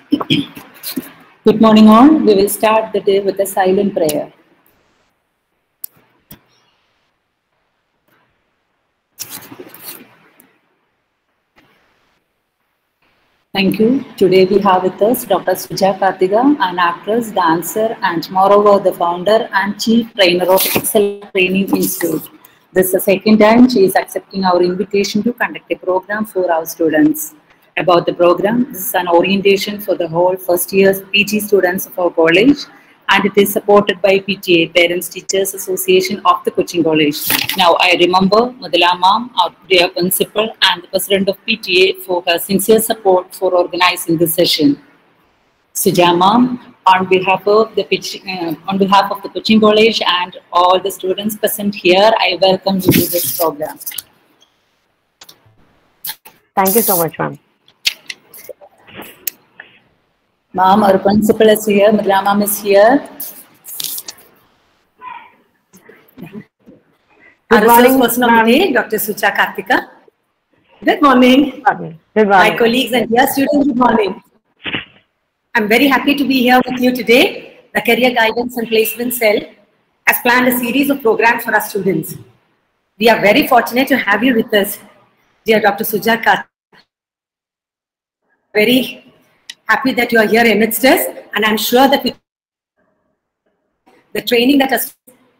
Good morning, all. We will start the day with a silent prayer. Thank you. Today we have with us Dr. Suja Kartiga, an actress, dancer, and moreover the founder and chief trainer of Excel Training Institute. This is the second time she is accepting our invitation to conduct a program for our students. About the program, this is an orientation for the whole first year PG students of our college and it is supported by PTA, Parents Teachers Association of the Coaching College. Now, I remember Mudala Ma'am, our dear principal and the president of PTA for her sincere support for organizing this session. Suja Ma'am, on behalf of the pitch, uh, on behalf of the Coaching College and all the students present here, I welcome you to this program. Thank you so much, ma'am. Ma'am, our principal is here, Mudala Ma'am is here. Our morning, resource person of ma'am. the day, Dr. Sucha Kartika. Good morning, Good my morning. colleagues and dear students. Good morning. I'm very happy to be here with you today. The Career Guidance and Placement Cell has planned a series of programs for our students. We are very fortunate to have you with us, dear Dr. Suja Kartika. Very happy that you are here amidst us, and I'm sure that we, the training that has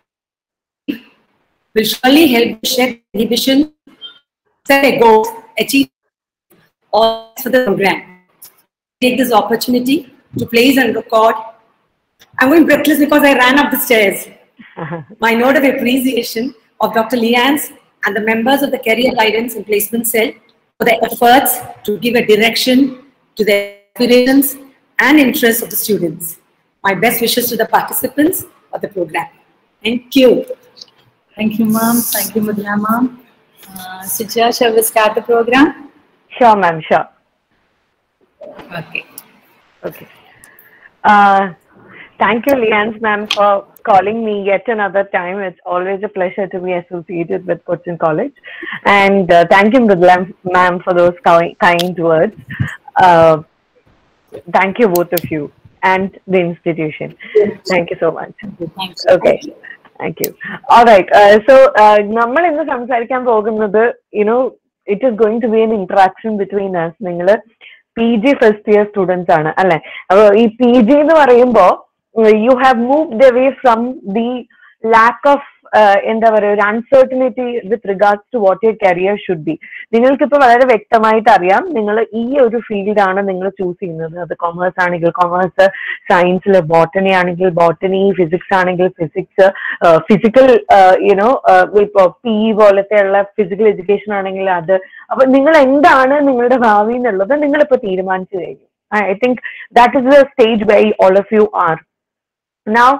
will surely help shed inhibition, set a goal, achieve all for the program. Take this opportunity to place and record. I'm going breathless because I ran up the stairs. My note of appreciation of Dr. Leanne's and the members of the Career Guidance and Placement Cell for their efforts to give a direction to the aspirations and interests of the students. My best wishes to the participants of the program. Thank you. Thank you, Ma'am. Thank you, Mudala Ma'am. Uh, Suja, shall we start the program? Sure, ma'am, sure. Okay. Okay. Uh, thank you, Leanne, ma'am, for calling me yet another time. It's always a pleasure to be associated with Cochin College. And uh, thank you, Mridula, ma'am, for those ki- kind words. Uh, thank you, both of you, and the institution. Thank you so much. Thanks. Okay. Thank you alright so നമ്മൾ ഇന്ന് സംസാരിക്കാൻ പോകുന്നത് you know it is going to be an interaction between us നിങ്ങൾ P G first year students ആണ് അല്ലെ അപ്പൊ ഈ P G എന്ന് പറയുമ്പോ you have moved away from the lack of എന്താ പറയുക ഒരു uncertainty with regards to what your career should be നിങ്ങൾക്കിപ്പോ വളരെ വ്യക്തമായിട്ട് അറിയാം നിങ്ങൾ ഈ ഒരു ഫീൽഡാണ് നിങ്ങൾ ചൂസ് ചെയ്യുന്നത് അത് കൊമേഴ്സ് ആണെങ്കിൽ കൊമേഴ്സ് സയൻസിൽ ബോട്ടണി ആണെങ്കിൽ ബോട്ടണി ഫിസിക്സ് ആണെങ്കിൽ ഫിസിക്സ് ഫിസിക്കൽ യുനോ ഇപ്പോ പി പോലത്തെ ഉള്ള ഫിസിക്കൽ എഡ്യൂക്കേഷൻ ആണെങ്കിൽ അത് അപ്പൊ നിങ്ങൾ എന്താണ് നിങ്ങളുടെ ഭാവി എന്നുള്ളത് നിങ്ങളിപ്പോ തീരുമാനിച്ചു കഴിഞ്ഞു I think that is the stage why all of you are now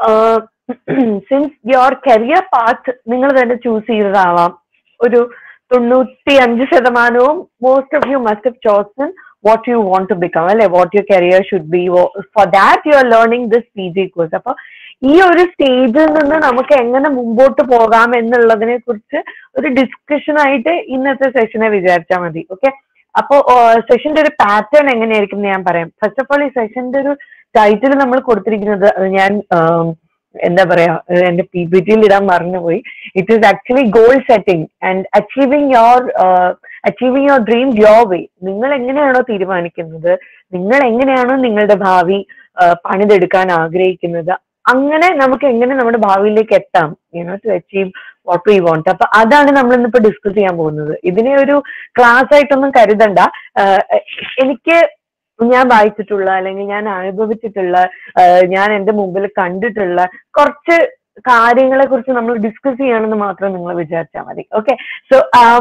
since your career path നിങ്ങൾ തന്നെ ചൂസ് ചെയ്തതാവാം ഒരു തൊണ്ണൂറ്റി അഞ്ച് ശതമാനവും most of you must have chosen what you want to become അല്ലെ what your career should be for that you are learning this P G course അപ്പൊ ഈ ഒരു സ്റ്റേജിൽ നിന്ന് നമുക്ക് എങ്ങനെ മുമ്പോട്ട് പോകാം എന്നുള്ളതിനെ കുറിച്ച് ഒരു ഡിസ്കഷൻ ആയിട്ട് ഇന്നത്തെ സെഷനെ വിചാരിച്ചാൽ മതി ഓക്കെ അപ്പോ സെഷന്റെ ഒരു പാറ്റേൺ എങ്ങനെയായിരിക്കും എന്ന് ഞാൻ പറയാം ഫസ്റ്റ് ഓഫ് ഓൾ ഈ സെഷന്റെ ഒരു ടൈറ്റിൽ നമ്മൾ കൊടുത്തിരിക്കുന്നത് അത് ഞാൻ ആം, എന്താ പറയാ ഏഹ് എന്റെ പി പി ടിയിൽ ഇടാൻ മറന്നുപോയി it is actually goal setting and achieving your achieving your dream your way നിങ്ങൾ എങ്ങനെയാണോ തീരുമാനിക്കുന്നത് നിങ്ങൾ എങ്ങനെയാണോ നിങ്ങളുടെ ഭാവി ആ, പണിതെടുക്കാൻ ആഗ്രഹിക്കുന്നത് അങ്ങനെ നമുക്ക് എങ്ങനെ നമ്മുടെ ഭാവിയിലേക്ക് എത്താം you know to achieve what we want അപ്പൊ അതാണ് നമ്മൾ ഇന്നിപ്പോ ഡിസ്കസ് ചെയ്യാൻ പോകുന്നത് ഇതിനെ ഒരു ക്ലാസ് ആയിട്ടൊന്നും കരുതണ്ട ആ, എനിക്ക് ഞാൻ വായിച്ചിട്ടുള്ള അല്ലെങ്കിൽ ഞാൻ അനുഭവിച്ചിട്ടുള്ള ആ, ഞാൻ എന്റെ മുമ്പിൽ കണ്ടിട്ടുള്ള കുറച്ച് കാര്യങ്ങളെ കുറിച്ച് നമ്മൾ ഡിസ്കസ് ചെയ്യണമെന്ന് മാത്രം നിങ്ങൾ വിചാരിച്ചാൽ മതി okay so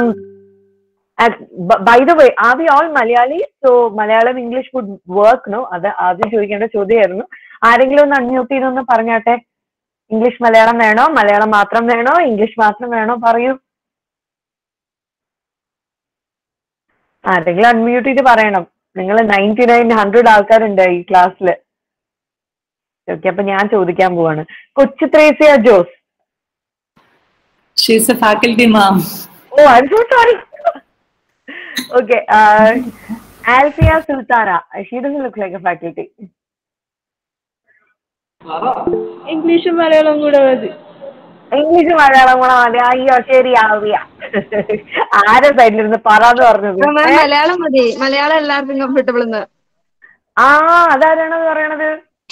by the way are we all Malayali so Malayalam English would work no അത് ആദ്യം ചോദിക്കേണ്ട ചോദ്യമായിരുന്നു ആരെങ്കിലും ഒന്ന് അൺമ്യൂട്ട് ചെയ്തൊന്ന് പറഞ്ഞാട്ടെ ഇംഗ്ലീഷ് മലയാളം വേണോ മലയാളം മാത്രം വേണോ ഇംഗ്ലീഷ് മാത്രം വേണോ പറയൂ ആരെങ്കിലും അൺമ്യൂട്ട് ചെയ്ത് പറയണം നിങ്ങൾ നയൻറ്റി നയൻ ഹൺഡ്രഡ് ആൾക്കാരുണ്ട് ഈ ക്ലാസ്സിൽ ഓക്കെ അപ്പൊ ഞാൻ ചോദിക്കാൻ പോവാണ് കൊച്ചു Thresia Jose She is a faculty, Ma'am. Oh, I'm so sorry. okay. Uh, Alfia Sultana. She doesn't look like a faculty. ഇംഗ്ലീഷും മലയാളവും കൂടെ മതി ഇംഗ്ലീഷ് മലയാളം കൂടെ മതി അയ്യോ ശരിയാവിയ ആരെ സൈഡിലിരുന്ന് പറയാന്ന് പറഞ്ഞത് ആ, മാം, മലയാളം മതി മലയാളം എല്ലാവർക്കും കംഫർട്ടബിൾ എന്ന് ആ അതാരാണത് പറയണത്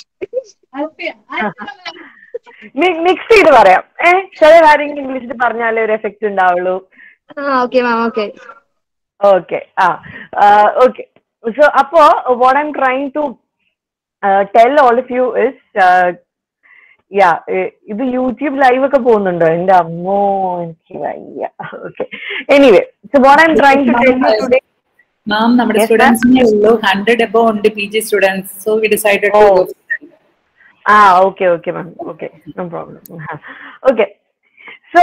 മിക്സ് ചെയ്ത് പറയാം ഏ ചില കാര്യങ്ങൾ ഇംഗ്ലീഷിൽ പറഞ്ഞാലേ ഒരു എഫക്റ്റ് ഉണ്ടാവുള്ളൂ ആ ഓക്കെ മാം ഓക്കെ ഓക്കെ ആ ഓക്കെ സോ അപ്പോ what I'm trying to tell all of you is yeah ഇത് യൂട്യൂബ് ലൈവ് ഒക്കെ പോകുന്നുണ്ടോ എന്റെ അമ്മോ എനിക്ക് വയ്യ okay anyway so what I'm trying to tell you today ma'am നമ്മുടെ Yes, സ്റ്റുഡൻസിനെ ഉള്ളൂ ഹൺഡ്രഡ് എബോ ഉണ്ട് P G students so we decided to Oh. ആ okay okay ma'am okay no problem okay so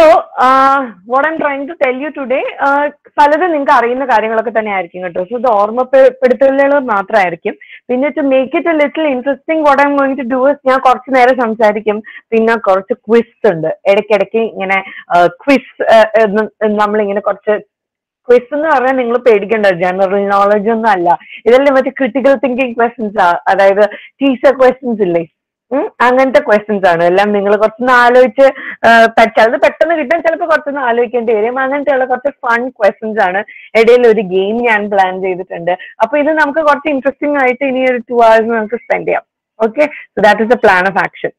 what I'm trying to tell you today പലതും നിങ്ങൾക്ക് അറിയുന്ന കാര്യങ്ങളൊക്കെ തന്നെ ആയിരിക്കും കേട്ടോ സോ ഇത് ഓർമ്മപ്പെടുത്തലുകൾ മാത്രമായിരിക്കും പിന്നെ to make it a little interesting what I'm going to do is ഞാൻ കുറച്ച് നേരം സംസാരിക്കും പിന്നെ കുറച്ച് ക്വിസ് ഉണ്ട് ഇടയ്ക്കിടയ്ക്ക് ഇങ്ങനെ ക്വിസ് നമ്മളിങ്ങനെ കുറച്ച് ക്വിസ് എന്ന് പറഞ്ഞാൽ നിങ്ങൾ പേടിക്കേണ്ട ജനറൽ നോളജ് ഒന്നും അല്ല ഇതെല്ലാം മറ്റേ ക്രിട്ടിക്കൽ തിങ്കിങ് ക്വസ്റ്റ്യൻസ് അതായത് ടീച്ചർ ക്വസ്റ്റ്യൻസ് ഇല്ലേ ഉം, അങ്ങനത്തെ ക്വസ്റ്റ്യൻസ് ആണ് എല്ലാം നിങ്ങൾ കുറച്ചൊന്ന് ആലോചിച്ച് ചിലത് പെട്ടെന്ന് കിട്ടും ചിലപ്പോൾ കുറച്ചൊന്ന് ആലോചിക്കേണ്ടി വരും അങ്ങനത്തെയുള്ള കുറച്ച് ഫൺ ക്വസ്റ്റ്യൻസ് ആണ് ഇടയിൽ ഒരു ഗെയിം ഞാൻ പ്ലാൻ ചെയ്തിട്ടുണ്ട് അപ്പൊ ഇത് നമുക്ക് കുറച്ച് ഇൻട്രസ്റ്റിംഗ് ആയിട്ട് ഇനി ഒരു ടു hours നമുക്ക് സ്പെൻഡ് ചെയ്യാം okay so that is the plan of action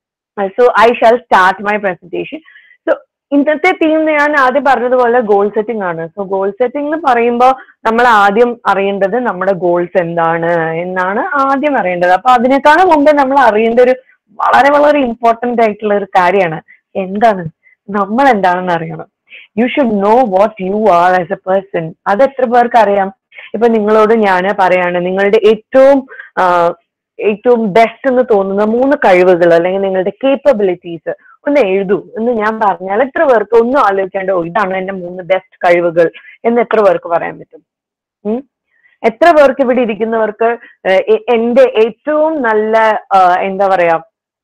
so I shall start my presentation so ഇന്നത്തെ തീം ഞാൻ ആദ്യം പറഞ്ഞതുപോലെ ഗോൾ സെറ്റിംഗ് ആണ് സോ ഗോൾ സെറ്റിംഗ് എന്ന് പറയുമ്പോൾ നമ്മൾ ആദ്യം അറിയേണ്ടത് നമ്മുടെ ഗോൾസ് എന്താണ് എന്നാണ് ആദ്യം അറിയേണ്ടത് അപ്പൊ അതിനേക്കാളും മുമ്പേ നമ്മൾ അറിയേണ്ട ഒരു വളരെ വളരെ ഇമ്പോർട്ടന്റ് ആയിട്ടുള്ള ഒരു കാര്യമാണ് എന്താണ് നമ്മൾ എന്താണെന്ന് അറിയണം you should know what you are as a person അത് എത്ര പേർക്ക് അറിയാം ഇപ്പൊ നിങ്ങളോട് ഞാൻ പറയാണ് നിങ്ങളുടെ ഏറ്റവും ആഹ്, ഏറ്റവും ബെസ്റ്റ് എന്ന് തോന്നുന്ന മൂന്ന് കഴിവുകൾ അല്ലെങ്കിൽ നിങ്ങളുടെ കേപ്പബിലിറ്റീസ് ഒന്ന് എഴുതൂ എന്ന് ഞാൻ പറഞ്ഞാൽ എത്ര പേർക്ക് ഒന്നും ആലോചിക്കാണ്ട് ഓ ഇതാണ് എന്റെ മൂന്ന് ബെസ്റ്റ് കഴിവുകൾ എന്ന് എത്ര പേർക്ക് പറയാൻ പറ്റും ഉം? എത്ര പേർക്ക് ഇവിടെ ഇരിക്കുന്നവർക്ക് ഏഹ്, എ- എന്റെ ഏറ്റവും നല്ല ആഹ്, എന്താ പറയാ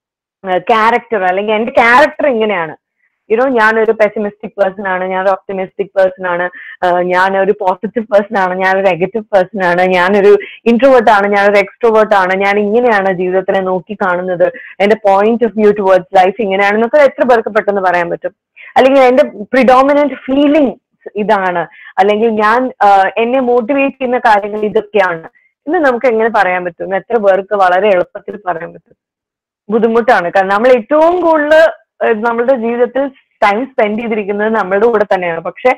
ക്യാരക്ടർ അല്ലെങ്കിൽ എന്റെ ക്യാരക്ടർ ഇങ്ങനെയാണ് യുനോ ഞാനൊരു പെസിമിസ്റ്റിക് പേഴ്സൺ ആണ് ഞാനൊരു ഒപ്റ്റിമിസ്റ്റിക് പേഴ്സൺ ആണ് ആഹ്, ഞാനൊരു പോസിറ്റീവ് പേഴ്സൺ ആണ് ഞാനൊരു നെഗറ്റീവ് പേഴ്സൺ ആണ് ഞാനൊരു ഇൻട്രോവേർട്ട് ആണ് ഞാനൊരു എക്സ്ട്രോവേർട്ട് ആണ് ഞാൻ ഇങ്ങനെയാണ് ജീവിതത്തിനെ നോക്കി കാണുന്നത് എന്റെ point of view towards life ഇങ്ങനെയാണെന്നൊക്കെ എത്ര പേർക്ക് പെട്ടെന്ന് പറയാൻ പറ്റും അല്ലെങ്കിൽ എന്റെ പ്രിഡോമിനന്റ് ഫീലിംഗ് ഇതാണ് അല്ലെങ്കിൽ ഞാൻ ആഹ്, എന്നെ മോട്ടിവേറ്റ് ചെയ്യുന്ന കാര്യങ്ങൾ ഇതൊക്കെയാണ് എന്ന് നമുക്ക് എങ്ങനെ പറയാൻ പറ്റും എത്ര പേർക്ക് വളരെ എളുപ്പത്തിൽ പറയാൻ പറ്റും ബുദ്ധിമുട്ടാണ് കാരണം നമ്മൾ ഏറ്റവും കൂടുതൽ നമ്മളുടെ ജീവിതത്തിൽ ടൈം സ്പെൻഡ് ചെയ്തിരിക്കുന്നത് നമ്മളുടെ കൂടെ തന്നെയാണ് പക്ഷെ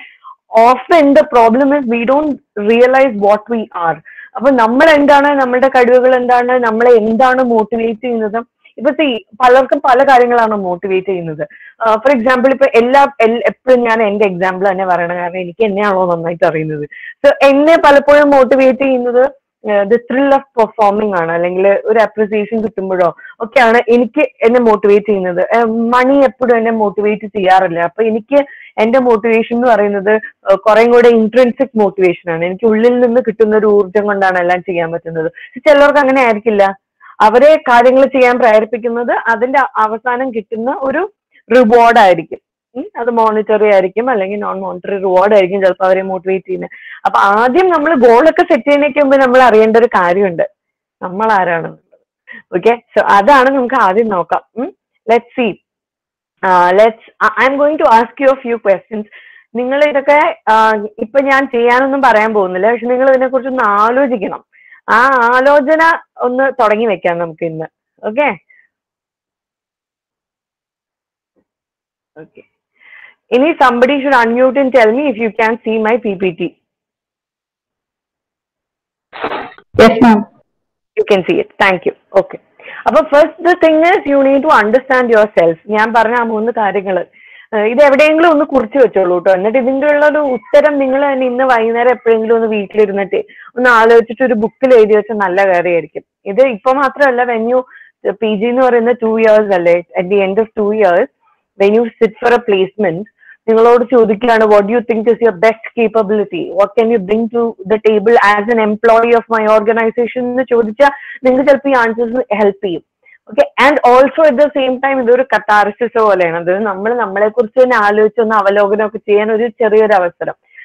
often the problem is we don't realise what we are അപ്പൊ നമ്മൾ എന്താണ് നമ്മുടെ കഴിവുകൾ എന്താണ് നമ്മളെ എന്താണ് മോട്ടിവേറ്റ് ചെയ്യുന്നത് ഇപ്പൊ see, പലർക്കും പല കാര്യങ്ങളാണ് മോട്ടിവേറ്റ് ചെയ്യുന്നത് ഫോർ എക്സാമ്പിൾ ഇപ്പൊ എല്ലാ എപ്പോഴും ഞാൻ എന്റെ എക്സാമ്പിൾ തന്നെ പറയണം കാരണം എനിക്ക് എന്നെയാണോ നന്നായിട്ട് അറിയുന്നത് സോ എന്നെ പലപ്പോഴും മോട്ടിവേറ്റ് ചെയ്യുന്നത് ദ ത്രിൽ ഓഫ് പെർഫോമിംഗ് ആണ് അല്ലെങ്കിൽ ഒരു അപ്രിസിയേഷൻ കിട്ടുമ്പോഴോ ഒക്കെയാണ് എനിക്ക് എന്നെ മോട്ടിവേറ്റ് ചെയ്യുന്നത് മണി എപ്പോഴും എന്നെ മോട്ടിവേറ്റ് ചെയ്യാറില്ല അപ്പൊ എനിക്ക് എന്റെ മോട്ടിവേഷൻ എന്ന് പറയുന്നത് കുറേ കൂടെ ഇൻട്രൻസിക് മോട്ടിവേഷൻ ആണ് എനിക്ക് ഉള്ളിൽ നിന്ന് കിട്ടുന്ന ഒരു ഊർജം കൊണ്ടാണ് എല്ലാം ചെയ്യാൻ പറ്റുന്നത് ചിലർക്ക് അങ്ങനെ ആയിരിക്കില്ല അവരെ കാര്യങ്ങൾ ചെയ്യാൻ പ്രേരിപ്പിക്കുന്നത് അതിന്റെ അവസാനം കിട്ടുന്ന ഒരു റിവാർഡ് ആയിരിക്കും ഉം, അത് മോണിറ്ററി ആയിരിക്കും അല്ലെങ്കിൽ നോൺ മോണിറ്ററി റിവാർഡ് ആയിരിക്കും ചിലപ്പോൾ അവരെ മോട്ടിവേറ്റ് ചെയ്യുന്നത് അപ്പൊ ആദ്യം നമ്മൾ ഗോളൊക്കെ സെറ്റ് ചെയ്യുന്നതിന് മുമ്പ് നമ്മൾ അറിയേണ്ട ഒരു കാര്യമുണ്ട് നമ്മൾ ആരാണെന്നുള്ളത് ഓക്കെ സോ അതാണ് നമുക്ക് ആദ്യം നോക്കാം let see let's I M going to ask you a few questions നിങ്ങൾ ഇതൊക്കെ ആഹ്, ഇപ്പൊ ഞാൻ ചെയ്യാനൊന്നും പറയാൻ പോകുന്നില്ല പക്ഷെ നിങ്ങൾ ഇതിനെ കുറിച്ച് ഒന്ന് ആലോചിക്കണം ആ ആലോചന ഒന്ന് തുടങ്ങി വെക്കാം നമുക്ക് ഇന്ന് ഓക്കെ ഓക്കെ ഇനി somebody should unmute and tell me if you can see my P P T Yes, ma'am. You can see it thank you okay അപ്പൊ first the thing is you need to understand yourself ഞാൻ പറഞ്ഞ ആ മൂന്ന് കാര്യങ്ങൾ ഇത് എവിടെയെങ്കിലും ഒന്ന് കുറിച്ച് വെച്ചോളൂ കേട്ടോ എന്നിട്ട് ഇതിന്റെ ഉള്ള ഒരു ഉത്തരം നിങ്ങൾ തന്നെ ഇന്ന് വൈകുന്നേരം എപ്പോഴെങ്കിലും ഒന്ന് വീട്ടിലിരുന്നിട്ട് ഒന്ന് ആലോചിച്ചിട്ട് ഒരു ബുക്കിൽ എഴുതി വെച്ചാൽ നല്ല കാര്യമായിരിക്കും ഇത് ഇപ്പൊ മാത്രമല്ല വെൻ യു പി ജി എന്ന് പറയുന്ന ടു ഇയേഴ്സ് അല്ലേ at the end of two years when you sit for a placement നിങ്ങളോട് ചോദിക്കുകയാണ് what you think is your best capability what can you bring to the table as an employee of my organisation എന്ന് ചോദിച്ചാൽ നിങ്ങൾക്ക് ചിലപ്പോൾ ഈ answers help ചെയ്യും okay and also at the same time ഇതൊരു catharsis പോലെയാണ് അത് നമ്മൾ നമ്മളെ കുറിച്ച് തന്നെ ആലോചിച്ച് ഒന്ന് അവലോകനം ഒക്കെ ചെയ്യാൻ ഒരു ചെറിയൊരു അവസരം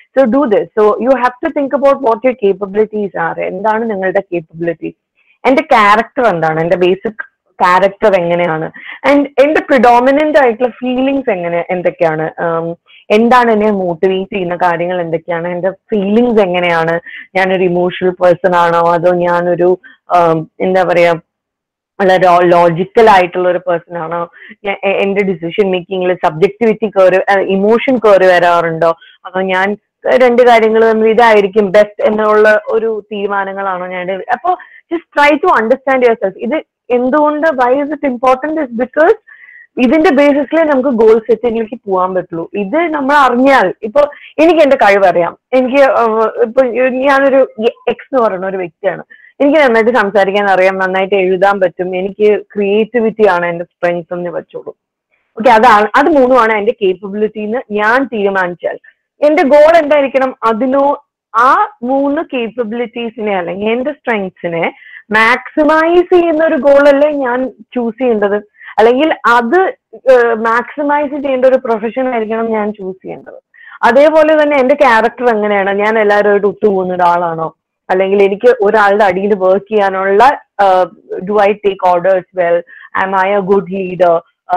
so do this so you have to think about what your capabilities are എന്താണ് നിങ്ങളുടെ കേപ്പബിലിറ്റി എന്റെ ക്യാരക്ടർ എന്താണ് എന്റെ ബേസിക് ക്യാരക്ടർ എങ്ങനെയാണ് ആൻഡ് എന്റെ പ്രിഡോമിനന്റ് ആയിട്ടുള്ള ഫീലിങ്സ് എങ്ങനെ എന്തൊക്കെയാണ് um, എന്താണ് എന്നെ മോട്ടിവേറ്റ് ചെയ്യുന്ന കാര്യങ്ങൾ എന്തൊക്കെയാണ് എന്റെ ഫീലിങ്സ് എങ്ങനെയാണ് ഞാനൊരു ഇമോഷണൽ പേഴ്സൺ ആണോ അതോ ഞാനൊരു um, എന്താ പറയാ വളരെ ലോജിക്കൽ ആയിട്ടുള്ള ഒരു പേഴ്സൺ ആണോ ഞാൻ- എ- എന്റെ ഡിസിഷൻ മേക്കിങ്ങിൽ സബ്ജക്ടിവിറ്റി കയറി ഇമോഷൻ കയറി വരാറുണ്ടോ അതോ ഞാൻ രണ്ട് കാര്യങ്ങൾ തമ്മിൽ ഇതായിരിക്കും ബെസ്റ്റ് എന്നുള്ള ഒരു തീരുമാനങ്ങളാണോ ഞാൻ എടു- അപ്പോ just try to understand yourself ഇത് എന്തുകൊണ്ട് why is it important is because ഇതിന്റെ ബേസിസിലേ നമുക്ക് ഗോൾ സെറ്റിംഗിലേക്ക് പോകാൻ പറ്റുള്ളൂ ഇത് നമ്മൾ അറിഞ്ഞാൽ ഇപ്പൊ എനിക്ക് എന്റെ കഴിവറിയാം എനിക്ക് ആഹ് ഇപ്പൊ ഞാനൊരു എക്സ് എന്ന് പറയുന്ന ഒരു വ്യക്തിയാണ് എനിക്ക് നന്നായിട്ട് സംസാരിക്കാൻ അറിയാം നന്നായിട്ട് എഴുതാൻ പറ്റും എനിക്ക് ക്രിയേറ്റിവിറ്റി ആണ് എന്റെ സ്ട്രെങ്ത് എന്ന് വെച്ചോളൂ ഓക്കെ അതാണ് അത് മൂന്നുമാണ് എന്റെ കേപ്പബിലിറ്റി എന്ന് ഞാൻ തീരുമാനിച്ചാൽ എന്റെ ഗോൾ എന്തായിരിക്കണം അതിനോ ആ മൂന്ന് കേപ്പബിലിറ്റീസിനെ അല്ലെങ്കിൽ എന്റെ സ്ട്രെങ്സിനെ മാക്സിമൈസ് ചെയ്യുന്ന ഒരു ഗോളല്ലേ ഞാൻ ചൂസ് ചെയ്യേണ്ടത് അല്ലെങ്കിൽ അത് മാക്സിമൈസ് ചെയ്യേണ്ട ഒരു പ്രൊഫഷൻ ആയിരിക്കണം ഞാൻ ചൂസ് ചെയ്യേണ്ടത് അതേപോലെ തന്നെ എന്റെ ക്യാരക്ടർ എങ്ങനെയാണ് ഞാൻ എല്ലാവരുമായിട്ട് ഒത്തുപോകുന്ന ഒരാളാണോ അല്ലെങ്കിൽ എനിക്ക് ഒരാളുടെ അടിയിൽ വർക്ക് ചെയ്യാനുള്ള do I take orders well am I a good leader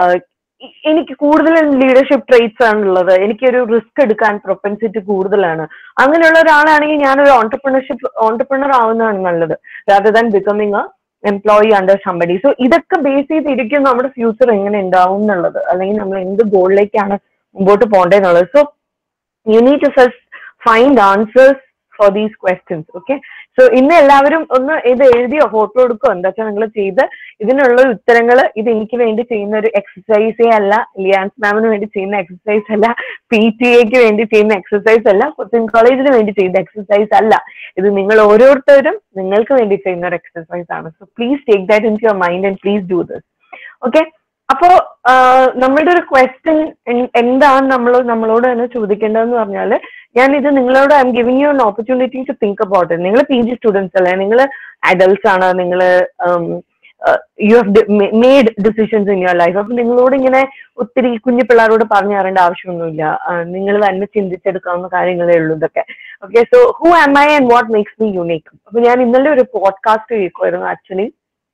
എനിക്ക് കൂടുതൽ ലീഡർഷിപ്പ് ട്രേറ്റ്സ് ആണുള്ളത് എനിക്കൊരു റിസ്ക് എടുക്കാൻ പ്രൊപ്പൻസിറ്റി കൂടുതലാണ് അങ്ങനെയുള്ള ഒരാളാണെങ്കിൽ ഞാനൊരു ഓണ്ടർപ്രണർഷിപ്പ് ഓണ്ടർപ്രണർ ആവുന്നതാണ് നല്ലത് rather than becoming a employee under somebody so ഇതൊക്കെ ബേസ് ചെയ്തിരിക്കും നമ്മുടെ ഫ്യൂച്ചർ എങ്ങനെ ഉണ്ടാവും എന്നുള്ളത് അല്ലെങ്കിൽ നമ്മൾ എന്ത് ഗോളിലേക്കാണ് മുമ്പോട്ട് പോകേണ്ടതെന്നുള്ളത് so you need to first find answers for these questions okay so ഇന്ന് എല്ലാവരും ഒന്ന് ഇത് എഴുതിയോ ഫോട്ടോ എടുക്കോ എന്താ വെച്ചാൽ നിങ്ങൾ ചെയ്ത് ഇതിനുള്ള ഉത്തരങ്ങൾ ഇത് എനിക്ക് വേണ്ടി ചെയ്യുന്ന ഒരു എക്സസൈസേ അല്ല ലിയാൻസ് മാമിന് വേണ്ടി ചെയ്യുന്ന എക്സസൈസ് അല്ല പി ടി എക്ക് വേണ്ടി ചെയ്യുന്ന എക്സസൈസ് അല്ല കൊച്ചിൻ കോളേജിന് വേണ്ടി ചെയ്യുന്ന എക്സസൈസ് അല്ല ഇത് നിങ്ങൾ ഓരോരുത്തരും നിങ്ങൾക്ക് വേണ്ടി ചെയ്യുന്ന ഒരു എക്സസൈസ് ആണ് so please take that in your mind and please do this okay അപ്പോ നമ്മളുടെ ഒരു ക്വസ്റ്റ്യൻ എന്താണ് നമ്മൾ നമ്മളോട് തന്നെ ചോദിക്കേണ്ടതെന്ന് പറഞ്ഞാൽ ഞാൻ ഇത് നിങ്ങളോട് I'm giving you an opportunity to think about it നിങ്ങൾ പി ജി സ്റ്റുഡൻസ് അല്ലേ നിങ്ങൾ അഡൽട്സ് ആണ് നിങ്ങൾ you have made decisions in your life അപ്പൊ നിങ്ങളോട് ഇങ്ങനെ ഒത്തിരി കുഞ്ഞു പിള്ളേരോട് പറഞ്ഞു തരേണ്ട ആവശ്യമൊന്നുമില്ല നിങ്ങൾ തന്നെ ചിന്തിച്ചെടുക്കാവുന്ന കാര്യങ്ങളേ ഉള്ളൂ ഇതൊക്കെ okay so who am I and what makes me unique അപ്പൊ ഞാൻ ഇന്നലെ ഒരു പോഡ്കാസ്റ്റ് കേൾക്കുമായിരുന്നു ആക്ച്വലി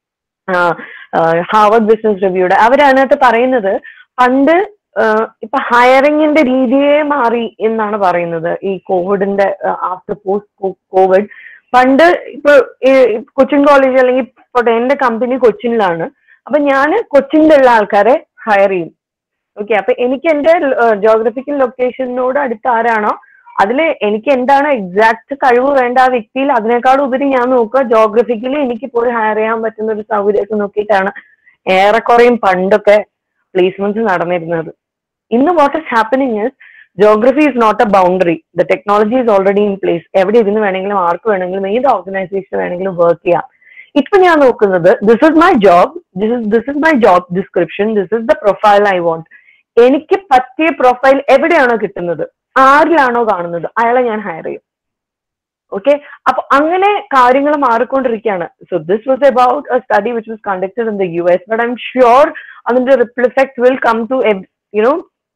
ഹാർവർഡ് ബിസിനസ് റിവ്യൂടെ അവരതിനകത്ത് പറയുന്നത് പണ്ട് ഇപ്പൊ ഹയറിങ്ങിന്റെ രീതിയെ മാറി എന്നാണ് പറയുന്നത് ഈ കോവിഡിന്റെ ആഫ്റ്റർ പോസ്റ്റ് കോവിഡ് പണ്ട് ഇപ്പൊ കൊച്ചിൻ കോളേജ് അല്ലെങ്കിൽ പോട്ടെ എന്റെ കമ്പനി കൊച്ചിനിലാണ് അപ്പൊ ഞാൻ കൊച്ചിനിലുള്ള ആൾക്കാരെ ഹയർ ചെയ്യും ഓക്കെ അപ്പൊ എനിക്ക് എന്റെ ജോഗ്രഫിക്കൽ ലൊക്കേഷനോട് അടുത്ത് ആരാണോ അതിൽ എനിക്ക് എന്താണ് എക്സാക്ട് കഴിവ് വേണ്ട ആ വ്യക്തിയിൽ അതിനേക്കാൾ ഉപരി ഞാൻ നോക്കുക ജോഗ്രഫിക്കലി എനിക്ക് പോയി ഹയർ ചെയ്യാൻ പറ്റുന്ന ഒരു സൗകര്യമൊക്കെ നോക്കിയിട്ടാണ് ഏറെക്കുറെയും പണ്ടൊക്കെ പ്ലേസ്മെന്റ്സ് നടന്നിരുന്നത് ഇന്ന് what is happening is geography is not a boundary the technology is already in place എവിടെ ഇരുന്ന് വേണമെങ്കിലും ആർക്ക് വേണമെങ്കിലും ഏത് ഓർഗനൈസേഷൻ വേണമെങ്കിലും വർക്ക് ചെയ്യാം ഇപ്പൊ ഞാൻ നോക്കുന്നത് this is my job this is this is my job description this is the profile I want എനിക്ക് പറ്റിയ പ്രൊഫൈൽ എവിടെയാണോ കിട്ടുന്നത് ആരിലാണോ കാണുന്നത് അയാളെ ഞാൻ ഹയർ ചെയ്യും ഓക്കെ അപ്പൊ അങ്ങനെ കാര്യങ്ങൾ മാറിക്കൊണ്ടിരിക്കുകയാണ് so this was about a study which was conducted in the U S but I'm sure അതിന്റെ ripple effect will come to you know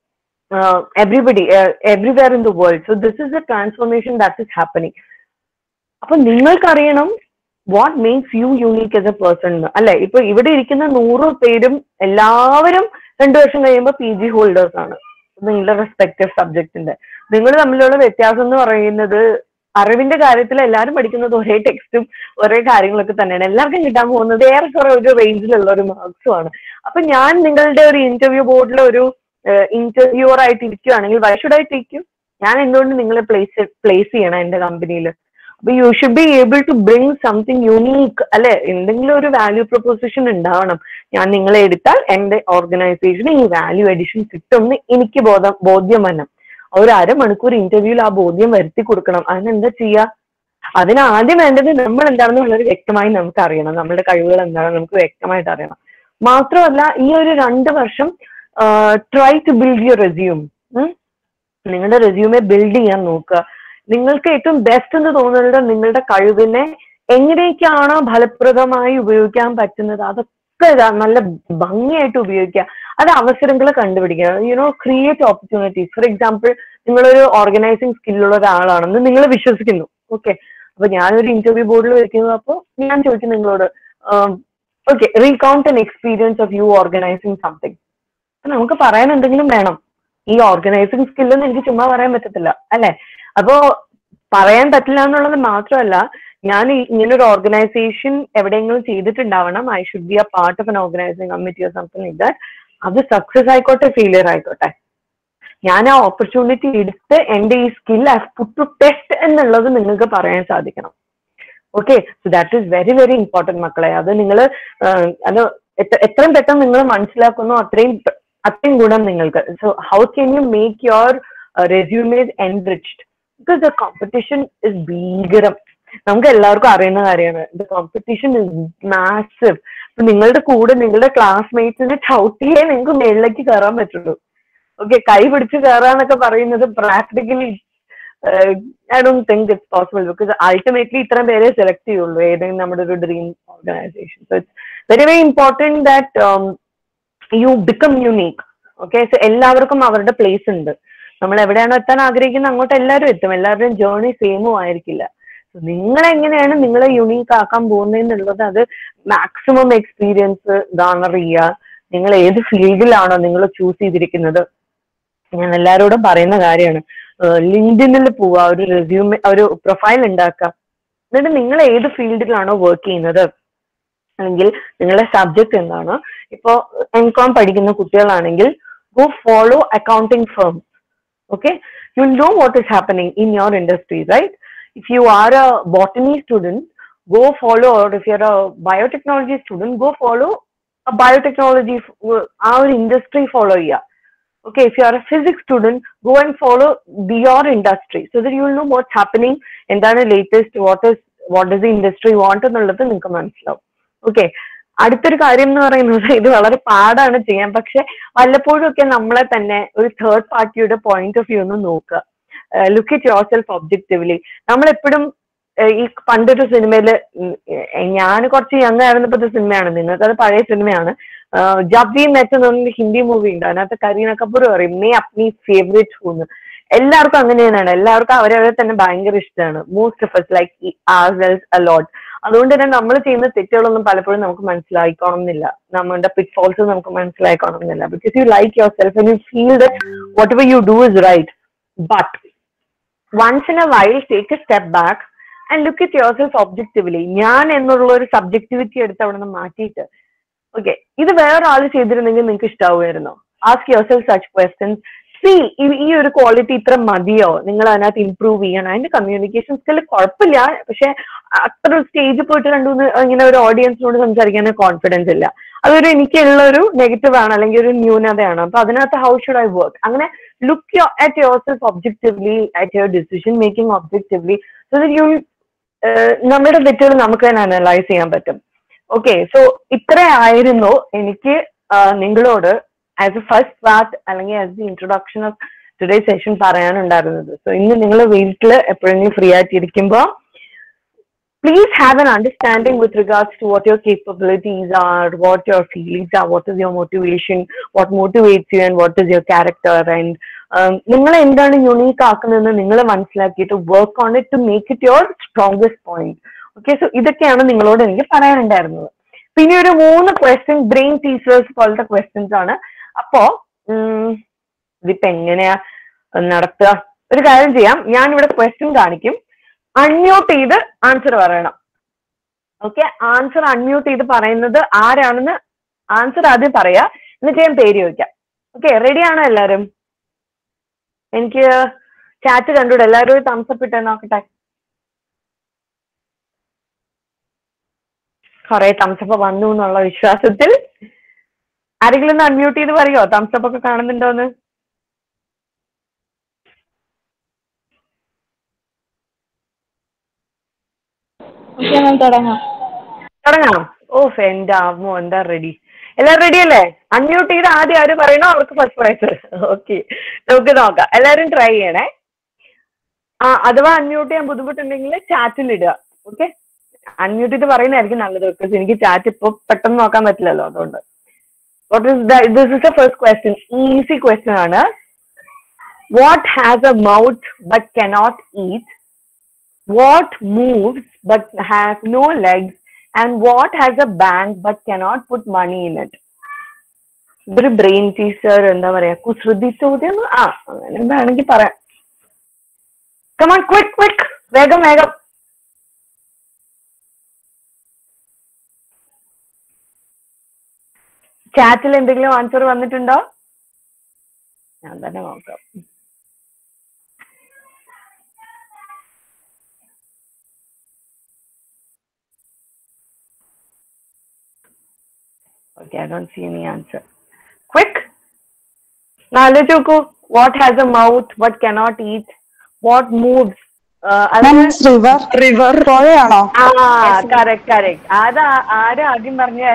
everybody everywhere in the world so this is a transformation that is happening അപ്പൊ നിങ്ങൾക്കറിയണം what makes you unique as a person അല്ലെ ഇപ്പൊ ഇവിടെ ഇരിക്കുന്ന നൂറ് പേരും എല്ലാവരും രണ്ടു വർഷം കഴിയുമ്പോൾ പി ജി ഹോൾഡേഴ്സ് ആണ് നിങ്ങളുടെ റെസ്പെക്റ്റീവ് സബ്ജക്റ്റിന്റെ നിങ്ങൾ തമ്മിലുള്ള വ്യത്യാസം എന്ന് പറയുന്നത് അറിവിന്റെ കാര്യത്തിൽ എല്ലാവരും പഠിക്കുന്നത് ഒരേ ടെക്സ്റ്റും ഒരേ കാര്യങ്ങളൊക്കെ തന്നെയാണ് എല്ലാവർക്കും കിട്ടാൻ പോകുന്നത് ഏറെക്കുറെ ഒരു റേഞ്ചിലുള്ള ഒരു മാർക്സും ആണ് അപ്പൊ ഞാൻ നിങ്ങളുടെ ഒരു ഇന്റർവ്യൂ ബോർഡിൽ ഒരു ഇന്റർവ്യൂവർ ആയിട്ട് ഇരിക്കുകയാണെങ്കിൽ why should I take you ഞാൻ എന്തുകൊണ്ട് നിങ്ങളെ പ്ലേസ് പ്ലേസ് ചെയ്യണം എന്റെ കമ്പനിയിൽ അപ്പൊ you should be able to bring something unique അല്ലെ എന്തെങ്കിലും ഒരു വാല്യൂ പ്രൊപ്പോസിഷൻ ഉണ്ടാവണം ഞാൻ നിങ്ങളെ എടുത്താൽ എന്റെ ഓർഗനൈസേഷന് ഈ വാല്യൂ അഡീഷൻ കിട്ടുമെന്ന് എനിക്ക് ബോധം ബോധ്യം വരണം ഒരു അരമണിക്കൂർ ഇന്റർവ്യൂവിൽ ആ ബോധ്യം വരുത്തി കൊടുക്കണം അതിനെന്താ ചെയ്യുക അതിന് ആദ്യം വേണ്ടത് നമ്മൾ എന്താണെന്ന് വളരെ വ്യക്തമായി നമുക്ക് അറിയണം നമ്മുടെ കഴിവുകൾ എന്താണെന്ന് നമുക്ക് വ്യക്തമായിട്ട് അറിയണം മാത്രമല്ല ഈ ഒരു രണ്ട് വർഷം try to build your resume നിങ്ങളുടെ റെസ്യൂമെ ബിൽഡ് ചെയ്യാൻ നോക്കുക നിങ്ങൾക്ക് ഏറ്റവും ബെസ്റ്റ് എന്ന് തോന്നുന്നത് നിങ്ങളുടെ കഴിവിനെ എങ്ങനെയൊക്കെയാണോ ഫലപ്രദമായി ഉപയോഗിക്കാൻ പറ്റുന്നത് അതൊക്കെ ഒക്കെ ഇതാ നല്ല ഭംഗിയായിട്ട് ഉപയോഗിക്കുക അത് അവസരങ്ങൾ കണ്ടുപിടിക്കുക you know create opportunities for example നിങ്ങളൊരു ഓർഗനൈസിങ് സ്കില്ലുള്ള ഒരാളാണെന്ന് നിങ്ങൾ വിശ്വസിക്കുന്നു ഓക്കെ അപ്പൊ ഞാനൊരു ഇന്റർവ്യൂ ബോർഡിൽ വയ്ക്കുന്നു അപ്പോൾ ഞാൻ ചോദിക്കും നിങ്ങളോട് okay recount an experience of you organising something നമുക്ക് പറയാൻ എന്തെങ്കിലും വേണം ഈ ഓർഗനൈസിങ് സ്കില്ലെന്ന് എനിക്ക് ചുമ്മാ പറയാൻ പറ്റത്തില്ല അല്ലെ അപ്പോ പറയാൻ പറ്റില്ല എന്നുള്ളത് മാത്രമല്ല ഞാൻ ഈ ഇങ്ങനെ ഒരു ഓർഗനൈസേഷൻ എവിടെയെങ്കിലും ചെയ്തിട്ടുണ്ടാവണം I should be a part of an organising committee or something like that അത് സക്സസ് ആയിക്കോട്ടെ ഫെയിലിയർ ആയിക്കോട്ടെ ഞാൻ ആ ഓപ്പർച്യൂണിറ്റി എടുത്ത് എന്റെ ഈ സ്കിൽ പുട്ട് ടു ടെസ്റ്റ് എന്നുള്ളത് നിങ്ങൾക്ക് പറയാൻ സാധിക്കണം okay so that is very very important മക്കളെ അത് നിങ്ങൾ അത് എത്ര- എത്രയും പെട്ടെന്ന് നിങ്ങൾ മനസ്സിലാക്കുന്നു അത്രയും പെ- അത്രയും ഗുണം നിങ്ങൾക്ക് so how can you make your resumes enriched because the competition is ഭീകരം നമുക്ക് എല്ലാവർക്കും അറിയുന്ന കാര്യമാണ് ദ കോമ്പറ്റീഷൻ ഇസ് മാസീവ് അപ്പൊ നിങ്ങളുടെ കൂടെ നിങ്ങളുടെ ക്ലാസ്മേറ്റ്സിനെ ചവിട്ടിയേ നിങ്ങൾക്ക് മേളിലേക്ക് കയറാൻ പറ്റുള്ളൂ ഓക്കെ കൈ പിടിച്ച് കയറാന്നൊക്കെ പറയുന്നത് practically I don't think it's possible because ultimately ഇത്രയും പേരെ സെലക്ട് ചെയ്യുള്ളൂ ഏതെങ്കിലും നമ്മുടെ ഒരു dream organisation so it's very very important that you become unique okay so എല്ലാവർക്കും അവരുടെ പ്ലേസ് ഉണ്ട് നമ്മൾ എവിടെയാണോ എത്താൻ ആഗ്രഹിക്കുന്നത് അങ്ങോട്ട് എല്ലാവരും എത്തും എല്ലാവരുടെയും ജേർണി സെയിമും ആയിരിക്കില്ല നിങ്ങൾ എങ്ങനെയാണ് നിങ്ങളെ യുണീക്ക് ആക്കാൻ പോകുന്നതെന്നുള്ളത് അത് മാക്സിമം എക്സ്പീരിയൻസ് ഗാണർ ചെയ്യുക നിങ്ങൾ ഏത് ഫീൽഡിലാണോ നിങ്ങൾ ചൂസ് ചെയ്തിരിക്കുന്നത് ഞാൻ എല്ലാവരോടും പറയുന്ന കാര്യമാണ് ലിങ്ക്ഡിനിൽ പോവുക ഒരു റെസ്യൂമെ ഒരു പ്രൊഫൈൽ ഉണ്ടാക്കുക എന്നിട്ട് നിങ്ങൾ ഏത് ഫീൽഡിലാണോ വർക്ക് ചെയ്യുന്നത് അല്ലെങ്കിൽ നിങ്ങളുടെ സബ്ജക്ട് എന്താണ് ഇപ്പോ എം കോം പഠിക്കുന്ന കുട്ടികളാണെങ്കിൽ go follow accounting firm okay you know what is happening in your industry right if you are a botany student go follow or if you're a biotechnology student go follow a biotechnology f- our industry follow yeah okay if you are a physics student go and follow the, your industry so that you will know what's happening എന്താണ് latest what is what does the industry want എന്നുള്ളത് നിങ്ങൾക്ക് മനസ്സിലാവും okay അടുത്തൊരു കാര്യം എന്ന് പറയുന്നത് ഇത് വളരെ പാടാണ് ചെയ്യാൻ പക്ഷെ വല്ലപ്പോഴും ഒക്കെ നമ്മളെ തന്നെ ഒരു തേർഡ് പാർട്ടിയുടെ പോയിന്റ് ഓഫ് വ്യൂ ഒന്ന് നോക്കുക look it yourself objectively നമ്മളെപ്പോഴും ഈ പണ്ടൊരു സിനിമയില് ഞാൻ കുറച്ച് യങ് ആയിരുന്നപ്പോഴത്തെ സിനിമയാണ് നിങ്ങൾക്ക് അത് പഴയ സിനിമയാണ് ജബ്ബി മെറ്റ് എന്ന് പറഞ്ഞൊരു ഹിന്ദി മൂവി ഉണ്ട് അതിനകത്ത് കരീന കപൂർ പറയും മേ അപ്നി ഫേവറേറ്റ് ഹൂന്ന് എല്ലാവർക്കും അങ്ങനെ തന്നെയാണ് എല്ലാവർക്കും അവരവരെ തന്നെ ഭയങ്കര ഇഷ്ടമാണ് most of us like ourselves a lot അതുകൊണ്ട് തന്നെ നമ്മൾ ചെയ്യുന്ന തെറ്റുകളൊന്നും പലപ്പോഴും നമുക്ക് മനസ്സിലായിക്കോണം എന്നില്ല നമ്മുടെ പിറ്റ് ഫോൾസ് നമുക്ക് മനസ്സിലായിക്കോണം എന്നില്ല because you like yourself and you feel that whatever you do is right but once in a while take a step back and look it yourself objectively ഞാൻ എന്നുള്ള ഒരു subjectivity എടുത്ത് അവിടെ നിന്ന് മാറ്റിയിട്ട് okay ഇത് വേറെ ആൾ ചെയ്തിരുന്നെങ്കിൽ നിങ്ങൾക്ക് ഇഷ്ടാവുമായിരുന്നോ ask yourself such questions see ഈ ഒരു ക്വാളിറ്റി ഇത്ര മതിയോ നിങ്ങൾ അതിനകത്ത് ഇമ്പ്രൂവ് ചെയ്യണം അതിന്റെ കമ്മ്യൂണിക്കേഷൻ സ്കിൽ കുഴപ്പമില്ല പക്ഷെ അത്ര സ്റ്റേജിൽ പോയിട്ട് രണ്ടുമൂന്ന് ഇങ്ങനെ ഒരു ഓഡിയൻസിനോട് സംസാരിക്കാൻ കോൺഫിഡൻസ് ഇല്ല അതൊരു എനിക്കുള്ള ഒരു നെഗറ്റീവ് ആണ് അല്ലെങ്കിൽ ഒരു ന്യൂനതയാണ് അപ്പൊ അതിനകത്ത് ഹൗ ഷുഡ് ഐ വർക്ക് അങ്ങനെ look you at yourself objectively at your decision making objectively so that you നമ്മുടെ തെറ്റുകൾ നമുക്ക് തന്നെ അനലൈസ് ചെയ്യാൻ പറ്റും ഓക്കെ സോ ഇത്ര ആയിരുന്നു എനിക്ക് നിങ്ങളോട് ആസ് എ ഫസ്റ്റ് പാർട്ട് അല്ലെങ്കിൽ as the introduction of today session പറയാനുണ്ടായിരുന്നത് സോ ഇന്ന് നിങ്ങൾ വീട്ടിൽ എപ്പോഴെങ്കിലും ഫ്രീ ആയിട്ട് ഇരിക്കുമ്പോൾ please have an understanding with regards to what your capabilities are, what your feelings are, what is your motivation, what motivates you, and what is your character. And നിങ്ങൾ എന്താണ് unique ആക്കുന്നതെന്ന് നിങ്ങൾ മനസ്സിലാക്കിയിട്ട് work on it to make it your strongest point okay so ഇതൊക്കെയാണ് നിങ്ങളോട് എനിക്ക് പറയാനുണ്ടായിരുന്നത് പിന്നെ ഒരു മൂന്ന് ക്വസ്റ്റ്യൻ ബ്രെയിൻ ടീച്ചേഴ്സ് പോലത്തെ ക്വസ്റ്റ്യൻസ് ആണ് അപ്പോ ഇതിപ്പോ എങ്ങനെയാ നടത്തുക ഒരു കാര്യം ചെയ്യാം ഞാൻ ഇവിടെ ക്വസ്റ്റ്യൻ കാണിക്കും അൺമ്യൂട്ട് ചെയ്ത് ആൻസർ പറയണം ഓക്കെ ആൻസർ അൺമ്യൂട്ട് ചെയ്ത് പറയുന്നത് ആരാണെന്ന് ആൻസർ ആദ്യം പറയാ എന്നിട്ട് ഞാൻ പേര് ചോദിക്കാം ഓക്കെ റെഡി ആണോ എല്ലാരും എനിക്ക് ചാറ്റ് കണ്ടുകൂടെ എല്ലാവരും ഒരു തംസപ്പ് ഇട്ടേ നോക്കട്ടെ കുറെ തംസപ്പ് വന്നു എന്നുള്ള വിശ്വാസത്തിൽ ആരെങ്കിലും ഒന്ന് അൺമ്യൂട്ട് ചെയ്ത് പറയോ തംസപ്പ് ഒക്കെ കാണുന്നുണ്ടോന്ന് ഓക്കെ മാം തുടങ്ങാം തുടങ്ങാം ഓ എന്റെ അമ്മോ എന്താ റെഡി എല്ലാരും റെഡി അല്ലേ അൺമ്യൂട്ട് ചെയ്ത് ആദ്യം ആര് പറയണോ അവർക്ക് ഫസ്റ്റ് പ്രൈസ് ഓക്കെ നമുക്ക് നോക്കാം എല്ലാരും ട്രൈ ചെയ്യണേ ആ അഥവാ അൺമ്യൂട്ട് ചെയ്യാൻ ബുദ്ധിമുട്ടുണ്ടെങ്കിൽ ചാറ്റിൽ ഇടുക ഓക്കെ അൺമ്യൂട്ട് ചെയ്ത് പറയുന്നതായിരിക്കും നല്ലത് ബിക്കോസ് എനിക്ക് ചാറ്റ് ഇപ്പൊ പെട്ടെന്ന് നോക്കാൻ പറ്റില്ലല്ലോ അതുകൊണ്ട് what is this is the first question easy question ആണ് what has a mouth but cannot eat what moves but has no legs and what has a bank but cannot put money in it ഇതൊരു brain teacher എന്താ പറയാ കുസൃതി ചോദ്യം ആ അങ്ങനെ വേണമെങ്കിൽ പറയാം കമാൺ ക്വിക്ക് ക്വിക്ക് വേഗം വേഗം ചാറ്റിൽ എന്തെങ്കിലും ആൻസർ വന്നിട്ടുണ്ടോ ഞാൻ തന്നെ നോക്കാം Okay, I don't see any answer. Quick. Knowledge നോക്കൂ what has a mouth, what cannot eat, what moves. Uh, അതിന് റിവർ റിവർ പുഴയാണോ ആ കറക്റ്റ് കറക്റ്റ് ആരാ ആരാ ആദ്യം പറഞ്ഞേ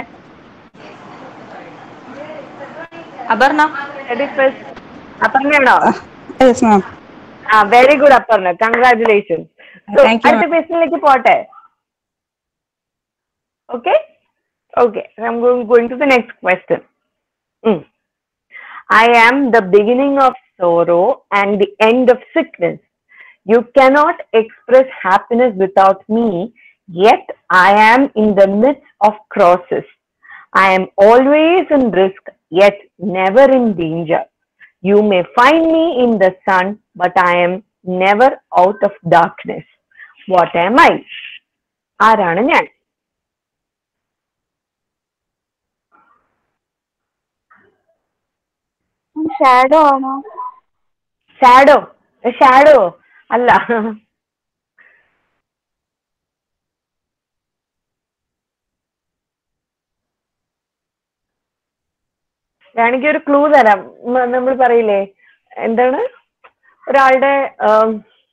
അപർണ അപ്പർണയാണോ യെസ് മാം ആ very good Aparna congratulation Thank you, അടുത്ത ma'am. ക്വസ്റ്റിനിലേക്ക് പോട്ടെ okay okay going to the next question I am the beginning of sorrow and the end of sickness. You cannot express happiness without me, yet I am in the midst of crosses. I am always in risk, yet never in danger. You may find me in the sun, but I am never out of darkness. What am I? ആരാണ് ഞാൻ shadow ആണോ shadow shadow അല്ല വേണമെങ്കിൽ ഒരു clue തരാം നമ്മൾ പറയില്ലേ എന്താണ് ഒരാളുടെ ആം,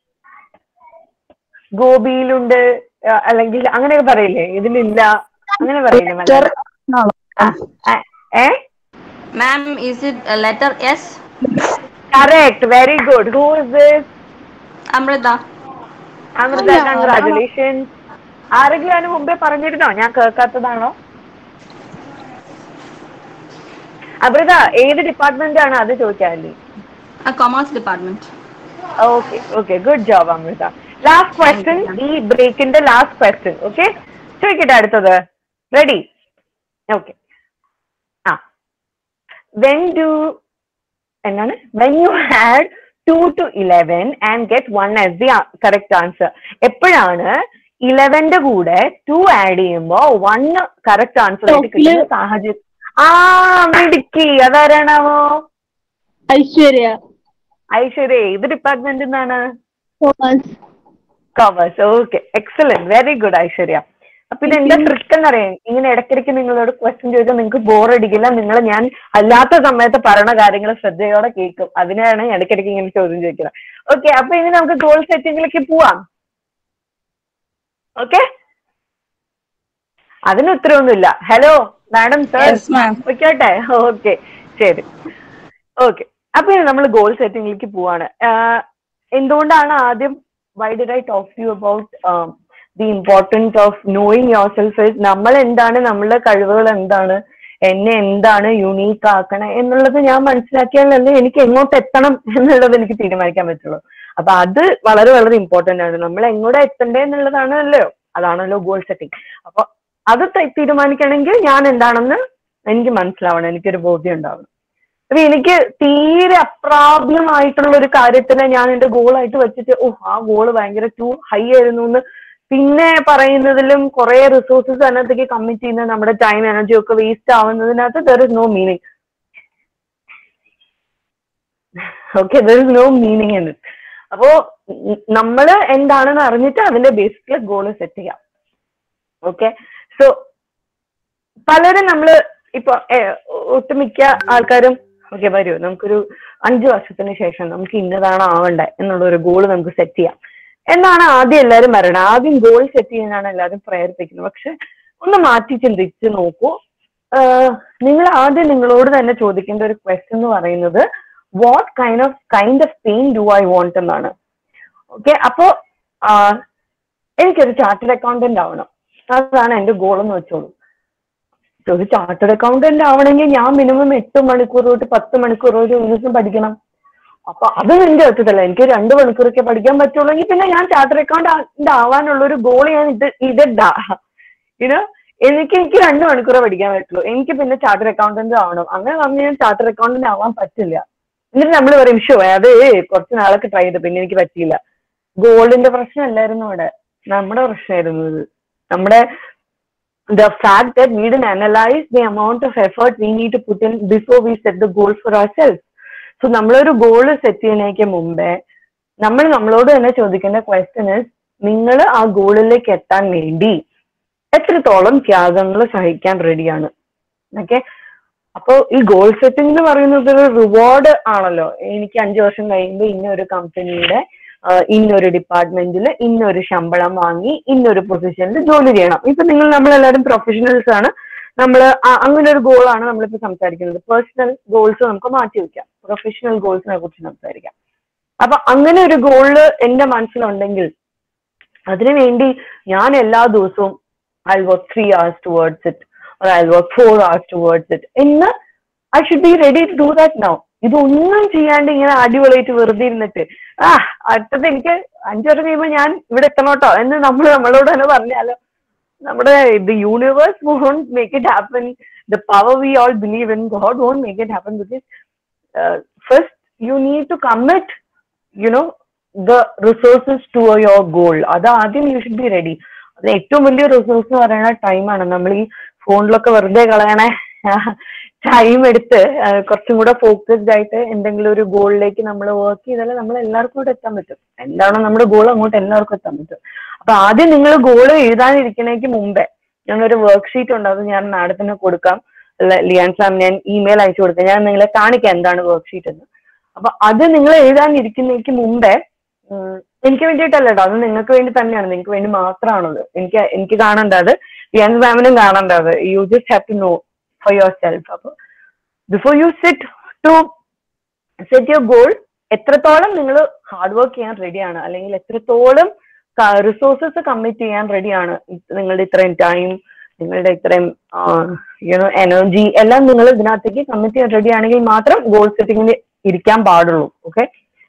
ഗോപിയിലുണ്ട് ആ, അല്ലെങ്കിൽ അങ്ങനെയൊക്കെ പറയില്ലേ ഇതിലില്ല അങ്ങനെ പറയില്ലേ മലയാളം? ആ, ആ, ഏ Ma'am, is it a letter S? Correct very good who is this Amrita. Amrita congratulation ആരെങ്കിലും അതിന് മുമ്പേ പറഞ്ഞിരുന്നോ ഞാൻ കേൾക്കാത്തതാണോ അമൃത ഏത് ഡിപ്പാർട്ട്മെന്റ് ആണ് അത് ചോദിക്കാല്ലേ A commerce department. Okay okay good job Amrita last question ഈ ബ്രേക്കിന്റെ ലാസ്റ്റ് ക്വസ്റ്റ്യൻ ഓക്കെ ചോദിക്കട്ടെ അടുത്തത് റെഡി ഓക്കെ ആ വെൻ ഡു എന്താണ് when you had to two eleven and get one as the correct answer എപ്പോഴാണ് ഇലവന്റെ കൂടെ ടു ആഡ് ചെയ്യുമ്പോ വൺ കറക്റ്റ് ആൻസർ ആയിട്ട് കിട്ടുന്ന സാഹചര്യം ആ മിടുക്കി അതാരാണാവോ ഐശ്വര്യ ഐശ്വര്യ ഏത് ഡിപ്പാർട്ട്മെന്റ് നിന്നാണ് Thomas covers okay excellent very good Aishwarya അപ്പൊ ഇത് എന്താ ട്രിക്ക് എന്നറിയാം ഇങ്ങനെ ഇടയ്ക്കിടയ്ക്ക് നിങ്ങളോട് ക്വസ്റ്റ്യൻ ചോദിച്ചാൽ നിങ്ങൾക്ക് ബോർ അടിക്കില്ല നിങ്ങൾ ഞാൻ അല്ലാത്ത സമയത്ത് പറയണ കാര്യങ്ങൾ ശ്രദ്ധയോടെ കേൾക്കും അതിനാണ് ഞാൻ ഇടയ്ക്കിടയ്ക്ക് ഇങ്ങനെ ചോദ്യം ചോദിക്കുന്നത് ഓക്കെ അപ്പൊ ഇനി നമുക്ക് ഗോൾ സെറ്റിംഗിലേക്ക് പോവാം ഓക്കെ അതിന് ഉത്തരവൊന്നുമില്ല hello madam sir yes ma'am വെക്കോട്ടെ ഓക്കെ ശരി ഓക്കെ അപ്പൊ ഇനി നമ്മൾ ഗോൾ സെറ്റിംഗിലേക്ക് പോവാണ് ആഹ് എന്തുകൊണ്ടാണ് ആദ്യം why did I talk you about the importance of knowing yourself നമ്മൾ എന്താണ് നമ്മളുടെ കഴിവുകൾ എന്താണ് എന്നെ എന്താണ് യുണീക്ക് ആക്കണം എന്നുള്ളത് ഞാൻ മനസ്സിലാക്കിയാലല്ലേ എനിക്ക് എങ്ങോട്ട് എത്തണം എന്നുള്ളത് എനിക്ക് തീരുമാനിക്കാൻ പറ്റുള്ളൂ അപ്പൊ അത് വളരെ വളരെ ഇമ്പോർട്ടന്റ് ആണ് നമ്മൾ എങ്ങോട്ട് എത്തണ്ടേ എന്നുള്ളതാണല്ലോ അതാണല്ലോ ഗോൾ സെറ്റിംഗ് അപ്പൊ അത് ത- തീരുമാനിക്കണമെങ്കിൽ ഞാൻ എന്താണെന്ന് എനിക്ക് മനസ്സിലാവണം എനിക്കൊരു ബോധ്യം ഉണ്ടാവണം അപ്പൊ എനിക്ക് തീരെ അപ്രാപ്യമായിട്ടുള്ള ഒരു കാര്യത്തിനെ ഞാൻ എന്റെ ഗോളായിട്ട് വെച്ചിട്ട് ഓ ആ ഗോള് ഭയങ്കര ടു ഹൈ ആയിരുന്നു എന്ന് പിന്നെ പറയുന്നതിലും കുറെ റിസോഴ്സസ് അതിനകത്തേക്ക് കമ്മിറ്റ് ചെയ്യുന്ന നമ്മുടെ ടൈം എനർജി ഒക്കെ വേസ്റ്റ് ആവുന്നതിനകത്ത് there is no meaning okay there is no meaning എന്ന് അപ്പോ ഉം നമ്മള് എന്താണെന്ന് അറിഞ്ഞിട്ട് അതിന്റെ ബേസിക്കൽ ഗോള് സെറ്റ് ചെയ്യാം ഓക്കെ സോ പലരും നമ്മള് ഇപ്പൊ ഏഹ്, ഒട്ടുമിക്ക ആൾക്കാരും ഓക്കെ വരൂ നമുക്കൊരു അഞ്ചു വർഷത്തിന് ശേഷം നമുക്ക് ഇന്നതാണ് ആവണ്ടേ എന്നുള്ള ഒരു ഗോൾ നമുക്ക് സെറ്റ് ചെയ്യാം എന്നാണ് ആദ്യം എല്ലാവരും പറയണത് ആദ്യം ഗോൾ സെറ്റ് ചെയ്യാനാണ് എല്ലാവരും പ്രേരിപ്പിക്കുന്നത് പക്ഷെ ഒന്ന് മാറ്റി ചിന്തിച്ച് നോക്കൂ ആഹ്, നിങ്ങൾ ആദ്യം നിങ്ങളോട് തന്നെ ചോദിക്കേണ്ട ഒരു ക്വസ്റ്റ്യൻ എന്ന് പറയുന്നത് what kind of kind of pain do I want എന്നാണ് ഓക്കെ അപ്പോ ആഹ്, എനിക്കൊരു ചാർട്ടേഡ് അക്കൗണ്ടന്റ് ആവണം അതാണ് എന്റെ ഗോൾ എന്ന് വെച്ചോളൂ ഒരു ചാർട്ടേഡ് അക്കൗണ്ടന്റ് ആവണമെങ്കിൽ ഞാൻ മിനിമം എട്ട് മണിക്കൂർ തൊട്ട് പത്ത് മണിക്കൂർ ഒരു ദിവസം പഠിക്കണം അപ്പൊ അത് എന്റെ ഒറ്റതല്ല എനിക്ക് രണ്ട് മണിക്കൂറൊക്കെ പഠിക്കാൻ പറ്റുള്ളൂ പിന്നെ ഞാൻ ചാർട്ടേഡ് അക്കൗണ്ട് ആവാനുള്ള ഒരു ഗോൾ ഞാൻ ഇത് ഇതല്ല ഇത് എനിക്ക് എനിക്ക് രണ്ട് മണിക്കൂറേ പഠിക്കാൻ പറ്റുള്ളൂ എനിക്ക് പിന്നെ ചാർട്ടേഡ് അക്കൗണ്ടന്റ് ആവണം അങ്ങനെ പറഞ്ഞ് ഞാൻ ചാർട്ടേഡ് അക്കൗണ്ടന്റ് ആവാൻ പറ്റില്ല എന്നിട്ട് നമ്മൾ പറയും ഷോ അത് കുറച്ച് നാളൊക്കെ ട്രൈ ചെയ്തു പിന്നെ എനിക്ക് പറ്റിയില്ല ഗോൾഡിന്റെ പ്രശ്നമല്ലായിരുന്നു അവിടെ നമ്മുടെ പ്രശ്നമായിരുന്നു ഇത് നമ്മുടെ the fact that we didn't analyze the amount of effort we need to put in before we set the goal for ourselves. So നമ്മളൊരു ഗോൾ സെറ്റ് ചെയ്യുന്നതിന് മുമ്പേ നമ്മൾ നമ്മളോട് തന്നെ ചോദിക്കേണ്ട ക്വസ്റ്റ്യൻ ഇസ് നിങ്ങൾ ആ ഗോളിലേക്ക് എത്താൻ വേണ്ടി എത്രത്തോളം ത്യാഗങ്ങൾ സഹിക്കാൻ റെഡിയാണ് ഓക്കെ അപ്പോൾ ഈ ഗോൾ സെറ്റിംഗ് എന്ന് പറയുന്നത് ഒരു റിവാർഡ് ആണല്ലോ എനിക്ക് അഞ്ചു വർഷം കഴിയുമ്പോൾ ഇന്നൊരു കമ്പനിയുടെ ഇന്നൊരു ഡിപ്പാർട്ട്മെന്റിൽ ഇന്നൊരു ശമ്പളം വാങ്ങി ഇന്നൊരു പൊസിഷനിൽ ജോലി ചെയ്യണം ഇപ്പൊ നിങ്ങൾ നമ്മളെല്ലാവരും പ്രൊഫഷണൽസ് ആണ് നമ്മൾ അങ്ങനെ ഒരു ഗോളാണ് നമ്മളിപ്പോ സംസാരിക്കുന്നത് പേഴ്സണൽ ഗോൾസ് നമുക്ക് മാറ്റി വെക്കാം പ്രൊഫഷണൽ ഗോൾസിനെ കുറിച്ച് സംസാരിക്കാം അപ്പൊ അങ്ങനെ ഒരു ഗോള് എന്റെ മനസ്സിലുണ്ടെങ്കിൽ അതിനുവേണ്ടി ഞാൻ എല്ലാ ദിവസവും I work three hours towards it I work four hours towards it എന്ന് I should be ready to do that now ഇതൊന്നും ചെയ്യാണ്ട് ഇങ്ങനെ അടിപൊളിയായിട്ട് വെറുതെ ഇരുന്നിട്ട് ആ അടുത്തത് എനിക്ക് അഞ്ചു വർഷം കഴിയുമ്പോൾ ഞാൻ ഇവിടെ എത്തണോട്ടോ എന്ന് നമ്മൾ നമ്മളോട് തന്നെ പറഞ്ഞാലോ നമ്മുടെ the universe won't make it happen the power we all believe in God won't make it happen because first you need to commit you know the resources to your goal അത് ആദ്യം യു ഷുഡ് ബി റെഡി അത് ഏറ്റവും വലിയ resource എന്ന് പറയുന്ന ടൈമാണ് നമ്മൾ ഈ ഫോണിലൊക്കെ വെറുതെ കളയണേ ടൈം എടുത്ത് കുറച്ചും കൂടെ ഫോക്കസ്ഡ് ആയിട്ട് എന്തെങ്കിലും ഒരു ഗോളിലേക്ക് നമ്മൾ വർക്ക് ചെയ്താൽ നമ്മൾ എല്ലാവർക്കും കൂടെ എത്താൻ പറ്റും എന്താണോ നമ്മുടെ ഗോൾ അങ്ങോട്ട് എല്ലാവർക്കും എത്താൻ പറ്റും അപ്പൊ ആദ്യം നിങ്ങൾ ഗോൾ എഴുതാനിരിക്കുന്നതിന് മുമ്പേ ഞങ്ങളൊരു വർക്ക് ഷീറ്റ് ഉണ്ട് അത് ഞാൻ മാഡത്തിന് കൊടുക്കാം ലിയാൻ സാം ഞാൻ ഇമെയിൽ അയച്ചു കൊടുക്കാം ഞാൻ നിങ്ങളെ കാണിക്കാം എന്താണ് വർക്ക് ഷീറ്റ് എന്ന് അപ്പൊ അത് നിങ്ങൾ എഴുതാനിരിക്കുന്നതിന് മുമ്പേ എനിക്ക് വേണ്ടിയിട്ടല്ല കേട്ടോ അത് നിങ്ങൾക്ക് വേണ്ടി തന്നെയാണ് നിങ്ങൾക്ക് വേണ്ടി മാത്രമാണത് എനിക്ക് എനിക്ക് കാണേണ്ട അത് ലിയാൻ സാമിനും കാണേണ്ട അത് you just have to know for yourself അപ്പൊ before you sit to set your goal എത്രത്തോളം നിങ്ങൾ ഹാർഡ് വർക്ക് ചെയ്യാൻ റെഡിയാണ് അല്ലെങ്കിൽ എത്രത്തോളം റിസോഴ്സസ് കമ്മിറ്റ് ചെയ്യാൻ റെഡിയാണ് നിങ്ങളുടെ ഇത്രയും ടൈം നിങ്ങളുടെ ഇത്രയും യുനോ എനർജി എല്ലാം നിങ്ങൾ ഇതിനകത്തേക്ക് കമ്മിറ്റ് ചെയ്യാൻ റെഡി ആണെങ്കിൽ മാത്രം ഗോൾ സെറ്റിങ്ങിന് ഇരിക്കാൻ പാടുള്ളൂ ഓക്കെ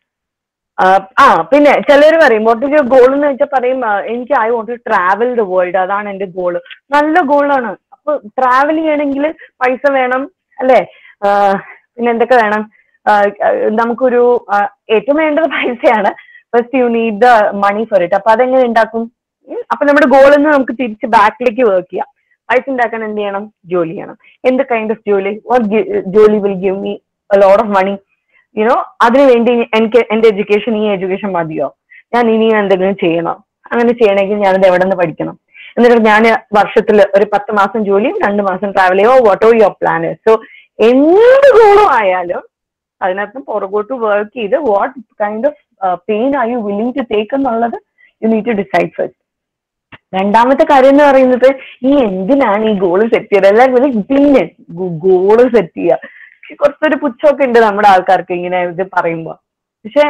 ആ പിന്നെ ചിലർ പറയും വാട്ട് ഇസ് യുവർ ഗോൾ എന്ന് വെച്ചാൽ പറയും എനിക്ക് I want to travel the world അതാണ് എന്റെ ഗോൾ നല്ല ഗോളാണ് അപ്പൊ ട്രാവൽ ചെയ്യണമെങ്കിൽ പൈസ വേണം അല്ലേ പിന്നെ എന്തൊക്കെ വേണം നമുക്കൊരു ഏറ്റവും വേണ്ടത് പൈസയാണ് first you need the money for it അപ്പൊ അതെങ്ങനെ ഉണ്ടാക്കും അപ്പൊ നമ്മുടെ ഗോളിൽ നിന്ന് നമുക്ക് തിരിച്ച് ബാക്കിലേക്ക് വർക്ക് ചെയ്യാം പൈസ ഉണ്ടാക്കാൻ എന്ത് ചെയ്യണം ജോലി ചെയ്യണം എന്ത് കൈൻഡ് ഓഫ് ജോലി വാട്ട് ജോലി will give me load of money you know അതിനു വേണ്ടി എനിക്ക് എന്റെ എഡ്യൂക്കേഷൻ ഈ എഡ്യൂക്കേഷൻ മതിയോ ഞാൻ ഇനിയും എന്തെങ്കിലും ചെയ്യണോ അങ്ങനെ ചെയ്യണമെങ്കിൽ ഞാനത് എവിടെ നിന്ന് പഠിക്കണം എന്നിട്ട് ഞാൻ വർഷത്തിൽ ഒരു പത്ത് മാസം ജോലിയും രണ്ട് മാസം ട്രാവൽ ചെയ്യുമോ വാട്ട് ഓ യുവർ പ്ലാൻ സോ എന്ത് ഗോളും ആയാലും അതിനകത്ത് പുറകോട്ട് വർക്ക് ചെയ്ത് what kind of pain are you willing to take എന്നുള്ളത് you need to decide first രണ്ടാമത്തെ കാര്യം എന്ന് പറയുന്നത് ഈ എന്തിനാണ് ഈ ഗോള് സെറ്റ് ചെയ്തത് എല്ലാവരും പിന്നെ ഗോള് സെറ്റ് ചെയ്യുക കുറച്ചൊരു പുച്ഛമൊക്കെ ഉണ്ട് നമ്മുടെ ആൾക്കാർക്ക് ഇങ്ങനെ ഇത് പറയുമ്പോ പക്ഷെ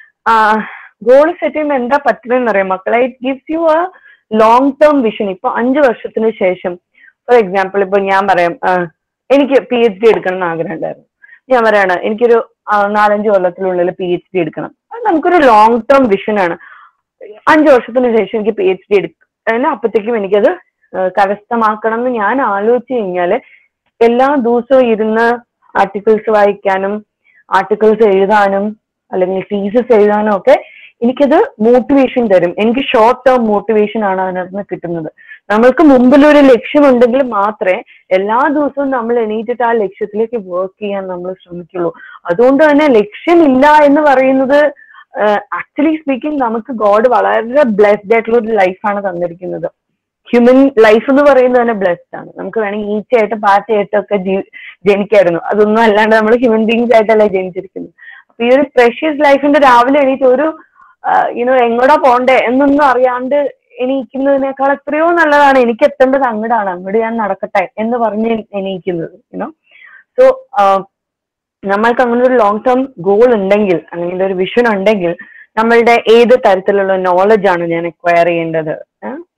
ഗോൾ സെറ്റ് ചെയ്യുമ്പോൾ എന്താ പറ്റുന്നതെന്ന് അറിയാം മക്കളെ it gives you a long term vision ഇപ്പൊ അഞ്ചു വർഷത്തിന് ശേഷം ഫോർ എക്സാമ്പിൾ ഇപ്പൊ ഞാൻ പറയാം എനിക്ക് പി എച്ച് ഡി എടുക്കണം എന്ന് ആഗ്രഹം ഉണ്ടായിരുന്നു ഞാൻ പറയാണ് എനിക്കൊരു നാലഞ്ച് കൊല്ലത്തിനുള്ളിൽ പി എച്ച് ഡി എടുക്കണം അത് നമുക്കൊരു ലോങ് ടേം വിഷനാണ് അഞ്ചു വർഷത്തിന് ശേഷം എനിക്ക് പി എച്ച് ഡി എടുക്കണം അപ്പത്തേക്കും എനിക്കത് കരസ്ഥമാക്കണം എന്ന് ഞാൻ ആലോചിച്ച് കഴിഞ്ഞാല് എല്ലാ ദിവസവും ഇരുന്ന് ആർട്ടിക്കിൾസ് വായിക്കാനും ആർട്ടിക്കിൾസ് എഴുതാനും അല്ലെങ്കിൽ തീസസ് എഴുതാനും ഒക്കെ എനിക്കത് മോട്ടിവേഷൻ തരും എനിക്ക് ഷോർട്ട് ടേം മോട്ടിവേഷൻ ആണ് അതിനകത്ത് നിന്ന് കിട്ടുന്നത് നമ്മൾക്ക് മുമ്പിൽ ഒരു ലക്ഷ്യമുണ്ടെങ്കിൽ മാത്രമേ എല്ലാ ദിവസവും നമ്മൾ എണീറ്റിട്ട് ആ ലക്ഷ്യത്തിലേക്ക് വർക്ക് ചെയ്യാൻ നമ്മൾ ശ്രമിക്കുള്ളൂ അതുകൊണ്ട് തന്നെ ലക്ഷ്യമില്ല എന്ന് പറയുന്നത് ആക്ച്വലി സ്പീക്കിംഗ് നമുക്ക് ഗോഡ് വളരെ ബ്ലെസ്ഡ് ആയിട്ടുള്ള ഒരു ലൈഫാണ് തന്നിരിക്കുന്നത് ഹ്യൂമൻ ലൈഫ് എന്ന് പറയുന്നത് തന്നെ ബ്ലെസ്ഡ് ആണ് നമുക്ക് വേണമെങ്കിൽ ഈച്ചയായിട്ട് പാറ്റയായിട്ടും ഒക്കെ ജീ ജനിക്കായിരുന്നു അതൊന്നും അല്ലാണ്ട് നമ്മൾ ഹ്യൂമൻ ബീങ്സ് ആയിട്ടല്ല ജനിച്ചിരിക്കുന്നത് അപ്പൊ ഈ ഒരു പ്രഷ്യസ് ലൈഫിന്റെ രാവിലെ എണീറ്റ് ഒരു യുനോ എങ്ങോട്ടാ പോണ്ടേ എന്നൊന്നും അറിയാണ്ട് എണീക്കുന്നതിനേക്കാൾ എത്രയോ നല്ലതാണ് എനിക്ക് എത്തേണ്ടത് അങ്ങടാണ് അങ്ങോട്ട് ഞാൻ നടക്കട്ടെ എന്ന് പറഞ്ഞ് എണീക്കുന്നത് യുനോ സോ നമ്മൾക്ക് അങ്ങനെ ഒരു ലോങ് ടേം ഗോൾ ഉണ്ടെങ്കിൽ അല്ലെങ്കിൽ ഒരു വിഷൻ ഉണ്ടെങ്കിൽ നമ്മളുടെ ഏത് തരത്തിലുള്ള നോളജ് ആണ് ഞാൻ അക്വയർ ചെയ്യേണ്ടത്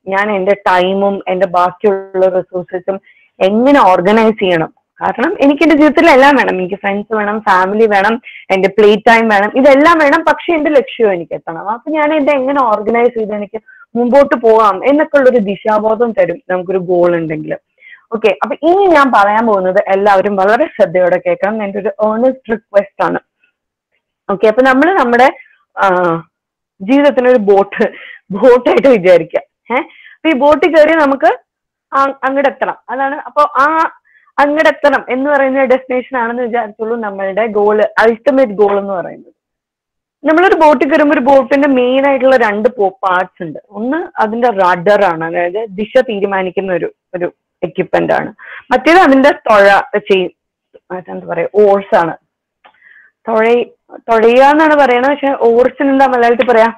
ഞാൻ എന്റെ ടൈമും എന്റെ ബാക്കിയുള്ള റിസോഴ്സസും എങ്ങനെ ഓർഗനൈസ് ചെയ്യണം കാരണം എനിക്ക് എന്റെ ജീവിതത്തിൽ എല്ലാം വേണം എനിക്ക് ഫ്രണ്ട്സ് വേണം ഫാമിലി വേണം എന്റെ പ്ലേ ടൈം വേണം ഇതെല്ലാം വേണം പക്ഷെ എന്റെ ലക്ഷ്യവും എനിക്ക് എത്തണം അപ്പൊ ഞാൻ എന്റെ എങ്ങനെ ഓർഗനൈസ് ചെയ്ത് എനിക്ക് മുമ്പോട്ട് പോകാം എന്നൊക്കെ ഉള്ള ഒരു ദിശാബോധം തരും നമുക്കൊരു ഗോൾ ഉണ്ടെങ്കിൽ ഓക്കെ അപ്പൊ ഇനി ഞാൻ പറയാൻ പോകുന്നത് എല്ലാവരും വളരെ ശ്രദ്ധയോടെ കേൾക്കണം എന്റെ ഒരു ഏർണസ്റ്റ് റിക്വസ്റ്റ് ആണ് ഓക്കെ അപ്പൊ നമ്മൾ നമ്മുടെ ആ, ജീവിതത്തിന് ഒരു ബോട്ട് ബോട്ടായിട്ട് വിചാരിക്കുക ഏഹ് അപ്പൊ ഈ ബോട്ടിൽ കയറി നമുക്ക് ആ- അങ്ങട് എത്തണം അതാണ് അപ്പൊ ആ അങ്ങട് എത്തണം എന്ന് പറയുന്ന ഡെസ്റ്റിനേഷൻ ആണെന്ന് വിചാരിച്ചോളൂ നമ്മളുടെ ഗോള് അൾട്ടിമേറ്റ് ഗോൾ എന്ന് പറയുന്നത് നമ്മളൊരു ബോട്ടിൽ കയറുമ്പോൾ ഒരു ബോട്ടിന്റെ മെയിൻ ആയിട്ടുള്ള രണ്ട് പാർട്സ് ഉണ്ട് ഒന്ന് അതിന്റെ റഡർ ആണ് അതായത് ദിശ തീരുമാനിക്കുന്ന ഒരു ഒരു എക്യുപ്മെന്റ് ആണ് മറ്റേത് അതിന്റെ തൊഴ ചെയ് എന്താ പറയാ ഓർസ് ആണ് തൊഴ തൊഴയുക എന്നാണ് പറയണത് പക്ഷെ ഓർസിന് എന്താ മലയാളത്തിൽ പറയാ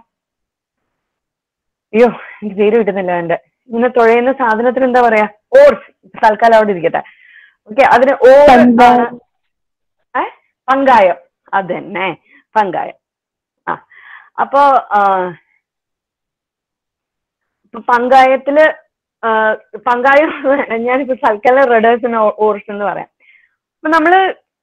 അയ്യോ എനിക്ക് പേര് കിട്ടുന്നില്ല എന്റെ ഇങ്ങനെ തുഴയുന്ന സാധനത്തിന് എന്താ പറയാ ഓർസ് തൽക്കാലം അവിടെ ഇരിക്കട്ടെ ഓക്കെ അതിന് ഓർ ആണ് ഏ പങ്കായം അതന്നെ പങ്കായം ആ അപ്പോ ആ, ഇപ്പൊ പങ്കായത്തില് ആ, പങ്കായം ഞാനിപ്പോ തൽക്കാലം റഡേഴ്സിന് ഓർസ് എന്ന് പറയാം അപ്പൊ നമ്മള്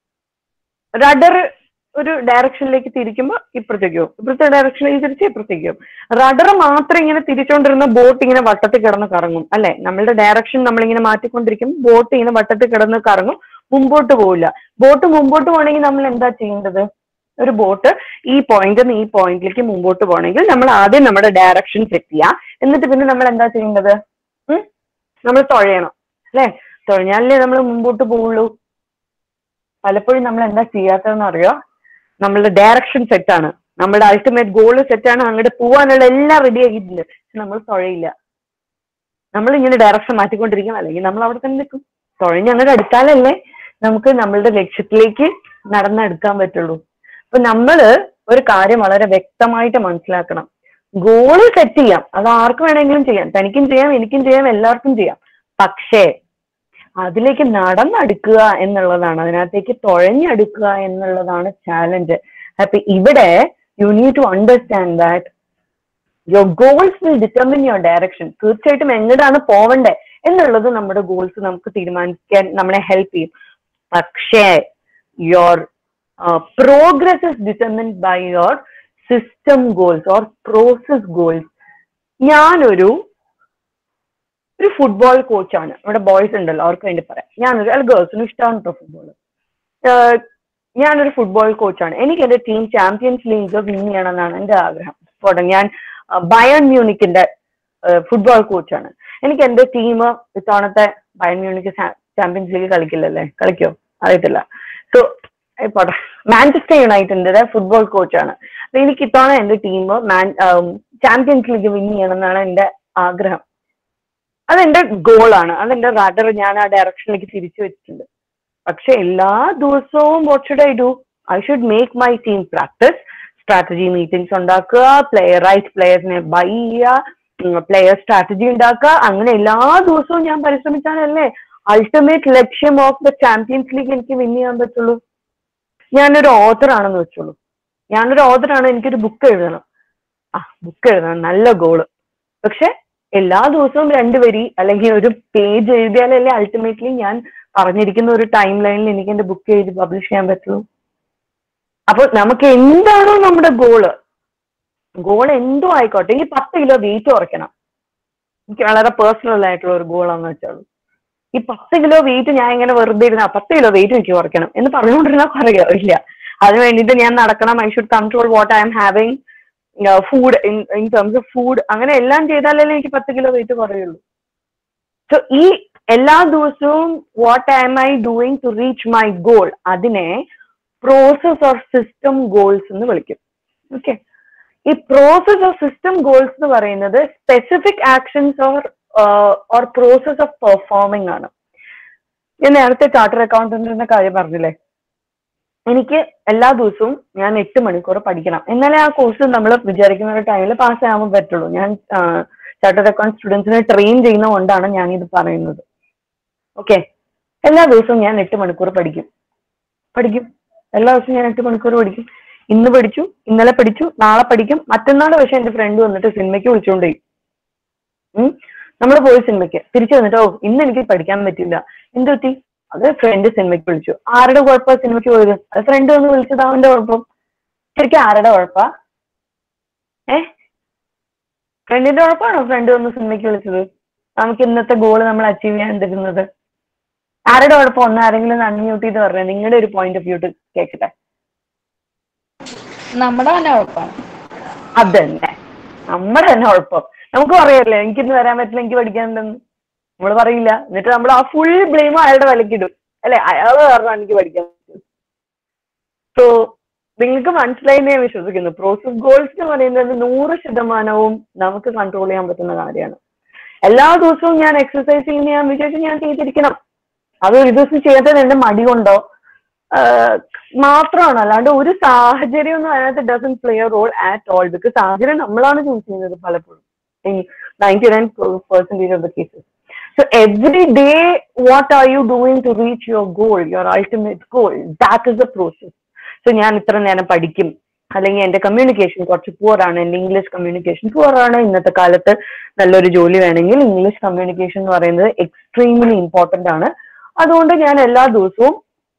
റഡർ ഒരു ഡയറക്ഷനിലേക്ക് തിരിക്കുമ്പോൾ ഇപ്പുറത്തേക്ക് പോകും ഇപ്പുറത്തെ ഡയറക്ഷനിലേക്ക് തിരിച്ച് ഇപ്പുറത്തേക്ക് പോകും റഡർ മാത്രം ഇങ്ങനെ തിരിച്ചുകൊണ്ടിരുന്ന ബോട്ട് ഇങ്ങനെ വട്ടത്തിൽ കിടന്ന് കറങ്ങും അല്ലെ നമ്മളുടെ ഡയറക്ഷൻ നമ്മളിങ്ങനെ മാറ്റിക്കൊണ്ടിരിക്കും ബോട്ട് ഇങ്ങനെ വട്ടത്തിൽ കിടന്ന് കറങ്ങും മുമ്പോട്ട് പോവില്ല ബോട്ട് മുമ്പോട്ട് പോകണമെങ്കിൽ നമ്മൾ എന്താ ചെയ്യേണ്ടത് ഒരു ബോട്ട് ഈ പോയിന്റ് നിന്ന് ഈ പോയിന്റിലേക്ക് മുമ്പോട്ട് പോകണമെങ്കിൽ നമ്മൾ ആദ്യം നമ്മുടെ ഡയറക്ഷൻ സെറ്റ് ചെയ്യുക എന്നിട്ട് പിന്നെ നമ്മൾ എന്താ ചെയ്യേണ്ടത് ഉം? നമ്മൾ തുഴയണം അല്ലെ തുഴഞ്ഞാലേ നമ്മൾ മുമ്പോട്ട് പോവുള്ളൂ പലപ്പോഴും നമ്മൾ എന്താ ചെയ്യാത്തതെന്ന് അറിയോ നമ്മളുടെ ഡയറക്ഷൻ സെറ്റ് ആണ് നമ്മുടെ അൾട്ടിമേറ്റ് ഗോൾ സെറ്റ് ആണ് അങ്ങോട്ട് പോവാനുള്ള എല്ലാം റെഡി ആക്കിയിട്ടുണ്ട് പക്ഷെ നമ്മൾ തുഴയില്ല നമ്മൾ ഇങ്ങനെ ഡയറക്ഷൻ മാറ്റിക്കൊണ്ടിരിക്കും അല്ലെങ്കിൽ നമ്മൾ അവിടെ തന്നെ നിൽക്കും തുഴഞ്ഞ് അങ്ങോട്ട് അടുത്താലല്ലേ നമുക്ക് നമ്മളുടെ ലക്ഷ്യത്തിലേക്ക് നടന്നെടുക്കാൻ പറ്റുള്ളൂ അപ്പൊ നമ്മള് ഒരു കാര്യം വളരെ വ്യക്തമായിട്ട് മനസ്സിലാക്കണം ഗോള് സെറ്റ് ചെയ്യാം അത് ആർക്ക് വേണമെങ്കിലും ചെയ്യാം തനിക്കും ചെയ്യാം എനിക്കും ചെയ്യാം എല്ലാവർക്കും ചെയ്യാം പക്ഷേ അതിലേക്ക് നടന്നെടുക്കുക എന്നുള്ളതാണ് അതിനകത്തേക്ക് തുഴഞ്ഞെടുക്കുക എന്നുള്ളതാണ് ചാലഞ്ച് അപ്പൊ ഇവിടെ you need to understand that your goals will determine your direction തീർച്ചയായിട്ടും എങ്ങോട്ടാണ് പോവണ്ടേ എന്നുള്ളത് നമ്മുടെ ഗോൾസ് നമുക്ക് തീരുമാനിക്കാൻ നമ്മളെ ഹെൽപ്പ് ചെയ്യും പക്ഷേ your progress is determined by your system goals or process goals ഞാനൊരു ഒരു ഫുട്ബോൾ കോച്ചാണ് ഇവിടെ ബോയ്സ് ഉണ്ടല്ലോ അവർക്ക് വേണ്ടി പറയാം ഞാനൊരു അല്ല ഗേൾസിനും ഇഷ്ടമാണ് കേട്ടോ ഫുട്ബോൾ ഞാനൊരു ഫുട്ബോൾ കോച്ചാണ് എനിക്ക് എന്റെ ടീം ചാമ്പ്യൻസ് ലീഗ് വിൻ ചെയ്യണമെന്നാണ് എന്റെ ആഗ്രഹം പോട്ടെ ഞാൻ ബയൺ മ്യൂണിക്കിന്റെ ഫുട്ബോൾ കോച്ചാണ് എനിക്ക് എന്റെ ടീം ഇത്തവണത്തെ ബയൺ മ്യൂണിക്ക് ചാമ്പ്യൻസ് ലീഗ് കളിക്കില്ലല്ലേ കളിക്കോ അറിയത്തില്ല സോ പോട്ടെ മാഞ്ചസ്റ്റർ യുണൈറ്റഡിന്റെ ഫുട്ബോൾ കോച്ചാണ് അപ്പൊ എനിക്ക് ഇത്തവണ എന്റെ ടീം ചാമ്പ്യൻസ് ലീഗ് വിൻ ചെയ്യണമെന്നാണ് എന്റെ ആഗ്രഹം അതെന്റെ ഗോളാണ് അതെന്റെ റഡർ ഞാൻ ആ ഡയറക്ഷനിലേക്ക് തിരിച്ചു വെച്ചിട്ടുണ്ട് പക്ഷെ എല്ലാ ദിവസവും what should I do I should make my team practice strategy meetings ഉണ്ടാക്കുക പ്ലെയർ റൈറ്റ് പ്ലെയേഴ്സിനെ ബൈ ചെയ്യുക പ്ലെയർ സ്ട്രാറ്റജി ഉണ്ടാക്കുക അങ്ങനെ എല്ലാ ദിവസവും ഞാൻ പരിശ്രമിച്ചാലല്ലേ അൾട്ടിമേറ്റ് ലക്ഷ്യം ഓഫ് ദ ചാമ്പ്യൻസ് ലീഗ് എനിക്ക് വിൻ ചെയ്യാൻ പറ്റുള്ളൂ ഞാനൊരു ഓഥർ ആണെന്ന് വെച്ചോളൂ ഞാനൊരു ഓഥർ ആണ് എനിക്കൊരു ബുക്ക് എഴുതണം ആ ബുക്ക് എഴുതണം നല്ല ഗോള് പക്ഷെ എല്ലാ ദിവസവും രണ്ട് വരി അല്ലെങ്കിൽ ഒരു പേജ് എഴുതിയാലല്ലേ അൾട്ടിമേറ്റ്ലി ഞാൻ പറഞ്ഞിരിക്കുന്ന ഒരു ടൈം ലൈനിൽ എനിക്ക് എന്റെ ബുക്ക് എഴുതി പബ്ലിഷ് ചെയ്യാൻ പറ്റുള്ളൂ അപ്പൊ നമുക്ക് എന്താണോ നമ്മുടെ ഗോള് ഗോൾ എന്തോ ആയിക്കോട്ടെ എനിക്ക് പത്ത് കിലോ വെയിറ്റ് കുറയ്ക്കണം എനിക്ക് വളരെ പേഴ്സണൽ ആയിട്ടുള്ള ഒരു ഗോളാന്ന് വെച്ചോളൂ ഈ പത്ത് കിലോ വെയിറ്റ് ഞാൻ ഇങ്ങനെ വെറുതെ ഇരുന്ന പത്ത് കിലോ വെയിറ്റ് എനിക്ക് കുറയ്ക്കണം എന്ന് പറഞ്ഞുകൊണ്ടിരുന്നാൽ കുറയോ ഇല്ല അതിന് വേണ്ടിയിട്ട് ഞാൻ നടക്കണം I should control what I'm having food in in terms of food അങ്ങനെ എല്ലാം ചെയ്താലല്ലേ എനിക്ക് പത്ത് കിലോ വെയിറ്റ് കുറയുള്ളൂ സോ ഈ എല്ലാ ദിവസവും what am I doing to reach my goal അതിനെ പ്രോസസ് ഓർ സിസ്റ്റം ഗോൾസ് എന്ന് വിളിക്കും ഓക്കെ ഈ പ്രോസസ് ഓഫ് സിസ്റ്റം ഗോൾസ് എന്ന് പറയുന്നത് specific actions or or process of performing ആണ് ഞാൻ നേരത്തെ ചാർട്ടർ അക്കൗണ്ടന്റിന്റെ കാര്യം പറഞ്ഞില്ലേ എനിക്ക് എല്ലാ ദിവസവും ഞാൻ എട്ട് മണിക്കൂർ പഠിക്കണം എന്നാലേ ആ കോഴ്സ് നമ്മൾ വിചാരിക്കുന്ന ഒരു ടൈമിൽ പാസ് ആവാൻ പറ്റുള്ളൂ ഞാൻ ചാർട്ടർ അക്കൗണ്ട് സ്റ്റുഡൻസിനെ ട്രെയിൻ ചെയ്യുന്നതുകൊണ്ടാണ് ഞാൻ ഇത് പറയുന്നത് ഓക്കെ എല്ലാ ദിവസവും ഞാൻ എട്ട് മണിക്കൂർ പഠിക്കും പഠിക്കും എല്ലാ ദിവസവും ഞാൻ എട്ട് മണിക്കൂർ പഠിക്കും ഇന്ന് പഠിച്ചു ഇന്നലെ പഠിച്ചു നാളെ പഠിക്കും മറ്റന്നാൾ പക്ഷെ എന്റെ ഫ്രണ്ട് വന്നിട്ട് സിനിമയ്ക്ക് വിളിച്ചുകൊണ്ടേ നമ്മൾ പോയി സിനിമയ്ക്ക് തിരിച്ചു വന്നിട്ട് ഓ ഇന്ന് എനിക്ക് പഠിക്കാൻ പറ്റില്ല എന്ത് പറ്റി അത് ഫ്രണ്ട് സിനിമയ്ക്ക് വിളിച്ചു ആരുടെ കുഴപ്പ സിനിമയ്ക്ക് പോയത് അത് ഫ്രണ്ട് വന്ന് വിളിച്ചത് അവന്റെ കുഴപ്പം ശരിക്കും ആരുടെ കുഴപ്പ ഏ ഫ്രണ്ടിന്റെ കുഴപ്പമാണോ ഫ്രണ്ട് വന്ന് സിനിമയ്ക്ക് വിളിച്ചത് നമുക്ക് ഇന്നത്തെ ഗോൾ നമ്മൾ അച്ചീവ് ചെയ്യാൻ എന്തിരുന്നത് ആരുടെ കുഴപ്പം ഒന്ന് ആരെങ്കിലും അൺമ്യൂട്ട് ചെയ്ത് പറഞ്ഞേ നിങ്ങളുടെ ഒരു പോയിന്റ് ഓഫ് വ്യൂ കേൾക്കട്ടെ നമ്മുടെ തന്നെ കുഴപ്പമാണ് അതന്നെ നമ്മുടെ തന്നെ കുഴപ്പം നമുക്ക് പറയല്ലേ എനിക്കിന്ന് വരാൻ പറ്റില്ല എനിക്ക് പഠിക്കാനുണ്ടെന്ന് നമ്മൾ പറയില്ല എന്നിട്ട് നമ്മൾ ആ ഫുൾ ബ്ലെയിം അയാളുടെ വിലക്കിടും അല്ലെ അയാൾ കാരണം എനിക്ക് പഠിക്കാൻ പറ്റും സോ നിങ്ങൾക്ക് മനസ്സിലായി എന്ന് ഞാൻ വിശ്വസിക്കുന്നു പ്രോസസ് ഗോൾസ് എന്ന് പറയുന്നത് നൂറ് ശതമാനവും നമുക്ക് കൺട്രോൾ ചെയ്യാൻ പറ്റുന്ന കാര്യമാണ് എല്ലാ ദിവസവും ഞാൻ എക്സസൈസ് ചെയ്യുന്ന ഞാൻ വിചാരിച്ചു ഞാൻ ചെയ്തിരിക്കണം അത് ഒരു ദിവസം ചെയ്യാത്തത് എന്റെ മടി കൊണ്ടോ ആഹ് മാത്രമാണ് അല്ലാണ്ട് ഒരു സാഹചര്യം ഒന്നും അതിനകത്ത് doesn't play a role at all because സാഹചര്യം നമ്മളാണ് ചൂസ് ചെയ്യുന്നത് പലപ്പോഴും ninety nine percentage of the cases so every day what are you doing to reach your goal your ultimate goal that is a process so ഞാൻ ഇത്ര നേരം പഠിക്കും അല്ലെങ്കിൽ എന്റെ കമ്മ്യൂണിക്കേഷൻ കുറച്ച് പുവർ ആണ് എന്റെ ഇംഗ്ലീഷ് കമ്മ്യൂണിക്കേഷൻ പുവർ ആണ് ഇന്നത്തെ കാലത്ത് നല്ലൊരു ജോലി വേണമെങ്കിൽ ഇംഗ്ലീഷ് കമ്മ്യൂണിക്കേഷൻ എന്ന് പറയുന്നത് എക്സ്ട്രീംലി ഇമ്പോർട്ടന്റ് ആണ് അതുകൊണ്ട് ഞാൻ എല്ലാ ദിവസവും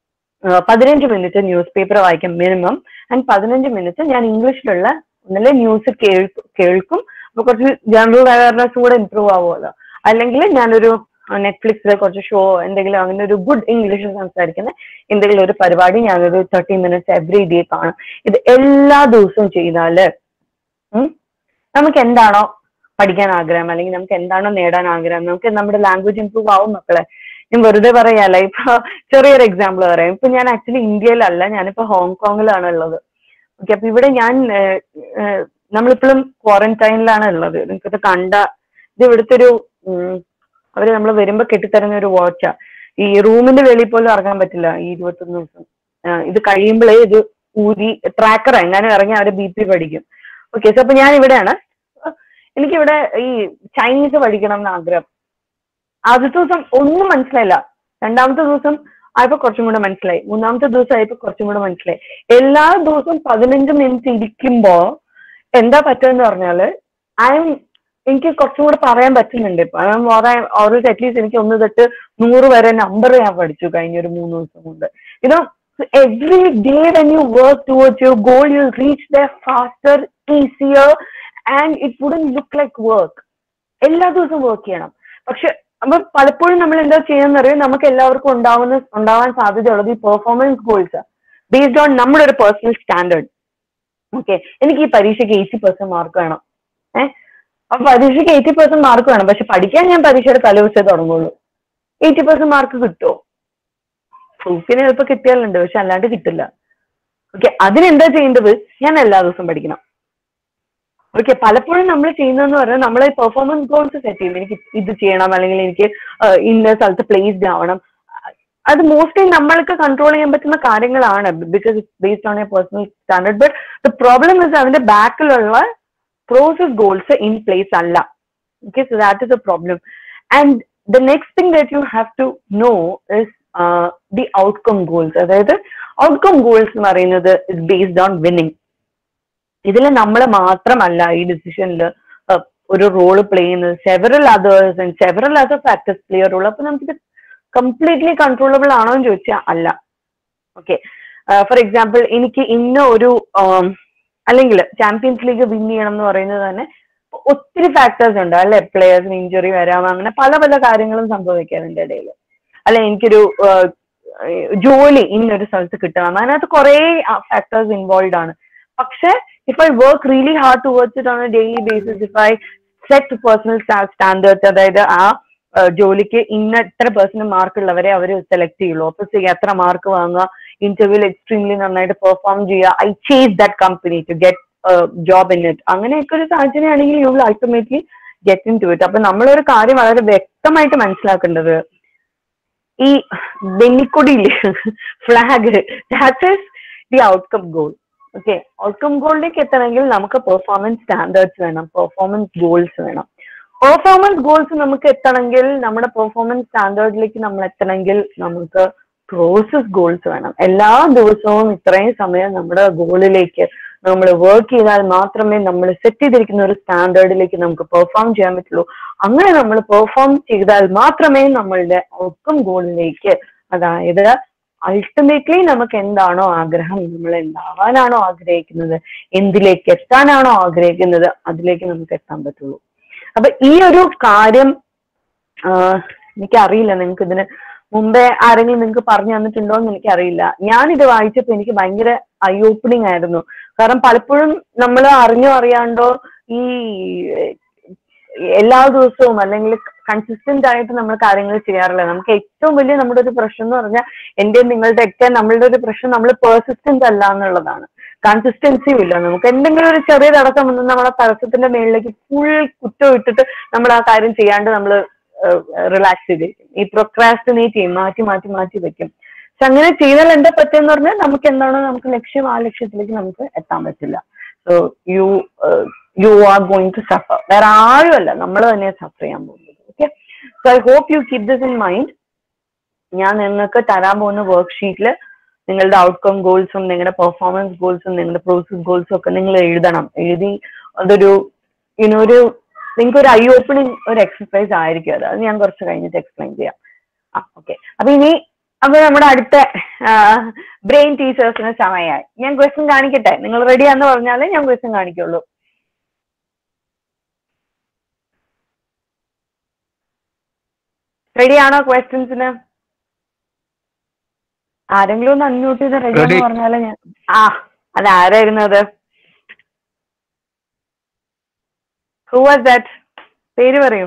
ആ, പതിനഞ്ച് മിനിറ്റ് ന്യൂസ് പേപ്പർ വായിക്കും മിനിമം ആൻഡ് പതിനഞ്ച് മിനിറ്റ് ഞാൻ ഇംഗ്ലീഷിലുള്ള ഒന്നല്ലേ ന്യൂസ് കേൾക്കും കേൾക്കും അപ്പൊ കുറച്ച് ജനറൽ അവയർനെസ് കൂടെ ഇമ്പ്രൂവ് ആവുമല്ലോ അല്ലെങ്കിൽ ഞാനൊരു നെറ്റ്ഫ്ലിക്സിലെ കുറച്ച് ഷോ എന്തെങ്കിലും അങ്ങനെ ഒരു ഗുഡ് ഇംഗ്ലീഷിൽ സംസാരിക്കുന്ന എന്തെങ്കിലും ഒരു പരിപാടി ഞാനൊരു തേർട്ടി മിനിറ്റ്സ് എവറി ഡേ കാണും ഇത് എല്ലാ ദിവസവും ചെയ്താല് ഉം, നമുക്ക് എന്താണോ പഠിക്കാൻ ആഗ്രഹം അല്ലെങ്കിൽ നമുക്ക് എന്താണോ നേടാൻ ആഗ്രഹം നമുക്ക് നമ്മുടെ ലാംഗ്വേജ് ഇമ്പ്രൂവ് ആവും മക്കളെ ഞാൻ വെറുതെ പറയല്ല ഇപ്പൊ ചെറിയൊരു എക്സാമ്പിൾ പറയാം ഇപ്പൊ ഞാൻ ആക്ച്വലി ഇന്ത്യയിലല്ല ഞാനിപ്പോ ഹോങ്കോങ്ങിലാണ് ഉള്ളത് ഓക്കെ അപ്പൊ ഇവിടെ ഞാൻ ഏഹ്, ഏഹ്, നമ്മളിപ്പോഴും ക്വാറന്റൈനിലാണ് ഉള്ളത് നിങ്ങൾക്കത് കണ്ട ഇത് ഇവിടുത്തെ ഒരു ഉം, അവര് നമ്മൾ വരുമ്പോ കെട്ടിത്തരുന്ന ഒരു വാച്ചാ ഈ റൂമിന്റെ വെളിയിൽ പോലും ഇറങ്ങാൻ പറ്റില്ല ഈ ഇരുപത്തൊന്ന് ദിവസം ആ, ഇത് കഴിയുമ്പോഴേ ഇത് ഊരി ട്രാക്കർ എങ്ങാനും ഇറങ്ങി അവരെ ബി പി പഠിക്കും ഓക്കെ സോ അപ്പൊ ഞാൻ ഇവിടെയാണ് എനിക്കിവിടെ ഈ ചൈനീസ് പഠിക്കണം എന്ന് ആഗ്രഹം ആദ്യത്തെ ദിവസം ഒന്നും മനസ്സിലായില്ല രണ്ടാമത്തെ ദിവസം ആയപ്പോ കുറച്ചും കൂടെ മനസ്സിലായി മൂന്നാമത്തെ ദിവസം ആയപ്പോ കുറച്ചും കൂടെ മനസ്സിലായി എല്ലാ ദിവസവും പതിനഞ്ച് മിനിറ്റ് ഇരിക്കുമ്പോ എന്താ പറ്റുമെന്ന് പറഞ്ഞാല് ഐ എം എനിക്ക് കുറച്ചും കൂടെ പറയാൻ പറ്റുന്നുണ്ട് ഇപ്പൊ ഐ എം ഓൾവേസ് അറ്റ്ലീസ്റ്റ് എനിക്ക് ഒന്ന് തൊട്ട് നൂറ് വരെ നമ്പർ ഞാൻ പഠിച്ചു കഴിഞ്ഞ ഒരു മൂന്ന് ദിവസം കൊണ്ട് you know every day when you work towards your goal you reach the faster easier and it wouldn't look like work എല്ലാ ദിവസവും വർക്ക് ചെയ്യണം പക്ഷെ അപ്പൊ പലപ്പോഴും നമ്മൾ എന്താ ചെയ്യുന്ന അറിയാം നമുക്ക് എല്ലാവർക്കും ഉണ്ടാവുന്ന ഉണ്ടാവാൻ സാധ്യതയുള്ളത് ഈ പെർഫോമൻസ് ഗോൾസ് ബേസ്ഡ് ഓൺ നമ്മുടെ ഒരു പേഴ്സണൽ സ്റ്റാൻഡേർഡ് ഓക്കെ എനിക്ക് ഈ പരീക്ഷയ്ക്ക് എയ്റ്റി പെർസെന്റ് മാർക്ക് വേണം ഏഹ് അപ്പൊ പരീക്ഷയ്ക്ക് എയ്റ്റി പെർസെന്റ് മാർക്ക് വേണം പക്ഷെ പഠിക്കാൻ ഞാൻ പരീക്ഷയുടെ തലേദിവസമേ തുടങ്ങുള്ളൂ എയ്റ്റി പെർസെന്റ് മാർക്ക് കിട്ടുമോ പ്രൂഫിന് ചിലപ്പോൾ കിട്ടിയാലുണ്ട് പക്ഷെ അല്ലാണ്ട് കിട്ടില്ല ഓക്കെ അതിനെന്താ ചെയ്യേണ്ടത് ഞാൻ എല്ലാ ദിവസവും പഠിക്കണം ഓക്കെ പലപ്പോഴും നമ്മൾ ചെയ്യുന്നതെന്ന് പറഞ്ഞാൽ നമ്മൾ പെർഫോമൻസ് ഗോൾസ് സെറ്റ് ചെയ്യും എനിക്ക് ഇത് ചെയ്യണം അല്ലെങ്കിൽ എനിക്ക് ആഹ് ഇന്ന സ്ഥലത്ത് പ്ലേസ്ഡ് ആവണം അത് മോസ്റ്റ്ലി നമ്മൾക്ക് കൺട്രോൾ ചെയ്യാൻ പറ്റുന്ന കാര്യങ്ങളാണ് because it's based on a personal standard but the problem is അതിന്റെ ബാക്കിലുള്ള പ്രോസസ് ഗോൾസ് ഇൻ പ്ലേസ് അല്ല okay so that is a problem and the next thing that you have to know is the outcome goals അതായത് outcome goals എന്ന് പറയുന്നത് is based on winning ഇതിൽ നമ്മൾ മാത്രമല്ല ഈ ഡിസിഷനിൽ ഒരു റോള് പ്ലേ ചെയ്യുന്നത് several others and several other factors play role അപ്പൊ നമുക്കിത് കംപ്ലീറ്റ്ലി കൺട്രോളബിൾ ആണോ എന്ന് ചോദിച്ചാൽ അല്ല ഓക്കെ ഫോർ എക്സാമ്പിൾ എനിക്ക് ഇന്ന ഒരു ആം, അല്ലെങ്കിൽ ചാമ്പ്യൻസ് ലീഗ് വിൻ ചെയ്യണം എന്ന് പറയുന്നത് തന്നെ ഒത്തിരി ഫാക്ടേഴ്സ് ഉണ്ട് അല്ലെ പ്ലേയേഴ്സിന് ഇഞ്ചുറി വരാം അങ്ങനെ പല പല കാര്യങ്ങളും സംഭവിക്കാം അതിന്റെ ഇടയിൽ അല്ലെ എനിക്കൊരു ആ, ജോലി ഇന്നൊരു സ്ഥലത്ത് കിട്ടണം അതിനകത്ത് കുറെ ഫാക്ടേഴ്സ് ഇൻവോൾവ് ആണ് പക്ഷെ if I work really hard towards it on a daily basis if I set personal standards അതായത് ആ ആ, ജോലിക്ക് ഇന്ന എത്ര പേഴ്സണൽ മാർക്ക് ഉള്ളവരെ അവർ സെലക്ട് ചെയ്യുള്ളൂ അപ്പൊ എത്ര മാർക്ക് വാങ്ങുക ഇന്റർവ്യൂവിൽ എക്സ്ട്രീംലി നന്നായിട്ട് പെർഫോം ചെയ്യുക I chase that company to get job in it അങ്ങനെയൊക്കെ ഒരു സാഹചര്യമാണെങ്കിൽ you will ultimately get into it അപ്പൊ നമ്മളൊരു കാര്യം വളരെ വ്യക്തമായിട്ട് മനസ്സിലാക്കേണ്ടത് ഈ വെന്നിക്കൊടിയില്ലേ flag that is the outcome goal okay outcome ഗോളിലേക്ക് എത്തണമെങ്കിൽ നമുക്ക് പെർഫോമൻസ് സ്റ്റാൻഡേർഡ്സ് വേണം പെർഫോമൻസ് ഗോൾസ് വേണം പെർഫോമൻസ് ഗോൾസ് നമുക്ക് എത്തണമെങ്കിൽ നമ്മുടെ പെർഫോമൻസ് സ്റ്റാൻഡേർഡിലേക്ക് നമ്മൾ എത്തണമെങ്കിൽ നമുക്ക് പ്രോസസ് ഗോൾസ് വേണം എല്ലാ ദിവസവും ഇത്രയും സമയം നമ്മുടെ ഗോളിലേക്ക് നമ്മൾ വർക്ക് ചെയ്താൽ മാത്രമേ നമ്മൾ സെറ്റ് ചെയ്തിരിക്കുന്ന ഒരു സ്റ്റാൻഡേർഡിലേക്ക് നമുക്ക് പെർഫോം ചെയ്യാൻ പറ്റുള്ളൂ അങ്ങനെ നമ്മൾ പെർഫോം ചെയ്താൽ മാത്രമേ നമ്മളുടെ ഔട്ട്കം ഗോളിലേക്ക് അതായത് അൾട്ടിമേറ്റ്ലി നമുക്ക് എന്താണോ ആഗ്രഹം നമ്മൾ എന്താവാനാണോ ആഗ്രഹിക്കുന്നത് എന്തിലേക്ക് എത്താനാണോ ആഗ്രഹിക്കുന്നത് അതിലേക്ക് നമുക്ക് എത്താൻ പറ്റുള്ളൂ അപ്പൊ ഈ ഒരു കാര്യം ആഹ് എനിക്കറിയില്ല നിങ്ങൾക്ക് ഇതിന് മുമ്പേ ആരെങ്കിലും നിങ്ങൾക്ക് പറഞ്ഞു തന്നിട്ടുണ്ടോ എന്ന് എനിക്കറിയില്ല ഞാൻ ഇത് വായിച്ചപ്പോ എനിക്ക് ഭയങ്കര ഐ ഓപ്പണിംഗ് ആയിരുന്നു കാരണം പലപ്പോഴും നമ്മൾ അറിഞ്ഞോ അറിയാണ്ടോ ഈ ഏഹ്, എല്ലാ ദിവസവും അല്ലെങ്കിൽ കൺസിസ്റ്റന്റ് ആയിട്ട് നമ്മൾ കാര്യങ്ങൾ ചെയ്യാറില്ല നമുക്ക് ഏറ്റവും വലിയ നമ്മുടെ ഒരു പ്രശ്നം എന്ന് പറഞ്ഞാൽ എന്റെ നിങ്ങളുടെ ഒക്കെ നമ്മളുടെ ഒരു പ്രശ്നം നമ്മൾ പേഴ്സിസ്റ്റന്റ് അല്ല എന്നുള്ളതാണ് കൺസിസ്റ്റൻസിയും ഇല്ല നമുക്ക് എന്തെങ്കിലും ഒരു ചെറിയ തടസ്സം വന്ന് നമ്മളെ തടസ്സത്തിന്റെ മേളിലേക്ക് ഫുൾ കുറ്റം ഇട്ടിട്ട് നമ്മൾ ആ കാര്യം ചെയ്യാണ്ട് നമ്മൾ റിലാക്സ് ചെയ്തിരിക്കും ഈ പ്രൊക്രാസ്റ്റിനേറ്റ് ചെയ്യും മാറ്റി മാറ്റി മാറ്റി വെക്കും പക്ഷെ അങ്ങനെ ചെയ്താൽ എന്താ പറ്റുമെന്ന് പറഞ്ഞാൽ നമുക്ക് എന്താണോ നമുക്ക് ലക്ഷ്യം ആ ലക്ഷ്യത്തിലേക്ക് നമുക്ക് എത്താൻ പറ്റില്ല so you you are going to suffer വേറെ ആരുമല്ല നമ്മൾ തന്നെ സഫർ ചെയ്യാൻ പോകുന്നത് okay so I hope you keep this in mind ഞാൻ നിങ്ങൾക്ക് തരാൻ പോകുന്ന വർക്ക്ഷീറ്റിൽ നിങ്ങളുടെ ഔട്ട്കം ഗോൾസും നിങ്ങളുടെ പെർഫോമൻസ് ഗോൾസും നിങ്ങളുടെ പ്രോസസ് ഗോൾസും ഒക്കെ നിങ്ങൾ എഴുതണം എഴുതി അതൊരു ഇനോ ഒരു നിങ്ങൾക്ക് ഒരു ഐ ഓപ്പണിംഗ് ഒരു എക്സസൈസ് ആയിരിക്കും അത് അത് ഞാൻ കുറച്ച് കഴിഞ്ഞിട്ട് എക്സ്പ്ലെയിൻ ചെയ്യാം ആ ഓക്കെ അപ്പൊ ഇനി അപ്പൊ നമ്മുടെ അടുത്ത ബ്രെയിൻ ടീച്ചേഴ്സിന് സമയമായി ഞാൻ ക്വസ്റ്റ്യൻ കാണിക്കട്ടെ നിങ്ങൾ റെഡി ആന്ന് പറഞ്ഞാലേ ഞാൻ ക്വസ്റ്റ്യൻ കാണിക്കുള്ളൂ റെഡി ആണോ ക്വസ്റ്റ്യൻസിന് ആരെങ്കിലും ഒന്ന് അൺമ്യൂട്ട് ചെയ്ത് റെഡി ആണെന്ന് Ready. പറഞ്ഞാലേ ഞാൻ ആ അത് ആരായിരുന്നു അത് ഹു വാസ് ദാറ്റ് പേര് പറയൂ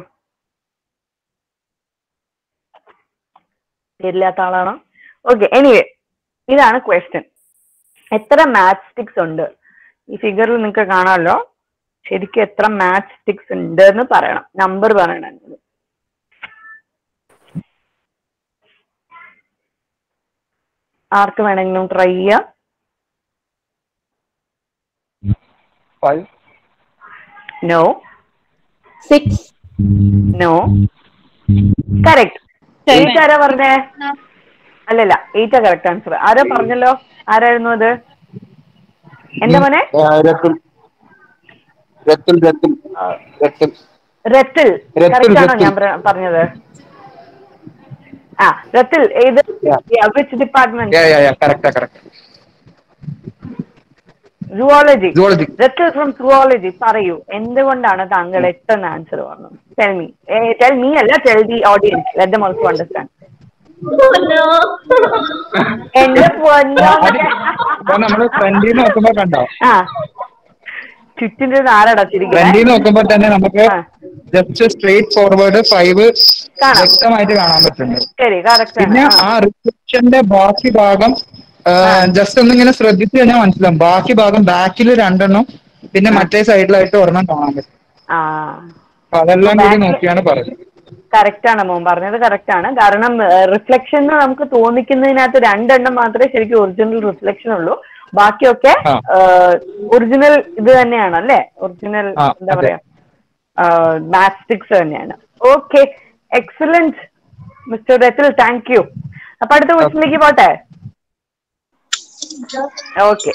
പേരില്ലാത്ത ആളാണോ ഓക്കെ എനിവേ ഇതാണ് ക്വസ്റ്റ്യൻ എത്ര മാച്ച് സ്റ്റിക്സ് ഉണ്ട് ഈ ഫിഗറിൽ നിങ്ങൾക്ക് കാണാമല്ലോ ശരിക്കും എത്ര മാച്ച് സ്റ്റിക്സ് ഉണ്ട് എന്ന് പറയണം നമ്പർ പറയണം എന്നോട്. ആർക്ക് വേണമെങ്കിലും ട്രൈ ചെയ്യാം five no six, no correct eight ആരാ പറഞ്ഞേ അല്ലല്ല എയ്റ്റാ കറക്റ്റ് ആൻസർ ആരാ പറഞ്ഞല്ലോ ആരായിരുന്നു അത് എന്താ മോനെ രത്തുൽ രത്തുൽ രത്തുൽ രത്തുൽ റത്തിൽ റത്തിൽ, കറക്റ്റ് ആണോ റത്തിൽ. ഞാൻ പറ- പറഞ്ഞത് ആ റത്തിൽ ഏത് which department ya ya ya കറക്റ്റാ correct zoology zoology Rathil from zoology പറയൂ എന്തുകൊണ്ടാണ് താങ്കൾ എട്ടെന്ന് ആൻസർ പറഞ്ഞത് ടെൽ മീ ടെൽ മീ അല്ല tell the audience let them also understand എന്റെ പൊന്നോ അപ്പൊ നമ്മള് ഫ്രണ്ടിൽ നോക്കുമ്പോ കണ്ടോ ആ ചുറ്റിന്റെ ആരടാ ഫ്രണ്ടിൽ ചിരിക്കുന്നത് നോക്കുമ്പോ തന്നെ നമുക്ക് ആ. ജസ്റ്റ് സ്ട്രേറ്റ് ഫോർവേഡ് ഫൈവ് കാണാം. വ്യക്തമായിട്ട് കാണാൻ പറ്റുന്നുണ്ട് ശരി കറക്റ്റ് പിന്നെ ആണ് ആ റിഫ്ലക്ഷന്റെ ബാക്കി ഭാഗം ജസ്റ്റ് ഒന്നിങ്ങനെ ശ്രദ്ധിച്ചു കഴിഞ്ഞാൽ മനസ്സിലാവും ബാക്കി ഭാഗം ബാക്കിൽ രണ്ടെണ്ണം പിന്നെ മറ്റേ സൈഡിലായിട്ട് ഒരെണ്ണം കാണാൻ പറ്റും ആ അപ്പൊ അതെല്ലാം കൂടി Back- നോക്കിയാണ് പറയുന്നത് കറക്റ്റ് ആണ് മോൻ പറഞ്ഞത് കറക്റ്റ് ആണ് കാരണം റിഫ്ലക്ഷൻ നമുക്ക് തോന്നിക്കുന്നതിനകത്ത് രണ്ടെണ്ണം മാത്രമേ ശരിക്കും ഒറിജിനൽ റിഫ്ലക്ഷൻ ഉള്ളൂ ബാക്കിയൊക്കെ ആ. ഒറിജിനൽ ഇത് തന്നെയാണ് അല്ലേ ഒറിജിനൽ ആ, എന്താ അതെ. പറയാ മാസ്റ്റിക്സ് തന്നെയാണ് okay excellent mister Rathil thank you അപ്പൊ അടുത്ത ക്വസ്റ്റിലേക്ക് പോട്ടെ ഓക്കെ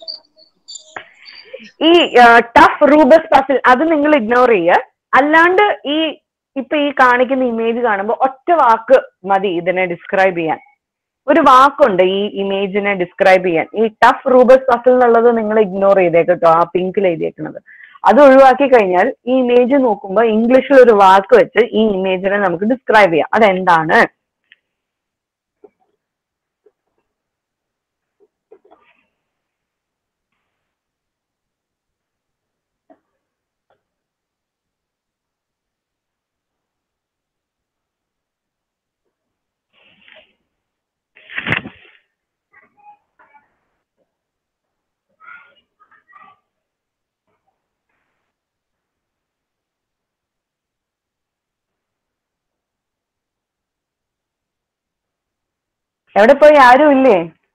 ഈ ടഫ് റൂബസ് പസിൽ അത് നിങ്ങൾ ഇഗ്നോർ ചെയ്യുക അല്ലാണ്ട് ഈ ഇപ്പൊ ഈ കാണിക്കുന്ന ഇമേജ് കാണുമ്പോൾ ഒറ്റ വാക്ക് മതി ഇതിനെ ഡിസ്ക്രൈബ് ചെയ്യാൻ ഒരു വാക്കുണ്ട് ഈ ഇമേജിനെ ഡിസ്ക്രൈബ് ചെയ്യാൻ ഈ ടഫ് റൂബസ് പസിൽ എന്നുള്ളത് നിങ്ങൾ ഇഗ്നോർ ചെയ്തേക്കട്ടോ ആ പിങ്കിൽ എഴുതിയേക്കുന്നത് അത് ഒഴിവാക്കി കഴിഞ്ഞാൽ ഈ ഇമേജ് നോക്കുമ്പോൾ ഇംഗ്ലീഷിൽ ഒരു വാക്ക് വെച്ച് ഈ ഇമേജിനെ നമുക്ക് ഡിസ്ക്രൈബ് ചെയ്യാം അതെന്താണ് എവിടെ പോയി ആരും ഇല്ലേ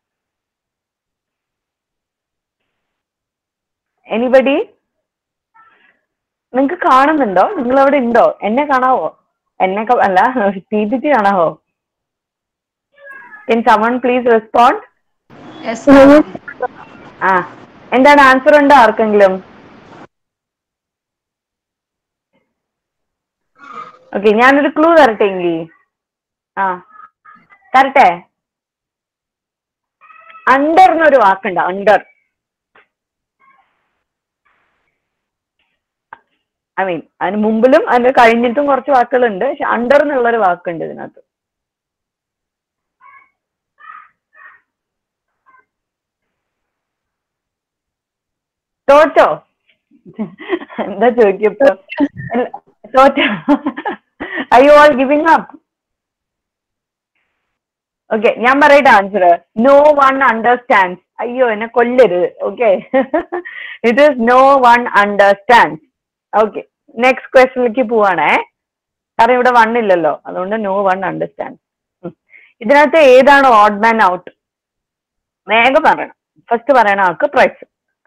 എനിബഡി നിങ്ങക്ക് കാണുന്നുണ്ടോ നിങ്ങൾ അവിടെ ഉണ്ടോ എന്നെ കാണാവോ എന്നെ ക- അല്ല പി പി ടി കാണാവോ can someone please respond Yes, ആ എന്താണ് ആൻസർ ഉണ്ടോ ആർക്കെങ്കിലും ഓക്കെ ഞാനൊരു ക്ലൂ തരട്ടെ എങ്കിൽ ആ തരട്ടെ അണ്ടർ എന്നൊരു വാക്കുണ്ട് അണ്ടർ ഐ മീൻ അതിന് മുമ്പിലും അതിന് കഴിഞ്ഞിട്ടും കുറച്ച് വാക്കുകളുണ്ട് പക്ഷെ അണ്ടർ എന്നുള്ളൊരു വാക്കുണ്ട് ഇതിനകത്ത് തോറ്റോ എന്താ ചോദിക്കപ്പോ അല്ല, തോറ്റോ I you all giving up okay ഞാൻ പറയട്ടെ ആൻസർ നോ വൺ അണ്ടർസ്റ്റാൻഡ് അയ്യോ എന്നെ കൊല്ലരുത് okay it is no one understand okay next ക്വസ്റ്റനിലേക്ക് പോവാണേ കാരണം ഇവിടെ വൺ ഇല്ലല്ലോ അതുകൊണ്ട് നോ വൺ അണ്ടർസ്റ്റാൻഡ് ഇതിനകത്ത് ഏതാണ് ഓഡ് മാൻ ഔട്ട് വേഗം പറയണം ഫസ്റ്റ് പറയണ ആൾക്ക് പ്രൈസ്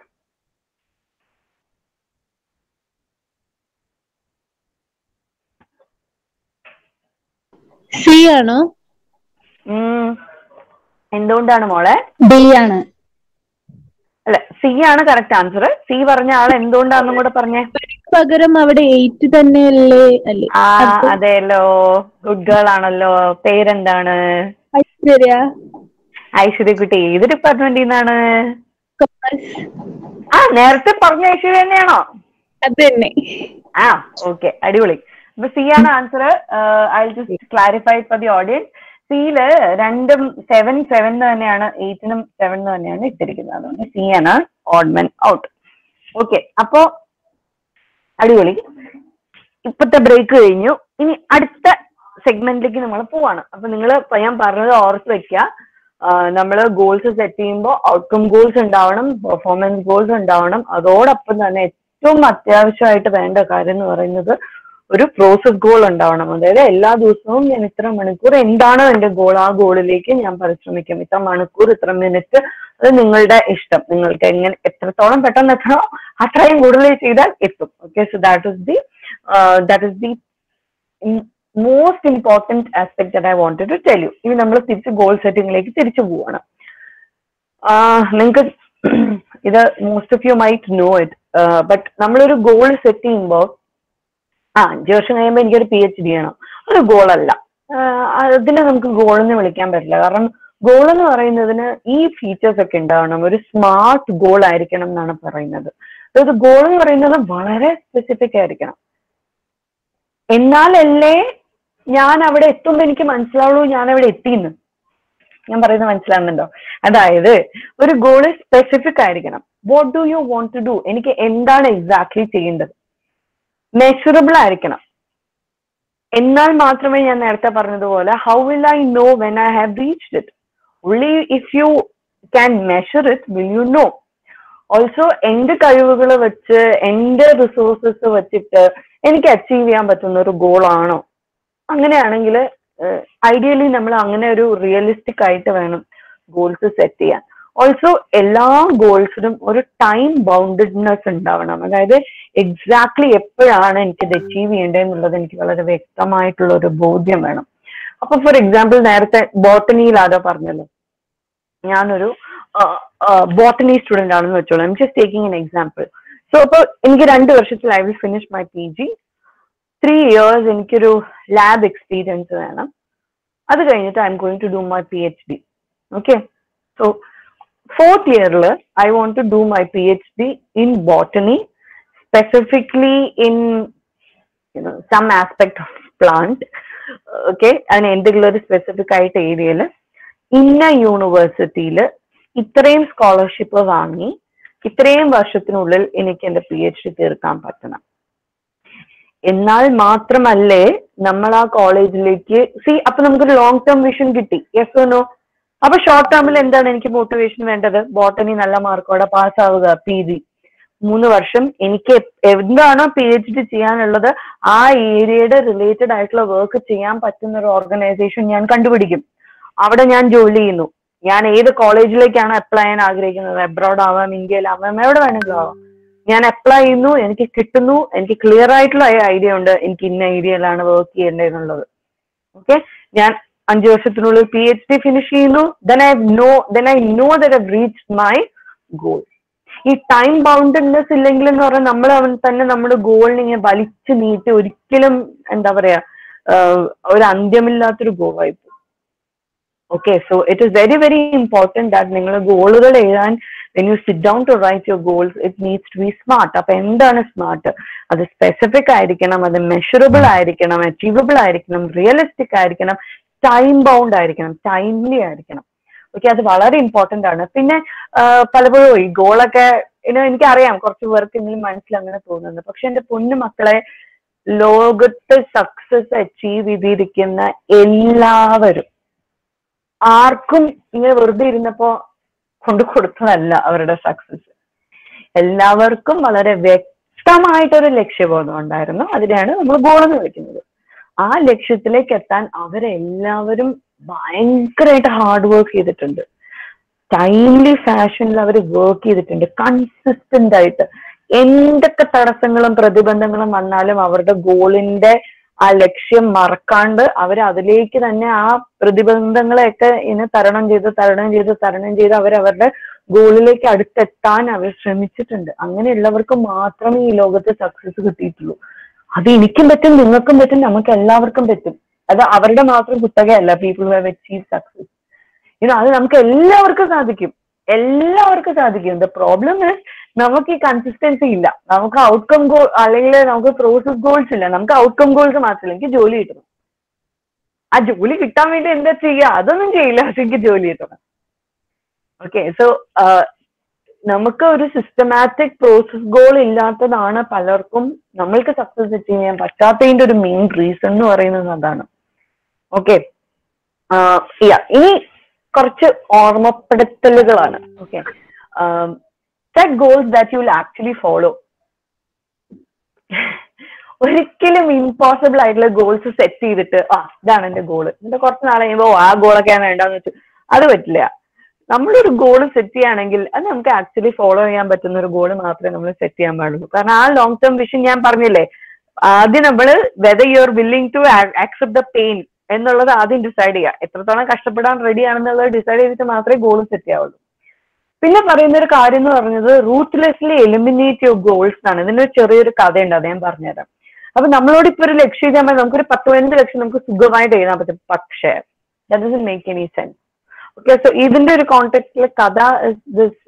സി ആണോ എന്തുകൊണ്ടാണ് മോളെ ഡി ആണ് അല്ല സി ആണ് കറക്റ്റ് ആൻസർ സി പറഞ്ഞ ആൾ എന്തുകൊണ്ടാന്നും കൂടെ പറഞ്ഞേ പകരം അവിടെ എയ്റ്റ് തന്നെയല്ലേ അല്ലേ ആ അതെല്ലോ ഗുഡ് ഗേൾ ആണല്ലോ പേരെന്താണ് ഐശ്വര്യ ഐശ്വര്യ കുട്ടി ഏത് ഡിപ്പാർട്ട്മെന്റിൽ നിന്നാണ് കൊമേഴ്സ് ആ നേരത്തെ പറഞ്ഞ ഐശ്വര്യ തന്നെയാണോ അത് തന്നെ ആ ഓക്കെ അടിപൊളി അപ്പൊ സി ആണ് answer I just clarify for the audience സിയില് രണ്ടും സെവൻ സെവൻ തന്നെയാണ് എയ്റ്റിനും സെവൻ തന്നെയാണ് ഇട്ടിരിക്കുന്നത് അതുകൊണ്ട് സി ആണ് ഓഡ്മൻ ഔട്ട് ഓക്കെ അപ്പോ അടിപൊളി ഇപ്പത്തെ ബ്രേക്ക് കഴിഞ്ഞു ഇനി അടുത്ത സെഗ്മെന്റിലേക്ക് നമ്മൾ പോവാണ് അപ്പൊ നിങ്ങൾ ഞാൻ പറഞ്ഞത് ഓർത്ത് വെക്കുക നമ്മൾ ഗോൾസ് സെറ്റ് ചെയ്യുമ്പോൾ ഔട്ട്കം ഗോൾസ് ഉണ്ടാവണം പെർഫോമൻസ് ഗോൾസ് ഉണ്ടാവണം അതോടൊപ്പം തന്നെ ഏറ്റവും അത്യാവശ്യമായിട്ട് വേണ്ട കാര്യം എന്ന് പറയുന്നത് ഒരു പ്രോസസ് ഗോൾ ഉണ്ടാവണം അതായത് എല്ലാ ദിവസവും ഞാൻ ഇത്ര മണിക്കൂർ എന്താണോ എന്റെ ഗോൾ ആ ഗോളിലേക്ക് ഞാൻ പരിശ്രമിക്കും ഇത്ര മണിക്കൂർ ഇത്ര മിനിറ്റ് അത് നിങ്ങളുടെ ഇഷ്ടം നിങ്ങൾക്ക് എങ്ങനെ എത്രത്തോളം പെട്ടെന്ന് എത്തണോ അത്രയും കൂടുതൽ ചെയ്താൽ എത്തും okay so that is the that is the most important aspect that I wanted to tell you ഇനി നമ്മൾ തിരിച്ച് ഗോൾ സെറ്റിംഗിലേക്ക് തിരിച്ചു പോവാണ് നിങ്ങൾക്ക് ഇത് most of you might know it but നമ്മളൊരു ഗോൾ സെറ്റ് ചെയ്യുമ്പോൾ ആ അഞ്ച് വർഷം കഴിയുമ്പോൾ എനിക്കൊരു പി എച്ച് ഡി ചെയ്യണം ഒരു ഗോളല്ല അതിനെ നമുക്ക് ഗോൾ എന്ന് വിളിക്കാൻ പറ്റില്ല കാരണം ഗോൾ എന്ന് പറയുന്നതിന് ഈ ഫീച്ചേഴ്സ് ഒക്കെ ഉണ്ടാവണം ഒരു സ്മാർട്ട് ഗോൾ ആയിരിക്കണം എന്നാണ് പറയുന്നത് അതായത് ഗോൾ എന്ന് പറയുന്നത് വളരെ സ്പെസിഫിക് ആയിരിക്കണം എന്നാലല്ലേ ഞാൻ അവിടെ എത്തുമ്പോൾ എനിക്ക് മനസ്സിലാവുള്ളൂ ഞാൻ അവിടെ എത്തിയെന്ന് ഞാൻ പറയുന്നത് മനസ്സിലാവുന്നുണ്ടോ അതായത് ഒരു ഗോള് സ്പെസിഫിക് ആയിരിക്കണം what do you want to do എനിക്ക് എന്താണ് എക്സാക്ട്ലി ചെയ്യേണ്ടത് മെഷറബിൾ ആയിരിക്കണം എന്നാൽ മാത്രമേ ഞാൻ നേരത്തെ പറഞ്ഞതുപോലെ how will I know when I have reached it only if you can measure it will you know also എന്റെ കഴിവുകൾ വെച്ച് എന്റെ റിസോഴ്സസ് വെച്ചിട്ട് എനിക്ക് അച്ചീവ് ചെയ്യാൻ പറ്റുന്ന ഒരു ഗോളാണോ അങ്ങനെയാണെങ്കിൽ ഐഡിയലി നമ്മൾ അങ്ങനെ ഒരു റിയലിസ്റ്റിക് ആയിട്ട് വേണം ഗോൾസ് സെറ്റ് ചെയ്യാൻ ഓൾസോ എല്ലാ ഗോൾസിനും ഒരു ടൈം ബൗണ്ടഡ്നെസ് ഉണ്ടാവണം അതായത് എക്സാക്ട്ലി എപ്പോഴാണ് എനിക്കിത് അച്ചീവ് ചെയ്യേണ്ടതെന്നുള്ളത് എനിക്ക് വളരെ വ്യക്തമായിട്ടുള്ള ഒരു ബോധ്യം വേണം അപ്പൊ ഫോർ എക്സാമ്പിൾ നേരത്തെ ബോട്ടണിയിലാതോ പറഞ്ഞല്ലോ ഞാനൊരു ബോട്ടണി സ്റ്റുഡന്റ് ആണെന്ന് വെച്ചോളൂ I'm just taking an example so അപ്പൊ എനിക്ക് രണ്ട് വർഷത്തിൽ I will finish my P G three years എനിക്കൊരു ലാബ് എക്സ്പീരിയൻസ് വേണം അത് കഴിഞ്ഞിട്ട് I M going to do my P H D okay so fourth ഇയറിൽ I want to do my P H D in botany specifically in some aspect of plant okay അതിന് എന്തെങ്കിലും ഒരു specific ആയിട്ട് ഏരിയയിൽ ഇന്ന യൂണിവേഴ്സിറ്റിയിൽ ഇത്രയും സ്കോളർഷിപ്പ് വാങ്ങി ഇത്രയും വർഷത്തിനുള്ളിൽ എനിക്ക് എന്റെ പി എച്ച് ഡി തീർക്കാൻ പറ്റണം എന്നാൽ മാത്രമല്ലേ നമ്മൾ ആ കോളേജിലേക്ക് സി അപ്പൊ നമുക്കൊരു ലോങ് ടേം വിഷൻ കിട്ടി യെസ് നോ അപ്പൊ ഷോർട്ട് ടേമിൽ എന്താണ് എനിക്ക് മോട്ടിവേഷൻ വേണ്ടത് ബോട്ടണി നല്ല മാർക്കോടെ പാസ്സാവുക പി ജി മൂന്ന് വർഷം എനിക്ക് എന്താണോ പി എച്ച് ഡി ചെയ്യാനുള്ളത് ആ ഏരിയയുടെ റിലേറ്റഡ് ആയിട്ടുള്ള വർക്ക് ചെയ്യാൻ പറ്റുന്ന ഒരു ഓർഗനൈസേഷൻ ഞാൻ കണ്ടുപിടിക്കും അവിടെ ഞാൻ ജോലി ചെയ്യുന്നു ഞാൻ ഏത് കോളേജിലേക്കാണ് അപ്ലൈ ചെയ്യാൻ ആഗ്രഹിക്കുന്നത് അബ്രോഡ് ആവാം ഇന്ത്യയിലാവാം എവിടെ വേണമെങ്കിലും ആവാം ഞാൻ അപ്ലൈ ചെയ്യുന്നു എനിക്ക് കിട്ടുന്നു എനിക്ക് ക്ലിയർ ആയിട്ടുള്ള ഐഡിയ ഉണ്ട് എനിക്ക് ഇന്ന ഏരിയയിലാണ് വർക്ക് ചെയ്യേണ്ടതെന്നുള്ളത് ഓക്കെ ഞാൻ അഞ്ചു വർഷത്തിനുള്ളിൽ പി എച്ച് ഡി ഫിനിഷ് ചെയ്യുന്നു then I know then I know that I reach my goal ഈ ടൈം ബൗണ്ടഡ്നെസ് ഇല്ലെങ്കിൽ എന്ന് പറഞ്ഞാൽ നമ്മൾ അവൻ തന്നെ നമ്മുടെ ഗോളിനെ ഇങ്ങനെ വലിച്ചു നീട്ടി ഒരിക്കലും എന്താ പറയാ ആഹ് ഒരു അന്ത്യമില്ലാത്തൊരു ഗോളായി പോകും okay so it is very very important that നിങ്ങൾ ഗോളുകൾ എഴുതാൻ when you sit down to write your goals it needs to be smart അപ്പൊ എന്താണ് സ്മാർട്ട് അത് സ്പെസിഫിക് ആയിരിക്കണം അത് മെഷറബിൾ ആയിരിക്കണം അച്ചീവബിൾ ആയിരിക്കണം റിയലിസ്റ്റിക് ആയിരിക്കണം ടൈം ബൗണ്ട് ആയിരിക്കണം ടൈംലി ആയിരിക്കണം ഓക്കെ അത് വളരെ ഇമ്പോർട്ടന്റ് ആണ് പിന്നെ ആഹ് പലപ്പോഴും ഈ ഗോളൊക്കെ ഇനി എനിക്കറിയാം കുറച്ച് പേർക്ക് എങ്കിലും മനസ്സിൽ അങ്ങനെ തോന്നുന്നുണ്ട് പക്ഷെ എന്റെ പൊന്നു മക്കളെ ലോകത്ത് സക്സസ് അച്ചീവ് ചെയ്തിരിക്കുന്ന എല്ലാവരും ആർക്കും ഇങ്ങനെ വെറുതെ ഇരുന്നപ്പോ കൊണ്ടു കൊടുത്തതല്ല അവരുടെ സക്സസ് എല്ലാവർക്കും വളരെ വ്യക്തമായിട്ടൊരു ലക്ഷ്യബോധം ഉണ്ടായിരുന്നു അതിനെയാണ് നമ്മൾ ഗോൾ എന്ന് വിളിക്കുന്നത് ആ ലക്ഷ്യത്തിലേക്ക് എത്താൻ അവരെല്ലാവരും ഭയങ്കരമായിട്ട് ഹാർഡ് വർക്ക് ചെയ്തിട്ടുണ്ട് ടൈംലി ഫാഷനിൽ അവർ വർക്ക് ചെയ്തിട്ടുണ്ട് കൺസിസ്റ്റന്റ് ആയിട്ട് എന്തൊക്കെ തടസ്സങ്ങളും പ്രതിബന്ധങ്ങളും വന്നാലും അവരുടെ ഗോളിന്റെ ആ ലക്ഷ്യം മറക്കാണ്ട് അവർ അതിലേക്ക് തന്നെ ആ പ്രതിബന്ധങ്ങളെയൊക്കെ ഇങ്ങനെ തരണം ചെയ്ത് തരണം ചെയ്ത് തരണം ചെയ്ത് അവർ അവരുടെ ഗോളിലേക്ക് അടുത്തെത്താൻ അവർ ശ്രമിച്ചിട്ടുണ്ട് അങ്ങനെയുള്ളവർക്ക് മാത്രമേ ഈ ലോകത്ത് സക്സസ് കിട്ടിയിട്ടുള്ളൂ അത് എനിക്കും പറ്റും നിങ്ങൾക്കും പറ്റും നമുക്ക് എല്ലാവർക്കും പറ്റും അത് അവരുടെ മാത്രം കുത്തകയല്ല people who have achieve success ഇനി അത് നമുക്ക് എല്ലാവർക്കും സാധിക്കും എല്ലാവർക്കും സാധിക്കും ദ പ്രോബ്ലം ഇസ് നമുക്ക് ഈ കൺസിസ്റ്റൻസി ഇല്ല നമുക്ക് ഔട്ട്കം ഗോൾ അല്ലെങ്കിൽ നമുക്ക് പ്രോസസ് ഗോൾസ് ഇല്ല നമുക്ക് ഔട്ട്കം ഗോൾസ് മാത്രമല്ല എനിക്ക് ജോലി കിട്ടണം ആ ജോലി കിട്ടാൻ വേണ്ടി എന്താ ചെയ്യുക അതൊന്നും ചെയ്യില്ല പക്ഷെ എനിക്ക് ജോലി കിട്ടണം ഓക്കെ സോ നമുക്ക് ഒരു സിസ്റ്റമാറ്റിക് പ്രോസസ് ഗോൾ ഇല്ലാത്തതാണ് പലർക്കും നമ്മൾക്ക് സക്സസ് അച്ചീവ് ചെയ്യാൻ പറ്റാത്തതിന്റെ ഒരു മെയിൻ റീസൺ എന്ന് പറയുന്നത് അതാണ് ഓക്കെ ഇനി കുറച്ച് ഓർമ്മപ്പെടുത്തലുകളാണ് okay set goals that you will actually follow ഒരിക്കലും ഇമ്പോസിബിൾ ആയിട്ടുള്ള ഗോൾസ് സെറ്റ് ചെയ്തിട്ട് ആ ഇതാണ് എന്റെ ഗോള് എന്നിട്ട് കുറച്ച് നാളെ കഴിയുമ്പോൾ ആ ഗോളൊക്കെ വേണ്ടെന്ന് വെച്ചു അത് പറ്റില്ല നമ്മളൊരു ഗോൾ സെറ്റ് ചെയ്യുകയാണെങ്കിൽ അത് നമുക്ക് ആക്ച്വലി ഫോളോ ചെയ്യാൻ പറ്റുന്ന ഒരു ഗോൾ മാത്രമേ നമ്മൾ സെറ്റ് ചെയ്യാൻ പാടുള്ളൂ കാരണം ആ ലോങ് ടേം വിഷൻ ഞാൻ പറഞ്ഞില്ലേ ആദ്യം നമ്മൾ whether you are willing to accept the pain എന്നുള്ളത് ആദ്യം ഡിസൈഡ് ചെയ്യുക എത്രത്തോളം കഷ്ടപ്പെടാൻ റെഡി ആണെന്നുള്ളത് ഡിസൈഡ് ചെയ്തിട്ട് മാത്രമേ ഗോൾ സെറ്റ് ചെയ്യാവുള്ളൂ പിന്നെ പറയുന്ന ഒരു കാര്യം എന്ന് പറഞ്ഞത് റൂട്ട്ലെസ്ലി എലിമിനേറ്റ് യുവർ ഗോൾസ് എന്നാണ് ഇതിനൊരു ചെറിയൊരു കഥയുണ്ട് അത് ഞാൻ പറഞ്ഞുതരാം അപ്പൊ നമ്മളോട് ഇപ്പൊ ഒരു ലക്ഷ്യം എഴുതാൻ പറ്റും നമുക്കൊരു പത്ത് പതിനഞ്ച് ലക്ഷം നമുക്ക് സുഖമായിട്ട് എഴുതാൻ പറ്റും പക്ഷേ that doesn't make any sense okay so ഇതിന്റെ ഒരു കോണ്ടെക്സ്റ്റിലെ കഥ ദിസ്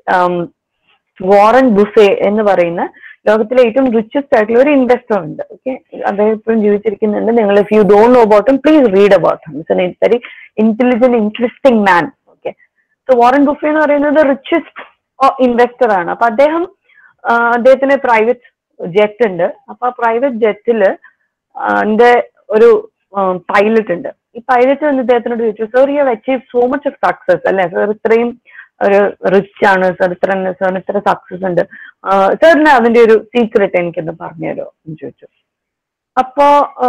വാറൻ ബുഫെ എന്ന് പറയുന്ന ലോകത്തിലെ ഏറ്റവും റിച്ചസ്റ്റ് ആയിട്ടുള്ള ഒരു ഇൻവെസ്റ്റർ ഉണ്ട് ഓക്കെ അദ്ദേഹം ഇപ്പോഴും ജീവിച്ചിരിക്കുന്നുണ്ട് നിങ്ങൾ if you don't know about please read about him it's an very intelligent interesting man okay so Warren Buffett എന്ന് പറയുന്നത് റിച്ചസ്റ്റ് ഇൻവെസ്റ്റർ ആണ് അപ്പൊ അദ്ദേഹം ആ, അദ്ദേഹത്തിന് പ്രൈവറ്റ് ജെറ്റ് ഉണ്ട് അപ്പൊ ആ പ്രൈവറ്റ് ജെറ്റില് എന്റെ ഒരു പൈലറ്റ് ഉണ്ട് ഈ പൈലറ്റ് വന്ന് ഇദ്ദേഹത്തിനോട് ചോദിച്ചു sir you achieve so much of success അല്ലെ സർ ഇത്രയും ഒരു റിച്ച് ആണ് സർ ഇത്ര സാറിന് ഇത്ര സക്സസ് ഉണ്ട് സാറിന് അതിന്റെ ഒരു സീക്രട്ട് എനിക്കൊന്ന് പറഞ്ഞുതരോ എന്ന് ചോദിച്ചു അപ്പോ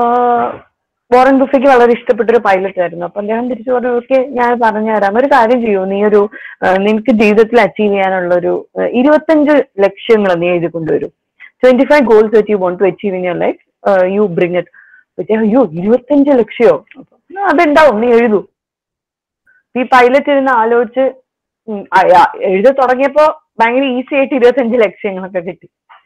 വോറൻ ബുഫയ്ക്ക് വളരെ ഇഷ്ടപ്പെട്ട ഒരു പൈലറ്റ് ആയിരുന്നു അപ്പൊ അദ്ദേഹം തിരിച്ചു പറഞ്ഞു ഓക്കെ ഞാൻ പറഞ്ഞുതരാം ഒരു കാര്യം ചെയ്യൂ നീ ഒരു ആ, നിനക്ക് ജീവിതത്തിൽ അച്ചീവ് ചെയ്യാനുള്ള ഒരു ആ, ഇരുപത്തഞ്ച് ലക്ഷ്യങ്ങൾ നീ എഴുതി കൊണ്ടുവരൂ ട്വന്റി ഫൈവ് ഗോൾസ് വെച്ച് you want to achieve in your life you bring it പക്ഷേ അയ്യോ ഇരുപത്തഞ്ച് ലക്ഷ്യോ അപ്പൊ, "ആ, അതുണ്ടാവും നീ എഴുതൂ ഈ പൈലറ്റ് ഇരുന്ന് ആലോചിച്ച് ഉം, ആ, ആ, എഴുതി തുടങ്ങിയപ്പോ ഭയങ്കര ഈസി ആയിട്ട് ഇരുപത്തഞ്ച് ലക്ഷ്യങ്ങളൊക്കെ കിട്ടി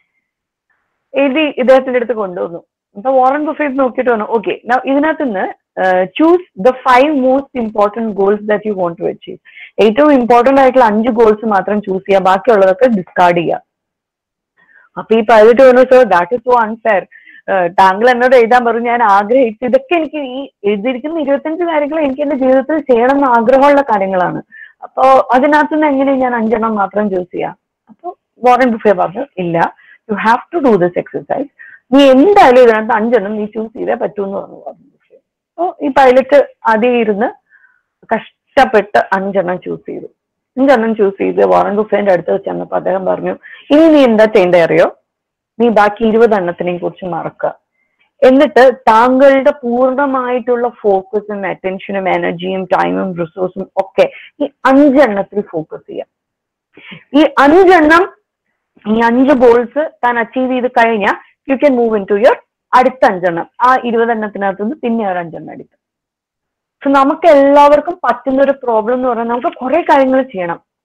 എഴുതി ഇദ്ദേഹത്തിന്റെ അടുത്ത് കൊണ്ടുവന്നു അപ്പൊ വാറൻ ബുഫേറ്റ് നോക്കിയിട്ട് പറഞ്ഞു ഓക്കെ ഇതിനകത്ത് നിന്ന് choose the five most important goals that you want to achieve ഏറ്റവും ഇമ്പോർട്ടന്റ് ആയിട്ടുള്ള അഞ്ച് ഗോൾസ് മാത്രം ചൂസ് ചെയ്യുക ബാക്കിയുള്ളതൊക്കെ ഡിസ്കാർഡ് ചെയ്യുക അപ്പൊ ഈ പൈലറ്റ് പറഞ്ഞു so that is so unfair താങ്കൾ എന്നോട് എഴുതാൻ പറഞ്ഞു ഞാൻ ആഗ്രഹിച്ചു ഇതൊക്കെ എനിക്ക് ഈ എഴുതിയിരിക്കുന്ന ഇരുപത്തഞ്ച് കാര്യങ്ങൾ എനിക്ക് എന്റെ ജീവിതത്തിൽ ചെയ്യണം എന്ന് ആഗ്രഹമുള്ള കാര്യങ്ങളാണ് അപ്പോ അതിനകത്ത് നിന്ന് എങ്ങനെ ഞാൻ അഞ്ചെണ്ണം മാത്രം ചൂസ് ചെയ്യാം അപ്പൊ വാറൻ ബുഫേ പറഞ്ഞു ഇല്ല you have to do this exercise നീ എന്തായാലും ഇതിനകത്ത് അഞ്ചെണ്ണം നീ ചൂസ് ചെയ്തേ പറ്റൂ എന്ന് പറഞ്ഞു വാറൻ ബുഫേ അപ്പൊ ഈ പൈലറ്റ് ആദ്യം ഇരുന്ന് കഷ്ടപ്പെട്ട് അഞ്ചെണ്ണം ചൂസ് ചെയ്തു അഞ്ചെണ്ണം ചൂസ് ചെയ്ത് വാറൻ ബുഫേന്റെ അടുത്ത് ചെന്നപ്പോ അദ്ദേഹം പറഞ്ഞു ഇനി നീ എന്താ ചെയ്യേണ്ടത് അറിയോ നീ ബാക്കി ഇരുപതെണ്ണത്തിനെയും കുറിച്ച് മറക്കുക എന്നിട്ട് താങ്കളുടെ പൂർണ്ണമായിട്ടുള്ള ഫോക്കസും അറ്റൻഷനും എനർജിയും ടൈമും റിസോഴ്സും ഒക്കെ ഈ അഞ്ചെണ്ണത്തിൽ ഫോക്കസ് ചെയ്യാം ഈ അഞ്ചെണ്ണം ഈ അഞ്ച് ഗോൾസ് താൻ അച്ചീവ് ചെയ്ത് കഴിഞ്ഞാൽ you can move into your അടുത്ത അഞ്ചെണ്ണം ആ ഇരുപതെണ്ണത്തിനകത്ത് നിന്ന് പിന്നെ ഒരു അഞ്ചെണ്ണം എടുക്കും സോ നമുക്ക് എല്ലാവർക്കും പറ്റുന്ന ഒരു പ്രോബ്ലം എന്ന് പറഞ്ഞാൽ നമുക്ക് കുറെ കാര്യങ്ങൾ ചെയ്യണം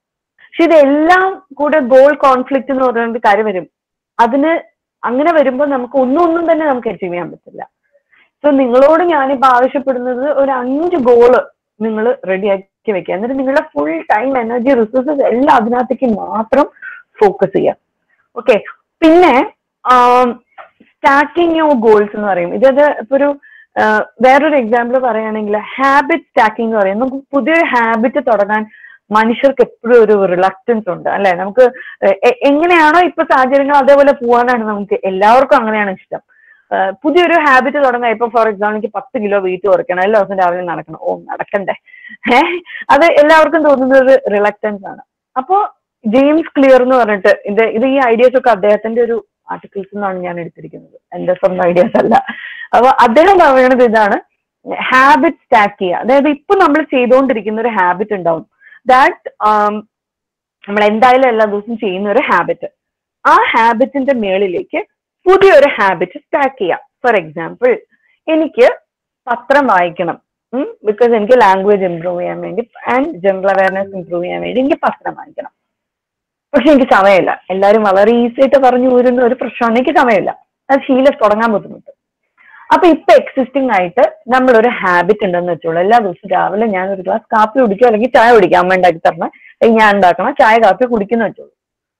പക്ഷെ ഇതെല്ലാം കൂടെ ഗോൾ കോൺഫ്ലിക്റ്റ് എന്ന് പറയുന്നത് കാര്യം വരും അതിന് അങ്ങനെ വരുമ്പോൾ നമുക്ക് ഒന്നും ഒന്നും തന്നെ നമുക്ക് അച്ചീവ് ചെയ്യാൻ പറ്റില്ല സോ നിങ്ങളോട് ഞാനിപ്പോ ആവശ്യപ്പെടുന്നത് ഒരു അഞ്ച് ഗോള് നിങ്ങൾ റെഡിയാക്കി വെക്കുക എന്നിട്ട് നിങ്ങളുടെ ഫുൾ ടൈം എനർജി റിസോഴ്സസ് എല്ലാം അതിനകത്തേക്ക് മാത്രം ഫോക്കസ് ചെയ്യുക ഓക്കെ പിന്നെ സ്റ്റാക്കിങ് യുവർ ഗോൾസ് എന്ന് പറയും ഇതത് ഇപ്പൊ ഒരു ആ, വേറൊരു എക്സാമ്പിൾ പറയുകയാണെങ്കിൽ ഹാബിറ്റ് സ്റ്റാക്കിംഗ് എന്ന് പറയും നമുക്ക് പുതിയൊരു ഹാബിറ്റ് തുടങ്ങാൻ മനുഷ്യർക്ക് എപ്പോഴും ഒരു റിലക്റ്റൻസ് ഉണ്ട് അല്ലെ നമുക്ക് എ- എ- എങ്ങനെയാണോ ഇപ്പൊ സാഹചര്യങ്ങൾ അതേപോലെ പോകാനാണ് നമുക്ക് എല്ലാവർക്കും അങ്ങനെയാണ് ഇഷ്ടം ആ, പുതിയൊരു ഹാബിറ്റ് തുടങ്ങാൻ ഇപ്പൊ ഫോർ എക്സാമ്പിൾ എനിക്ക് പത്ത് കിലോ വെയിറ്റ് കുറയ്ക്കണം എല്ലാ ദിവസവും രാവിലെ നടക്കണം ഓ നടക്കണ്ടേ ഏഹ് അത് എല്ലാവർക്കും തോന്നുന്നത് ഒരു റിലക്റ്റൻസ് ആണ് അപ്പോ ജെയിംസ് ക്ലിയർ എന്ന് പറഞ്ഞിട്ട് ഇത് ഇത് ഈ ഐഡിയാസ് ഒക്കെ അദ്ദേഹത്തിന്റെ ഒരു ആർട്ടിക്കിൾസ് നിന്നാണ് ഞാൻ എടുത്തിരിക്കുന്നത് എന്റെ സ്വന്തം ഐഡിയാസ് അല്ല അപ്പൊ അദ്ദേഹം പറയുന്നത് ഇതാണ് ഹാബിറ്റ് സ്റ്റാക്ക് ചെയ്യുക അതായത് ഇപ്പൊ നമ്മൾ ചെയ്തുകൊണ്ടിരിക്കുന്ന ഒരു ഹാബിറ്റ് ഉണ്ടാവും ദാറ്റ് നമ്മൾ എന്തായാലും എല്ലാ ദിവസവും ചെയ്യുന്ന ഒരു ഹാബിറ്റ് ആ ഹാബിറ്റിന്റെ മേളിലേക്ക് പുതിയൊരു ഹാബിറ്റ് സ്റ്റാക്ക് ചെയ്യാം ഫോർ എക്സാമ്പിൾ എനിക്ക് പത്രം വായിക്കണം ബിക്കോസ് എനിക്ക് ലാംഗ്വേജ് ഇംപ്രൂവ് ചെയ്യാൻ വേണ്ടി ആൻഡ് ജനറൽ അവയർനെസ് ഇംപ്രൂവ് ചെയ്യാൻ വേണ്ടി എനിക്ക് പത്രം വായിക്കണം പക്ഷെ എനിക്ക് സമയമില്ല എല്ലാവരും വളരെ ഈസി ആയിട്ട് പറഞ്ഞു ഊരുന്ന ഒരു പ്രശ്നമാണ് എനിക്ക് സമയമില്ല അത് ശീലം തുടങ്ങാൻ ബുദ്ധിമുട്ട് അപ്പൊ ഇപ്പൊ എക്സിസ്റ്റിംഗ് ആയിട്ട് നമ്മൾ ഒരു ഹാബിറ്റ് ഉണ്ടെന്ന് വെച്ചോളൂ എല്ലാ ദിവസവും രാവിലെ ഞാൻ ഒരു ഗ്ലാസ് കാപ്പി കുടിക്കുക അല്ലെങ്കിൽ ചായ കുടിക്കുക അമ്മ ഉണ്ടാക്കി തരണം അല്ലെങ്കിൽ ഞാൻ ഉണ്ടാക്കണം ചായ കാപ്പി കുടിക്കുന്ന വെച്ചോളൂ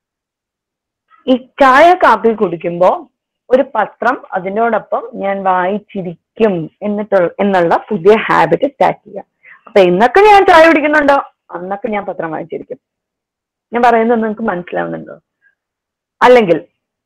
ഈ ചായ കാപ്പി കുടിക്കുമ്പോ ഒരു പത്രം അതിനോടൊപ്പം ഞാൻ വായിച്ചിരിക്കും എന്നിട്ട് എന്നുള്ള പുതിയ ഹാബിറ്റ് സ്റ്റാർട്ട് ചെയ്യാം അപ്പൊ ഇന്നൊക്കെ ഞാൻ ചായ കുടിക്കുന്നുണ്ടോ അന്നൊക്കെ ഞാൻ പത്രം വായിച്ചിരിക്കും ഞാൻ പറയുന്നത് നിങ്ങൾക്ക് മനസ്സിലാവുന്നുണ്ടോ അല്ലെങ്കിൽ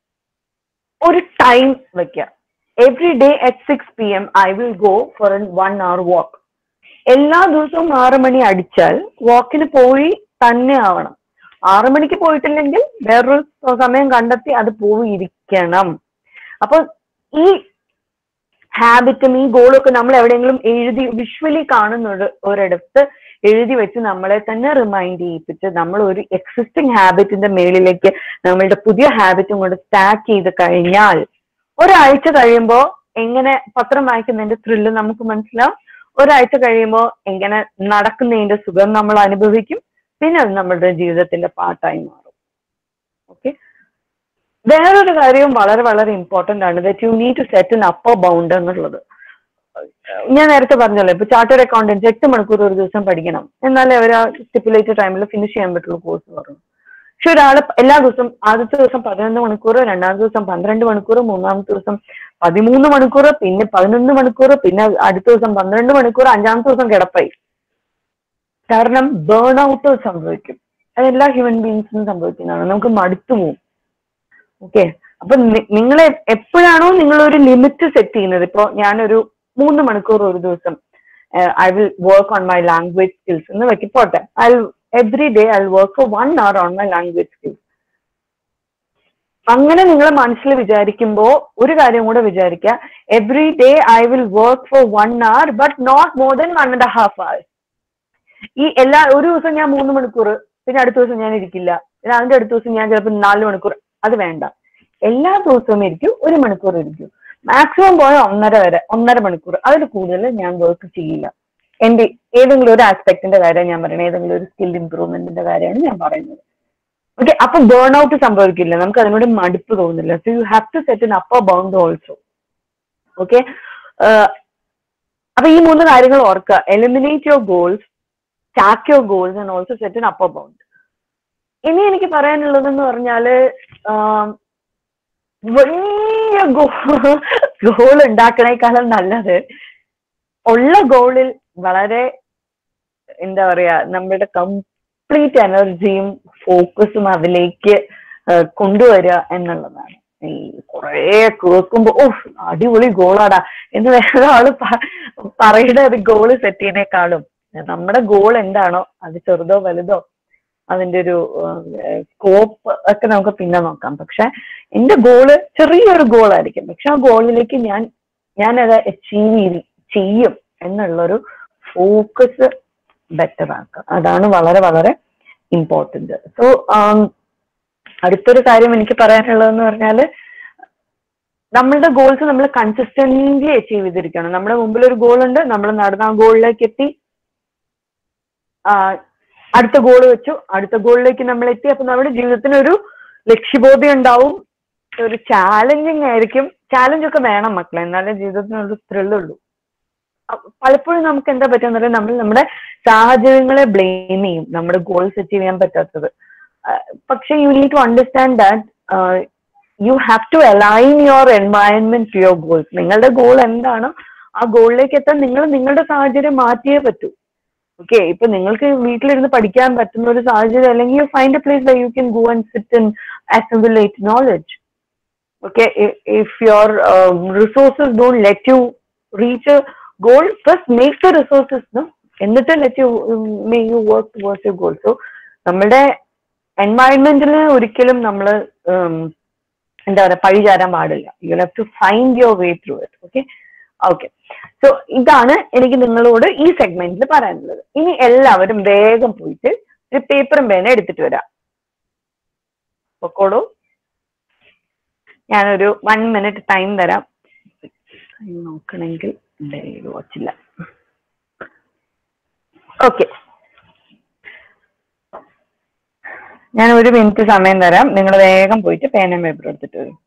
ഒരു ടൈം വെക്കുക every day at six P M I will go for an one hour walk എല്ലാ ദിവസവും ആറ് മണി അടിച്ചാൽ വാക്കിന് പോയി തന്നെ ആവണം ആറു മണിക്ക് പോയിട്ടില്ലെങ്കിൽ വേറൊരു സമയം കണ്ടെത്തി അത് പോയിരിക്കണം അപ്പൊ ഈ ഹാബിറ്റും ഈ ഗോളും ഒക്കെ നമ്മൾ എവിടെയെങ്കിലും എഴുതി വിഷ്വലി കാണുന്ന ഒരു ഒരിടത്ത് എഴുതി വെച്ച് നമ്മളെ തന്നെ റിമൈൻഡ് ചെയ്യിപ്പിച്ച് നമ്മൾ ഒരു എക്സിസ്റ്റിംഗ് ഹാബിറ്റിന്റെ മേളിലേക്ക് നമ്മളുടെ പുതിയ ഹാബിറ്റും കൊണ്ട് സ്റ്റാക്ക് ചെയ്ത് കഴിഞ്ഞാൽ ഒരാഴ്ച കഴിയുമ്പോൾ എങ്ങനെ പത്രം വായിക്കുന്നതിന്റെ ത്രില്ല് നമുക്ക് മനസ്സിലാവും ഒരാഴ്ച കഴിയുമ്പോൾ എങ്ങനെ നടക്കുന്നതിന്റെ സുഖം നമ്മൾ അനുഭവിക്കും പിന്നെ അത് നമ്മളുടെ ജീവിതത്തിന്റെ പാട്ടായി മാറും ഓക്കെ വേറൊരു കാര്യവും വളരെ വളരെ ഇമ്പോർട്ടന്റ് ആണ് that you need to set an upper bound എന്നുള്ളത് ഞാൻ നേരത്തെ പറഞ്ഞല്ലോ ഇപ്പൊ ചാർട്ടേഡ് അക്കൗണ്ടൻസ് എട്ട് മണിക്കൂർ ഒരു ദിവസം പഠിക്കണം എന്നാലേ അവർ ആ സ്റ്റിപ്പുലേറ്റഡ് ടൈമിൽ ഫിനിഷ് ചെയ്യാൻ പറ്റുള്ളൂ കോഴ്സ് പറഞ്ഞു പക്ഷെ ഒരാൾ എല്ലാ ദിവസം ആദ്യത്തെ ദിവസം പതിനൊന്ന് മണിക്കൂർ രണ്ടാമത്തെ ദിവസം പന്ത്രണ്ട് മണിക്കൂർ മൂന്നാമത്തെ ദിവസം പതിമൂന്ന് മണിക്കൂർ പിന്നെ പതിനൊന്ന് മണിക്കൂർ പിന്നെ അടുത്ത ദിവസം പന്ത്രണ്ട് മണിക്കൂർ അഞ്ചാമത്തെ ദിവസം കിടപ്പായി കാരണം ബേൺ ഔട്ട് സംഭവിക്കും അത് എല്ലാ ഹ്യൂമൻ ബീങ്സിനും സംഭവിക്കുന്നതാണ് നമുക്ക് മടുത്തു പോകും ഓക്കെ അപ്പൊ നിങ്ങൾ എപ്പോഴാണോ നിങ്ങൾ ഒരു ലിമിറ്റ് സെറ്റ് ചെയ്യുന്നത് ഇപ്പോ ഞാനൊരു മൂന്ന് മണിക്കൂർ ഒരു ദിവസം I will work on my language skills എന്ന് വെക്കിപ്പോട്ടെ I every day I work for one hour on my language skills അങ്ങനെ നിങ്ങൾ മനസ്സിൽ വിചാരിക്കുമ്പോൾ ഒരു കാര്യം കൂടെ വിചാരിക്കുക every day I will work for one hour but not more than one and half hour ഈ എല്ലാ ഒരു ദിവസം ഞാൻ മൂന്ന് മണിക്കൂർ പിന്നെ അടുത്ത ദിവസം ഞാൻ ഇരിക്കില്ല പിന്നെ അതിന്റെ അടുത്ത ദിവസം ഞാൻ ചിലപ്പോൾ നാല് മണിക്കൂർ അത് വേണ്ട എല്ലാ ദിവസവും ഇരിക്കും ഒരു മണിക്കൂർ ഇരിക്കും മാക്സിമം പോയ ഒന്നര വരെ ഒന്നര മണിക്കൂർ അതിൽ കൂടുതൽ ഞാൻ വർക്ക് ചെയ്യില്ല എന്റെ ഏതെങ്കിലും ഒരു ആസ്പെക്ടിന്റെ കാര്യം ഞാൻ പറയുന്നത് ഏതെങ്കിലും ഒരു സ്കിൽ ഇംപ്രൂവ്മെന്റിന്റെ കാര്യമാണ് ഞാൻ പറയുന്നത് ഓക്കെ അപ്പൊ ബേൺ ഔട്ട് സംഭവിക്കില്ല നമുക്ക് അതിനോട് മടുപ്പ് തോന്നില്ല so you have to set in upper bound also okay അപ്പൊ ഈ മൂന്ന് കാര്യങ്ങൾ ഓർക്കുക eliminate your goals stack your goals and also set in upper bound ഇനി എനിക്ക് പറയാനുള്ളതെന്ന് പറഞ്ഞാല് വലിയ ഗോൾ ഉണ്ടാക്കണേക്കാളും നല്ലത് ഉള്ള ഗോളിൽ വളരെ എന്താ പറയാ നമ്മുടെ കംപ്ലീറ്റ് എനർജിയും ഫോക്കസും അതിലേക്ക് കൊണ്ടുവരിക എന്നുള്ളതാണ് ഈ കുറേ കേൾക്കുമ്പോ ഓ അടിപൊളി ഗോളാടാ എന്ന് വേറെ ആള് പറയുന്ന ഒരു ഗോള് സെറ്റ് ചെയ്യുന്നേക്കാളും നമ്മുടെ ഗോൾ എന്താണോ അത് ചെറുതോ വലുതോ അതിന്റെ ഒരു സ്കോപ്പ് ഒക്കെ നമുക്ക് പിന്നെ നോക്കാം പക്ഷെ എന്റെ ഗോള് ചെറിയൊരു ഗോൾ ആയിരിക്കും പക്ഷെ ആ ഗോളിലേക്ക് ഞാൻ ഞാനത് അച്ചീവ് ചെയ്യും എന്നുള്ളൊരു ഫോക്കസ് ബെറ്റർ ആക്കുക അതാണ് വളരെ വളരെ ഇമ്പോർട്ടന്റ് സോ അടുത്തൊരു കാര്യം എനിക്ക് പറയാനുള്ളതെന്ന് പറഞ്ഞാല് നമ്മളുടെ ഗോൾസ് നമ്മൾ കൺസിസ്റ്റന്റ്ലി അച്ചീവ് ചെയ്തിരിക്കണം നമ്മുടെ മുമ്പിൽ ഒരു ഗോൾ ഉണ്ട് നമ്മൾ നടന്ന ആ ഗോളിലേക്ക് എത്തി അടുത്ത ഗോൾ വെച്ചു അടുത്ത ഗോളിലേക്ക് നമ്മൾ എത്തി അപ്പൊ നമ്മുടെ ജീവിതത്തിന് ഒരു ലക്ഷ്യബോധം ഉണ്ടാവും ഒരു ചാലഞ്ചിങ് ആയിരിക്കും ചാലഞ്ച് ഒക്കെ വേണം മക്കളെ എന്നാലേ ജീവിതത്തിന് ഒരു ത്രില്ലുള്ളൂ അപ്പൊ പലപ്പോഴും നമുക്ക് എന്താ പറ്റുന്ന പറയാൻ നമ്മൾ നമ്മുടെ സാഹചര്യങ്ങളെ ബ്ലെയിം ചെയ്യും നമ്മുടെ ഗോൾസ് അച്ചീവ് ചെയ്യാൻ പറ്റാത്തത് ആഹ് പക്ഷെ you need to understand that you have to align your environment to your goals നിങ്ങളുടെ ഗോൾ എന്താണോ ആ ഗോളിലേക്ക് എത്താൻ നിങ്ങൾ നിങ്ങളുടെ സാഹചര്യം മാറ്റിയേ പറ്റൂ ഓക്കെ ഇപ്പൊ നിങ്ങൾക്ക് വീട്ടിലിരുന്ന് പഠിക്കാൻ പറ്റുന്ന ഒരു സാഹചര്യം അല്ലെങ്കിൽ you find a place you can go and sit in assimilate knowledge okay if, if your um, resources don't let you reach a goal first make the resources no എന്നിട്ട് let you may you work towards you goal so നമ്മുടെ എൻവയൺമെന്റിൽ ഒരിക്കലും നമ്മൾ എന്താ പറയുക പഴി ചാരാൻ പാടില്ല you have to find your way through it okay okay so ഇതാണ് എനിക്ക് നിങ്ങളോട് ഈ സെഗ്മെന്റിൽ പറയാനുള്ളത് ഇനി എല്ലാവരും വേഗം പോയിട്ട് ഒരു പേപ്പറും പേന എടുത്തിട്ട് വരാം പൊക്കോളൂ ഞാനൊരു വൺ മിനിറ്റ് ടൈം തരാം Time നോക്കണമെങ്കിൽ ഡെയിലി വാച്ചില്ല ഓക്കെ ഞാൻ ഒരു മിനിറ്റ് സമയം തരാം നിങ്ങൾ വേഗം പോയിട്ട് പേനയും പേപ്പർ എടുത്തിട്ട് വരും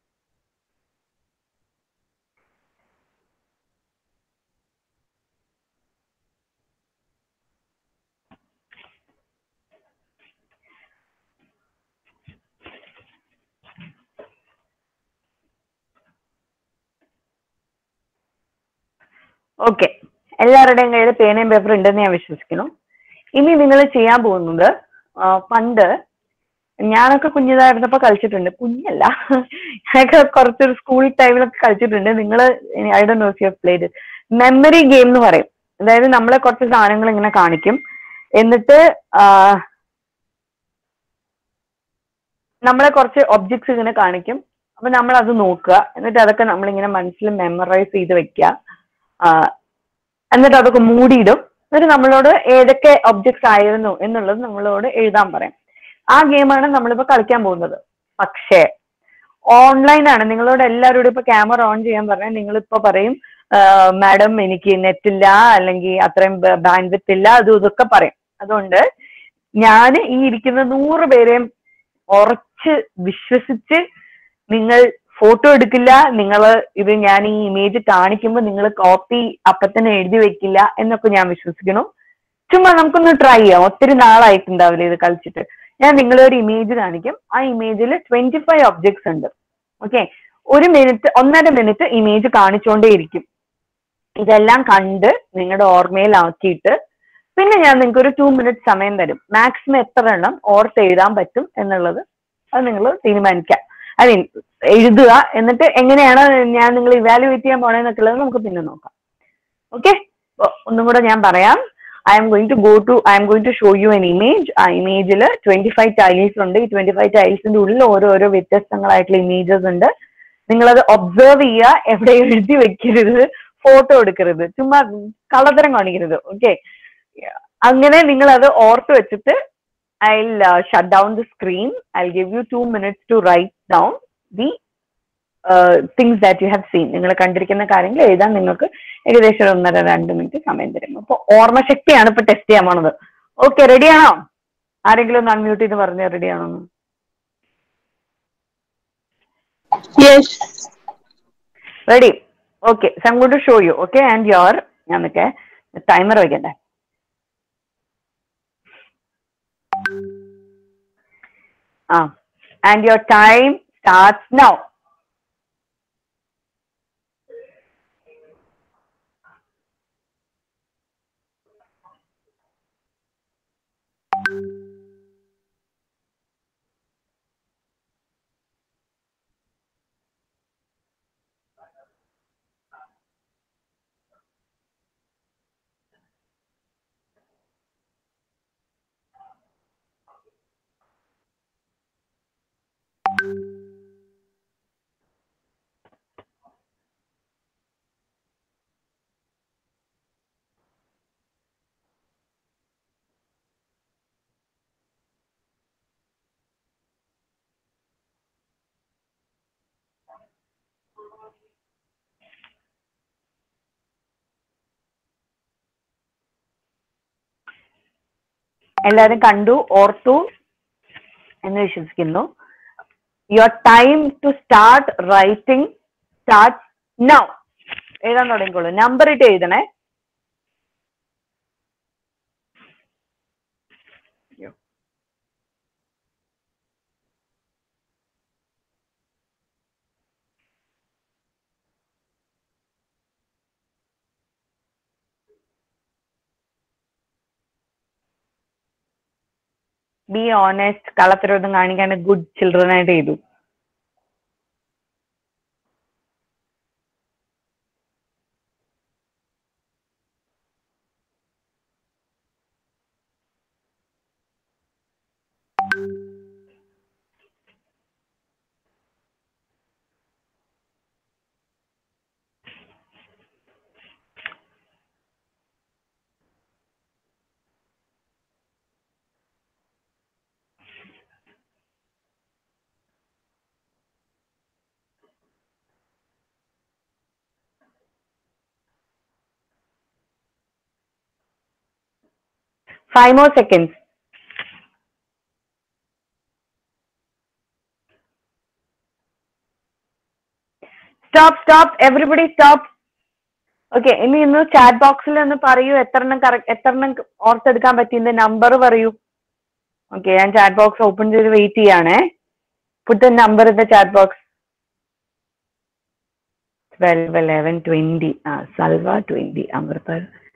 ഓക്കെ എല്ലാവരുടെയും കയ്യിൽ പേനയും പേപ്പറും ഉണ്ടെന്ന് ഞാൻ വിശ്വസിക്കുന്നു ഇനി നിങ്ങൾ ചെയ്യാൻ പോകുന്നത് ആ, പണ്ട് ഞാനൊക്കെ കുഞ്ഞിതായിരുന്നപ്പോ കളിച്ചിട്ടുണ്ട് കുഞ്ഞല്ല ഞാനൊക്കെ കുറച്ചൊരു സ്കൂൾ ടൈമിലൊക്കെ കളിച്ചിട്ടുണ്ട് നിങ്ങൾ I do know you played memory game എന്ന് പറയും അതായത് നമ്മളെ കുറച്ച് സാധനങ്ങൾ ഇങ്ങനെ കാണിക്കും എന്നിട്ട് ആ, നമ്മളെ കുറച്ച് ഒബ്ജക്ട്സ് ഇങ്ങനെ കാണിക്കും അപ്പൊ നമ്മൾ അത് നോക്കുക എന്നിട്ട് അതൊക്കെ നമ്മളിങ്ങനെ മനസ്സിൽ മെമ്മറൈസ് ചെയ്ത് വെക്കുക ആ, എന്നിട്ട് അതൊക്കെ മൂടിയിടും എന്നിട്ട് നമ്മളോട് ഏതൊക്കെ ഒബ്ജക്ട്സ് ആയിരുന്നു എന്നുള്ളത് നമ്മളോട് എഴുതാൻ പറയും ആ ഗെയിമാണ് നമ്മളിപ്പോ കളിക്കാൻ പോകുന്നത് പക്ഷേ ഓൺലൈൻ ആണ് നിങ്ങളോട് എല്ലാവരോടും ഇപ്പൊ ക്യാമറ ഓൺ ചെയ്യാൻ പറഞ്ഞാൽ നിങ്ങൾ ഇപ്പൊ പറയും മാഡം എനിക്ക് നെറ്റ് ഇല്ല അല്ലെങ്കിൽ അത്രയും ബാൻഡ് വിത്ത് ഇല്ല അതും ഇതൊക്കെ പറയും അതുകൊണ്ട് ഞാൻ ഈ ഇരിക്കുന്ന നൂറ് പേരെയും ഉറച്ച് വിശ്വസിച്ച് നിങ്ങൾ ഫോട്ടോ എടുക്കില്ല നിങ്ങൾ ഇത് ഞാൻ ഈ ഇമേജ് കാണിക്കുമ്പോൾ നിങ്ങൾ കോപ്പി അപ്പൊ തന്നെ എഴുതി വെക്കില്ല എന്നൊക്കെ ഞാൻ വിശ്വസിക്കുന്നു ചുമ്മാ നമുക്കൊന്ന് ട്രൈ ചെയ്യാം ഒത്തിരി നാളായിട്ടുണ്ടാവില്ല ഇത് കളിച്ചിട്ട് ഞാൻ നിങ്ങളെ ഒരു ഇമേജ് കാണിക്കും ആ ഇമേജിൽ ട്വന്റി ഫൈവ് ഒബ്ജക്ട്സ് ഉണ്ട് ഓക്കെ ഒരു മിനിറ്റ് ഒന്നര മിനിറ്റ് ഇമേജ് കാണിച്ചുകൊണ്ടേയിരിക്കും ഇതെല്ലാം കണ്ട് നിങ്ങളുടെ ഓർമ്മയിലാക്കിയിട്ട് പിന്നെ ഞാൻ നിങ്ങൾക്ക് ഒരു ടു മിനിറ്റ് സമയം തരും മാക്സിമം എത്ര എണ്ണം ഓർത്ത് എഴുതാൻ പറ്റും എന്നുള്ളത് അത് നിങ്ങൾ തീരുമാനിക്കാം ഐ മീൻ എഴുതുക എന്നിട്ട് എങ്ങനെയാണ് ഞാൻ നിങ്ങൾ ഇവാലുവേറ്റ് ചെയ്യാൻ പോണേന്നൊക്കെ ഉള്ളത് നമുക്ക് പിന്നെ നോക്കാം ഓക്കെ ഒന്നും കൂടെ ഞാൻ പറയാം I M going to go to I M going to show you an image ആ ഇമേജിൽ ട്വന്റി ഫൈവ് ടൈൽസ് ഉണ്ട് ഈ ട്വന്റി ഫൈവ് ടൈൽസിന്റെ ഉള്ളിൽ ഓരോരോ വ്യത്യസ്തങ്ങളായിട്ടുള്ള ഇമേജസ് ഉണ്ട് നിങ്ങളത് ഒബ്സർവ് ചെയ്യുക എവിടെ എഴുതി വെക്കരുത് ഫോട്ടോ എടുക്കരുത് ചുമ്മാ കള്ളത്തരം കാണിക്കരുത് ഓക്കെ അങ്ങനെ നിങ്ങൾ അത് ഓർത്ത് വെച്ചിട്ട് I shut down the screen I give you two minutes to write down the things that you have seen നിങ്ങൾ കണ്ടിരിക്കുന്ന കാര്യങ്ങൾ എഴുതാൻ നിങ്ങൾക്ക് ഏകദേശം ഒരു ഒന്നര രണ്ട് മിനിറ്റ് സമയം തരും അപ്പൊ ഓർമ്മശക്തിയാണ് ഇപ്പൊ ടെസ്റ്റ് ചെയ്യാൻ പോണത് ഓക്കെ റെഡിയാണോ ആരെങ്കിലും ഒന്ന് അൺമ്യൂട്ട് ചെയ്ത് പറഞ്ഞു റെഡിയാണോ yes ready okay so I'm going to show you okay and your ഞാൻ നിൽക്കേ ടൈമർ വെക്കണ്ടേ ആ and your time starts now എല്ലാവരും കണ്ടു ഓർത്തു എന്ന് വിശ്വസിക്കുന്നു your time to start writing start now എഴുതാൻ തുടങ്ങിക്കോളൂ നമ്പർ ഇട്ട് എഴുതണേ ബി ഓണസ്റ്റ് കളത്തിലൊന്നും കാണിക്കാണ്ട് ഗുഡ് ചിൽഡ്രൻ ആയിട്ട് ചെയ്തു Five more seconds. Stop, stop, everybody stop. Okay ഇനി ഇന്ന് ചാറ്റ് ബോക്സിൽ ഒന്ന് പറയൂ എത്രണ്ണം കറക്റ്റ് എത്രണ്ണം ഓർത്തെടുക്കാൻ പറ്റിയ നമ്പർ പറയൂ ഓക്കെ ഞാൻ ചാറ്റ് ബോക്സ് ഓപ്പൺ ചെയ്ത് വെയിറ്റ് ചെയ്യാണ് put number in the chat box twelve eleven twenty ആ Salva twenty Amrutha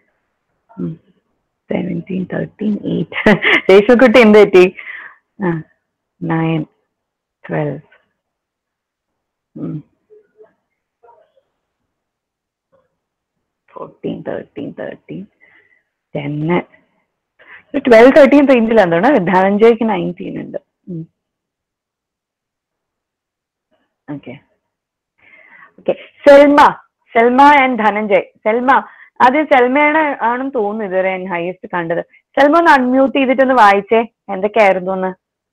seventeen thirteen eight രേഷ്മക്കുട്ടി എന്ത് പറ്റി ആ nine twelve fourteen thirteen thirteen ടെന്ന് ട്വൽവ് തേർട്ടീൻ റേഞ്ചിലാണ് ധനഞ്ജയ്ക്ക് നയൻറ്റീൻ ഉണ്ട് okay okay Selma Selma and Dhananjay Selma ആദ്യം സെൽമയാണ് ആണെന്ന് തോന്നുന്നു ഇതുവരെ ഞാൻ ഹയസ്റ്റ് കണ്ടത് സെൽമ ഒന്ന് അൺമ്യൂട്ട് ചെയ്തിട്ടൊന്ന് വായിച്ചേ എന്തൊക്കെയായിരുന്നു എന്ന്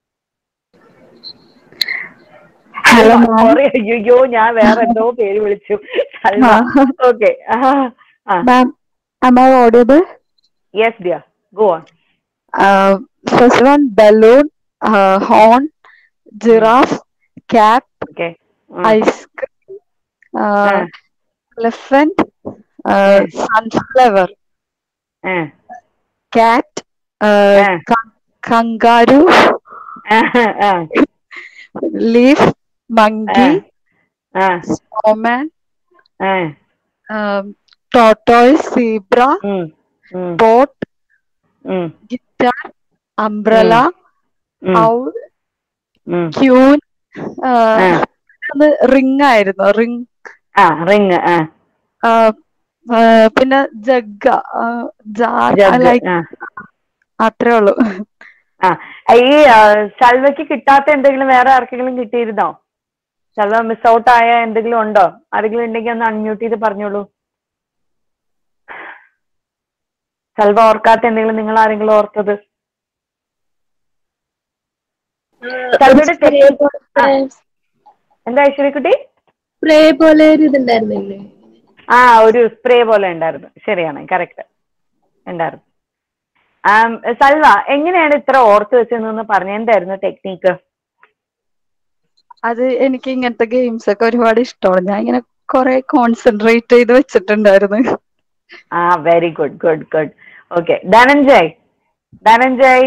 Hello, ma'am. Sorry, അയ്യോ ഞാൻ വേറെ എന്തോ പേര് വിളിച്ചു Salma okay Ma'am, am I audible? Yes dear go on Uh, first one balloon, uh, horn, giraffe, cat, okay ice cream, uh, elephant, uh, sunflower, cat, uh, Ah. kan- kangaroo, leaf, monkey, snowman, um, tortoise, zebra, boat, guitar, umbrella, owl, queen ring ആയിരുന്നു ring ആ ring പിന്നെ ജഗ്ഗ jug like അത്രേ ഉള്ളൂ ആ ഈ ആ, സൽവയ്ക്ക് കിട്ടാത്ത എന്തെങ്കിലും വേറെ ആർക്കെങ്കിലും കിട്ടിയിരുന്നോ സൽവ മിസ് ഔട്ട് ആയ എന്തെങ്കിലും ഉണ്ടോ ആരെങ്കിലും ഉണ്ടെങ്കിൽ ഒന്ന് അൺമ്യൂട്ട് ചെയ്ത് പറഞ്ഞോളൂ സൽവ ഓർക്കാത്ത എന്തെങ്കിലും നിങ്ങൾ ആരെങ്കിലും ഓർത്തത് സൽവയുടെ ടെ- ആ. എന്താ ഐശ്വര്യക്കുട്ടി സ്പ്രേ പോലെ ഒരു ഇതുണ്ടായിരുന്നില്ലേ ആ ഒരു സ്പ്രേ പോലെ ഉണ്ടായിരുന്നു ശരിയാണ് കറക്റ്റ് ഉണ്ടായിരുന്നു ആം, സൽവ എങ്ങനെയാണ് ഇത്ര ഓർത്ത് വെച്ചതെന്ന് പറഞ്ഞു എന്തായിരുന്നു ടെക്നീക്ക് അത് എനിക്ക് ഇങ്ങനത്തെ ഗെയിംസ് ഒക്കെ ഒരുപാട് ഇഷ്ടമാണ് ഞാൻ ഇങ്ങനെ കുറെ കോൺസെൻട്രേറ്റ് ചെയ്ത് വെച്ചിട്ടുണ്ടായിരുന്നു ആ very good good good okay Dhananjay Dhananjay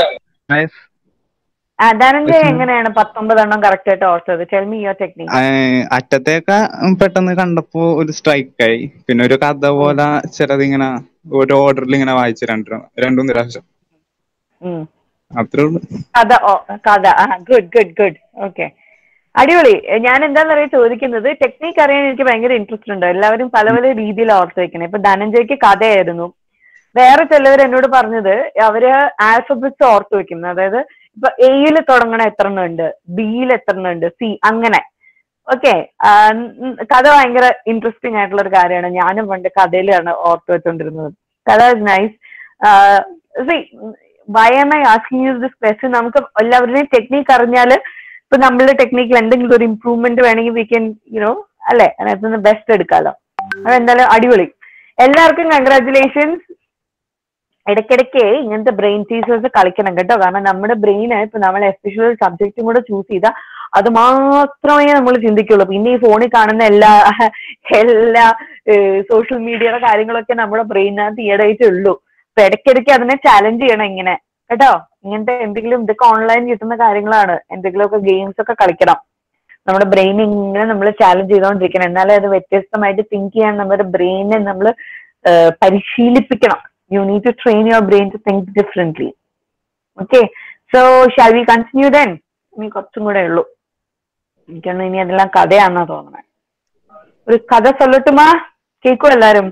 ആ ധനഞ്ജയ് എങ്ങനെയാണ് പത്തൊമ്പതെണ്ണം കറക്റ്റ് ആയിട്ട് ഓർത്തത് ടെൽമി യുവർ ടെക്നിക് അറ്റത്തേക്ക് പെട്ടെന്ന് കണ്ടപ്പോ ഒരു സ്ട്രൈക്കായി പിന്നെ ഒരു കഥ പോലെ ചിലതിങ്ങനെ ഒരു ഓർഡറിൽ ഇങ്ങനെ വായിച്ചു രണ്ട് രണ്ടു മൂന്ന് പ്രാവശ്യം അത്രേ ഉള്ളൂ കഥ ഓ കഥ ആ ഗുഡ് ഗുഡ് ഗുഡ് ഓക്കെ അടിപൊളി ഞാൻ എന്താന്ന് പറയാ ചോദിക്കുന്നത് ടെക്നിക്ക് അറിയാൻ എനിക്ക് ഭയങ്കര ഇൻട്രസ്റ്റ് ഉണ്ട് എല്ലാവരും പല പല രീതിയിൽ ഓർത്ത് വെക്കണേ ഇപ്പൊ ധനഞ്ജയ്ക്ക് കഥയായിരുന്നു വേറെ ചിലവർ എന്നോട് പറഞ്ഞത് അവര് ആൽഫബറ്റ്സ് ഓർത്ത് വെക്കുന്നു അതായത് ഇപ്പൊ എയിൽ തുടങ്ങണ എത്ര എണ്ണം ഉണ്ട് ബിയിൽ എത്ര എണ്ണം ഉണ്ട് സി അങ്ങനെ ഓക്കെ കഥ ഭയങ്കര ഇൻട്രസ്റ്റിംഗ് ആയിട്ടുള്ള ഒരു കാര്യമാണ് ഞാനും പണ്ട് കഥയിലാണ് ഓർത്ത് വെച്ചോണ്ടിരുന്നത് കഥ is nice see why am I asking you this question നമുക്ക് എല്ലാവരുടെയും ടെക്നീക്ക് അറിഞ്ഞാല് ഇപ്പൊ നമ്മളുടെ ടെക്നിക്കിൽ എന്തെങ്കിലും ഒരു ഇമ്പ്രൂവ്മെന്റ് വേണമെങ്കിൽ വി ക്യാൻ യുനോ അല്ലെ അതിനകത്ത് നിന്ന് ബെസ്റ്റ് എടുക്കാലോ അതെന്തായാലും അടിപൊളി എല്ലാവർക്കും കൺഗ്രാറ്റുലേഷൻസ് ഇടയ്ക്കിടയ്ക്ക് ഇങ്ങനത്തെ ബ്രെയിൻ ടീസേഴ്സ് കളിക്കണം കേട്ടോ കാരണം നമ്മുടെ ബ്രെയിന് ഇപ്പൊ നമ്മൾ എസ്പെഷ്യൽ സബ്ജക്റ്റും കൂടെ ചൂസ് ചെയ്താൽ അത് മാത്രമേ നമ്മൾ ചിന്തിക്കുള്ളൂ പിന്നെ ഈ ഫോണിൽ കാണുന്ന എല്ലാ എല്ലാ സോഷ്യൽ മീഡിയയുടെ കാര്യങ്ങളൊക്കെ നമ്മുടെ ബ്രെയിനകത്ത് ഈയിടെയായിട്ട് ഉള്ളൂ അപ്പൊ ഇടയ്ക്കിടയ്ക്ക് അതിനെ ചാലഞ്ച് ചെയ്യണം ഇങ്ങനെ കേട്ടോ ഇങ്ങനത്തെ എന്തെങ്കിലും ഇതൊക്കെ ഓൺലൈൻ കിട്ടുന്ന കാര്യങ്ങളാണ് എന്തെങ്കിലുമൊക്കെ ഗെയിംസ് ഒക്കെ കളിക്കണം നമ്മുടെ ബ്രെയിൻ ഇങ്ങനെ നമ്മൾ ചാലഞ്ച് ചെയ്തുകൊണ്ടിരിക്കണം എന്നാലേ അത് വ്യത്യസ്തമായിട്ട് തിങ്ക് ചെയ്യാൻ നമ്മുടെ ബ്രെയിനെ നമ്മൾ പരിശീലിപ്പിക്കണം you need to train your brain to think differently okay so shall we continue then ഇനി കുറച്ചും കൂടെ ഉള്ളൂ എനിക്കൊന്ന് ഇനി അതെല്ലാം കഥയാണെന്നാ തോന്നണേ ഒരു കഥ ചൊല്ലട്ടുമാ കേൾക്കും എല്ലാരും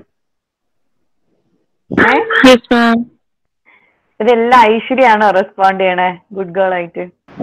ഏ? ഇതെല്ലാം ഐശ്വര്യാണോ റെസ്പോണ്ട് ചെയ്യണേ ഗുഡ് ഗേൾ ആയിട്ട്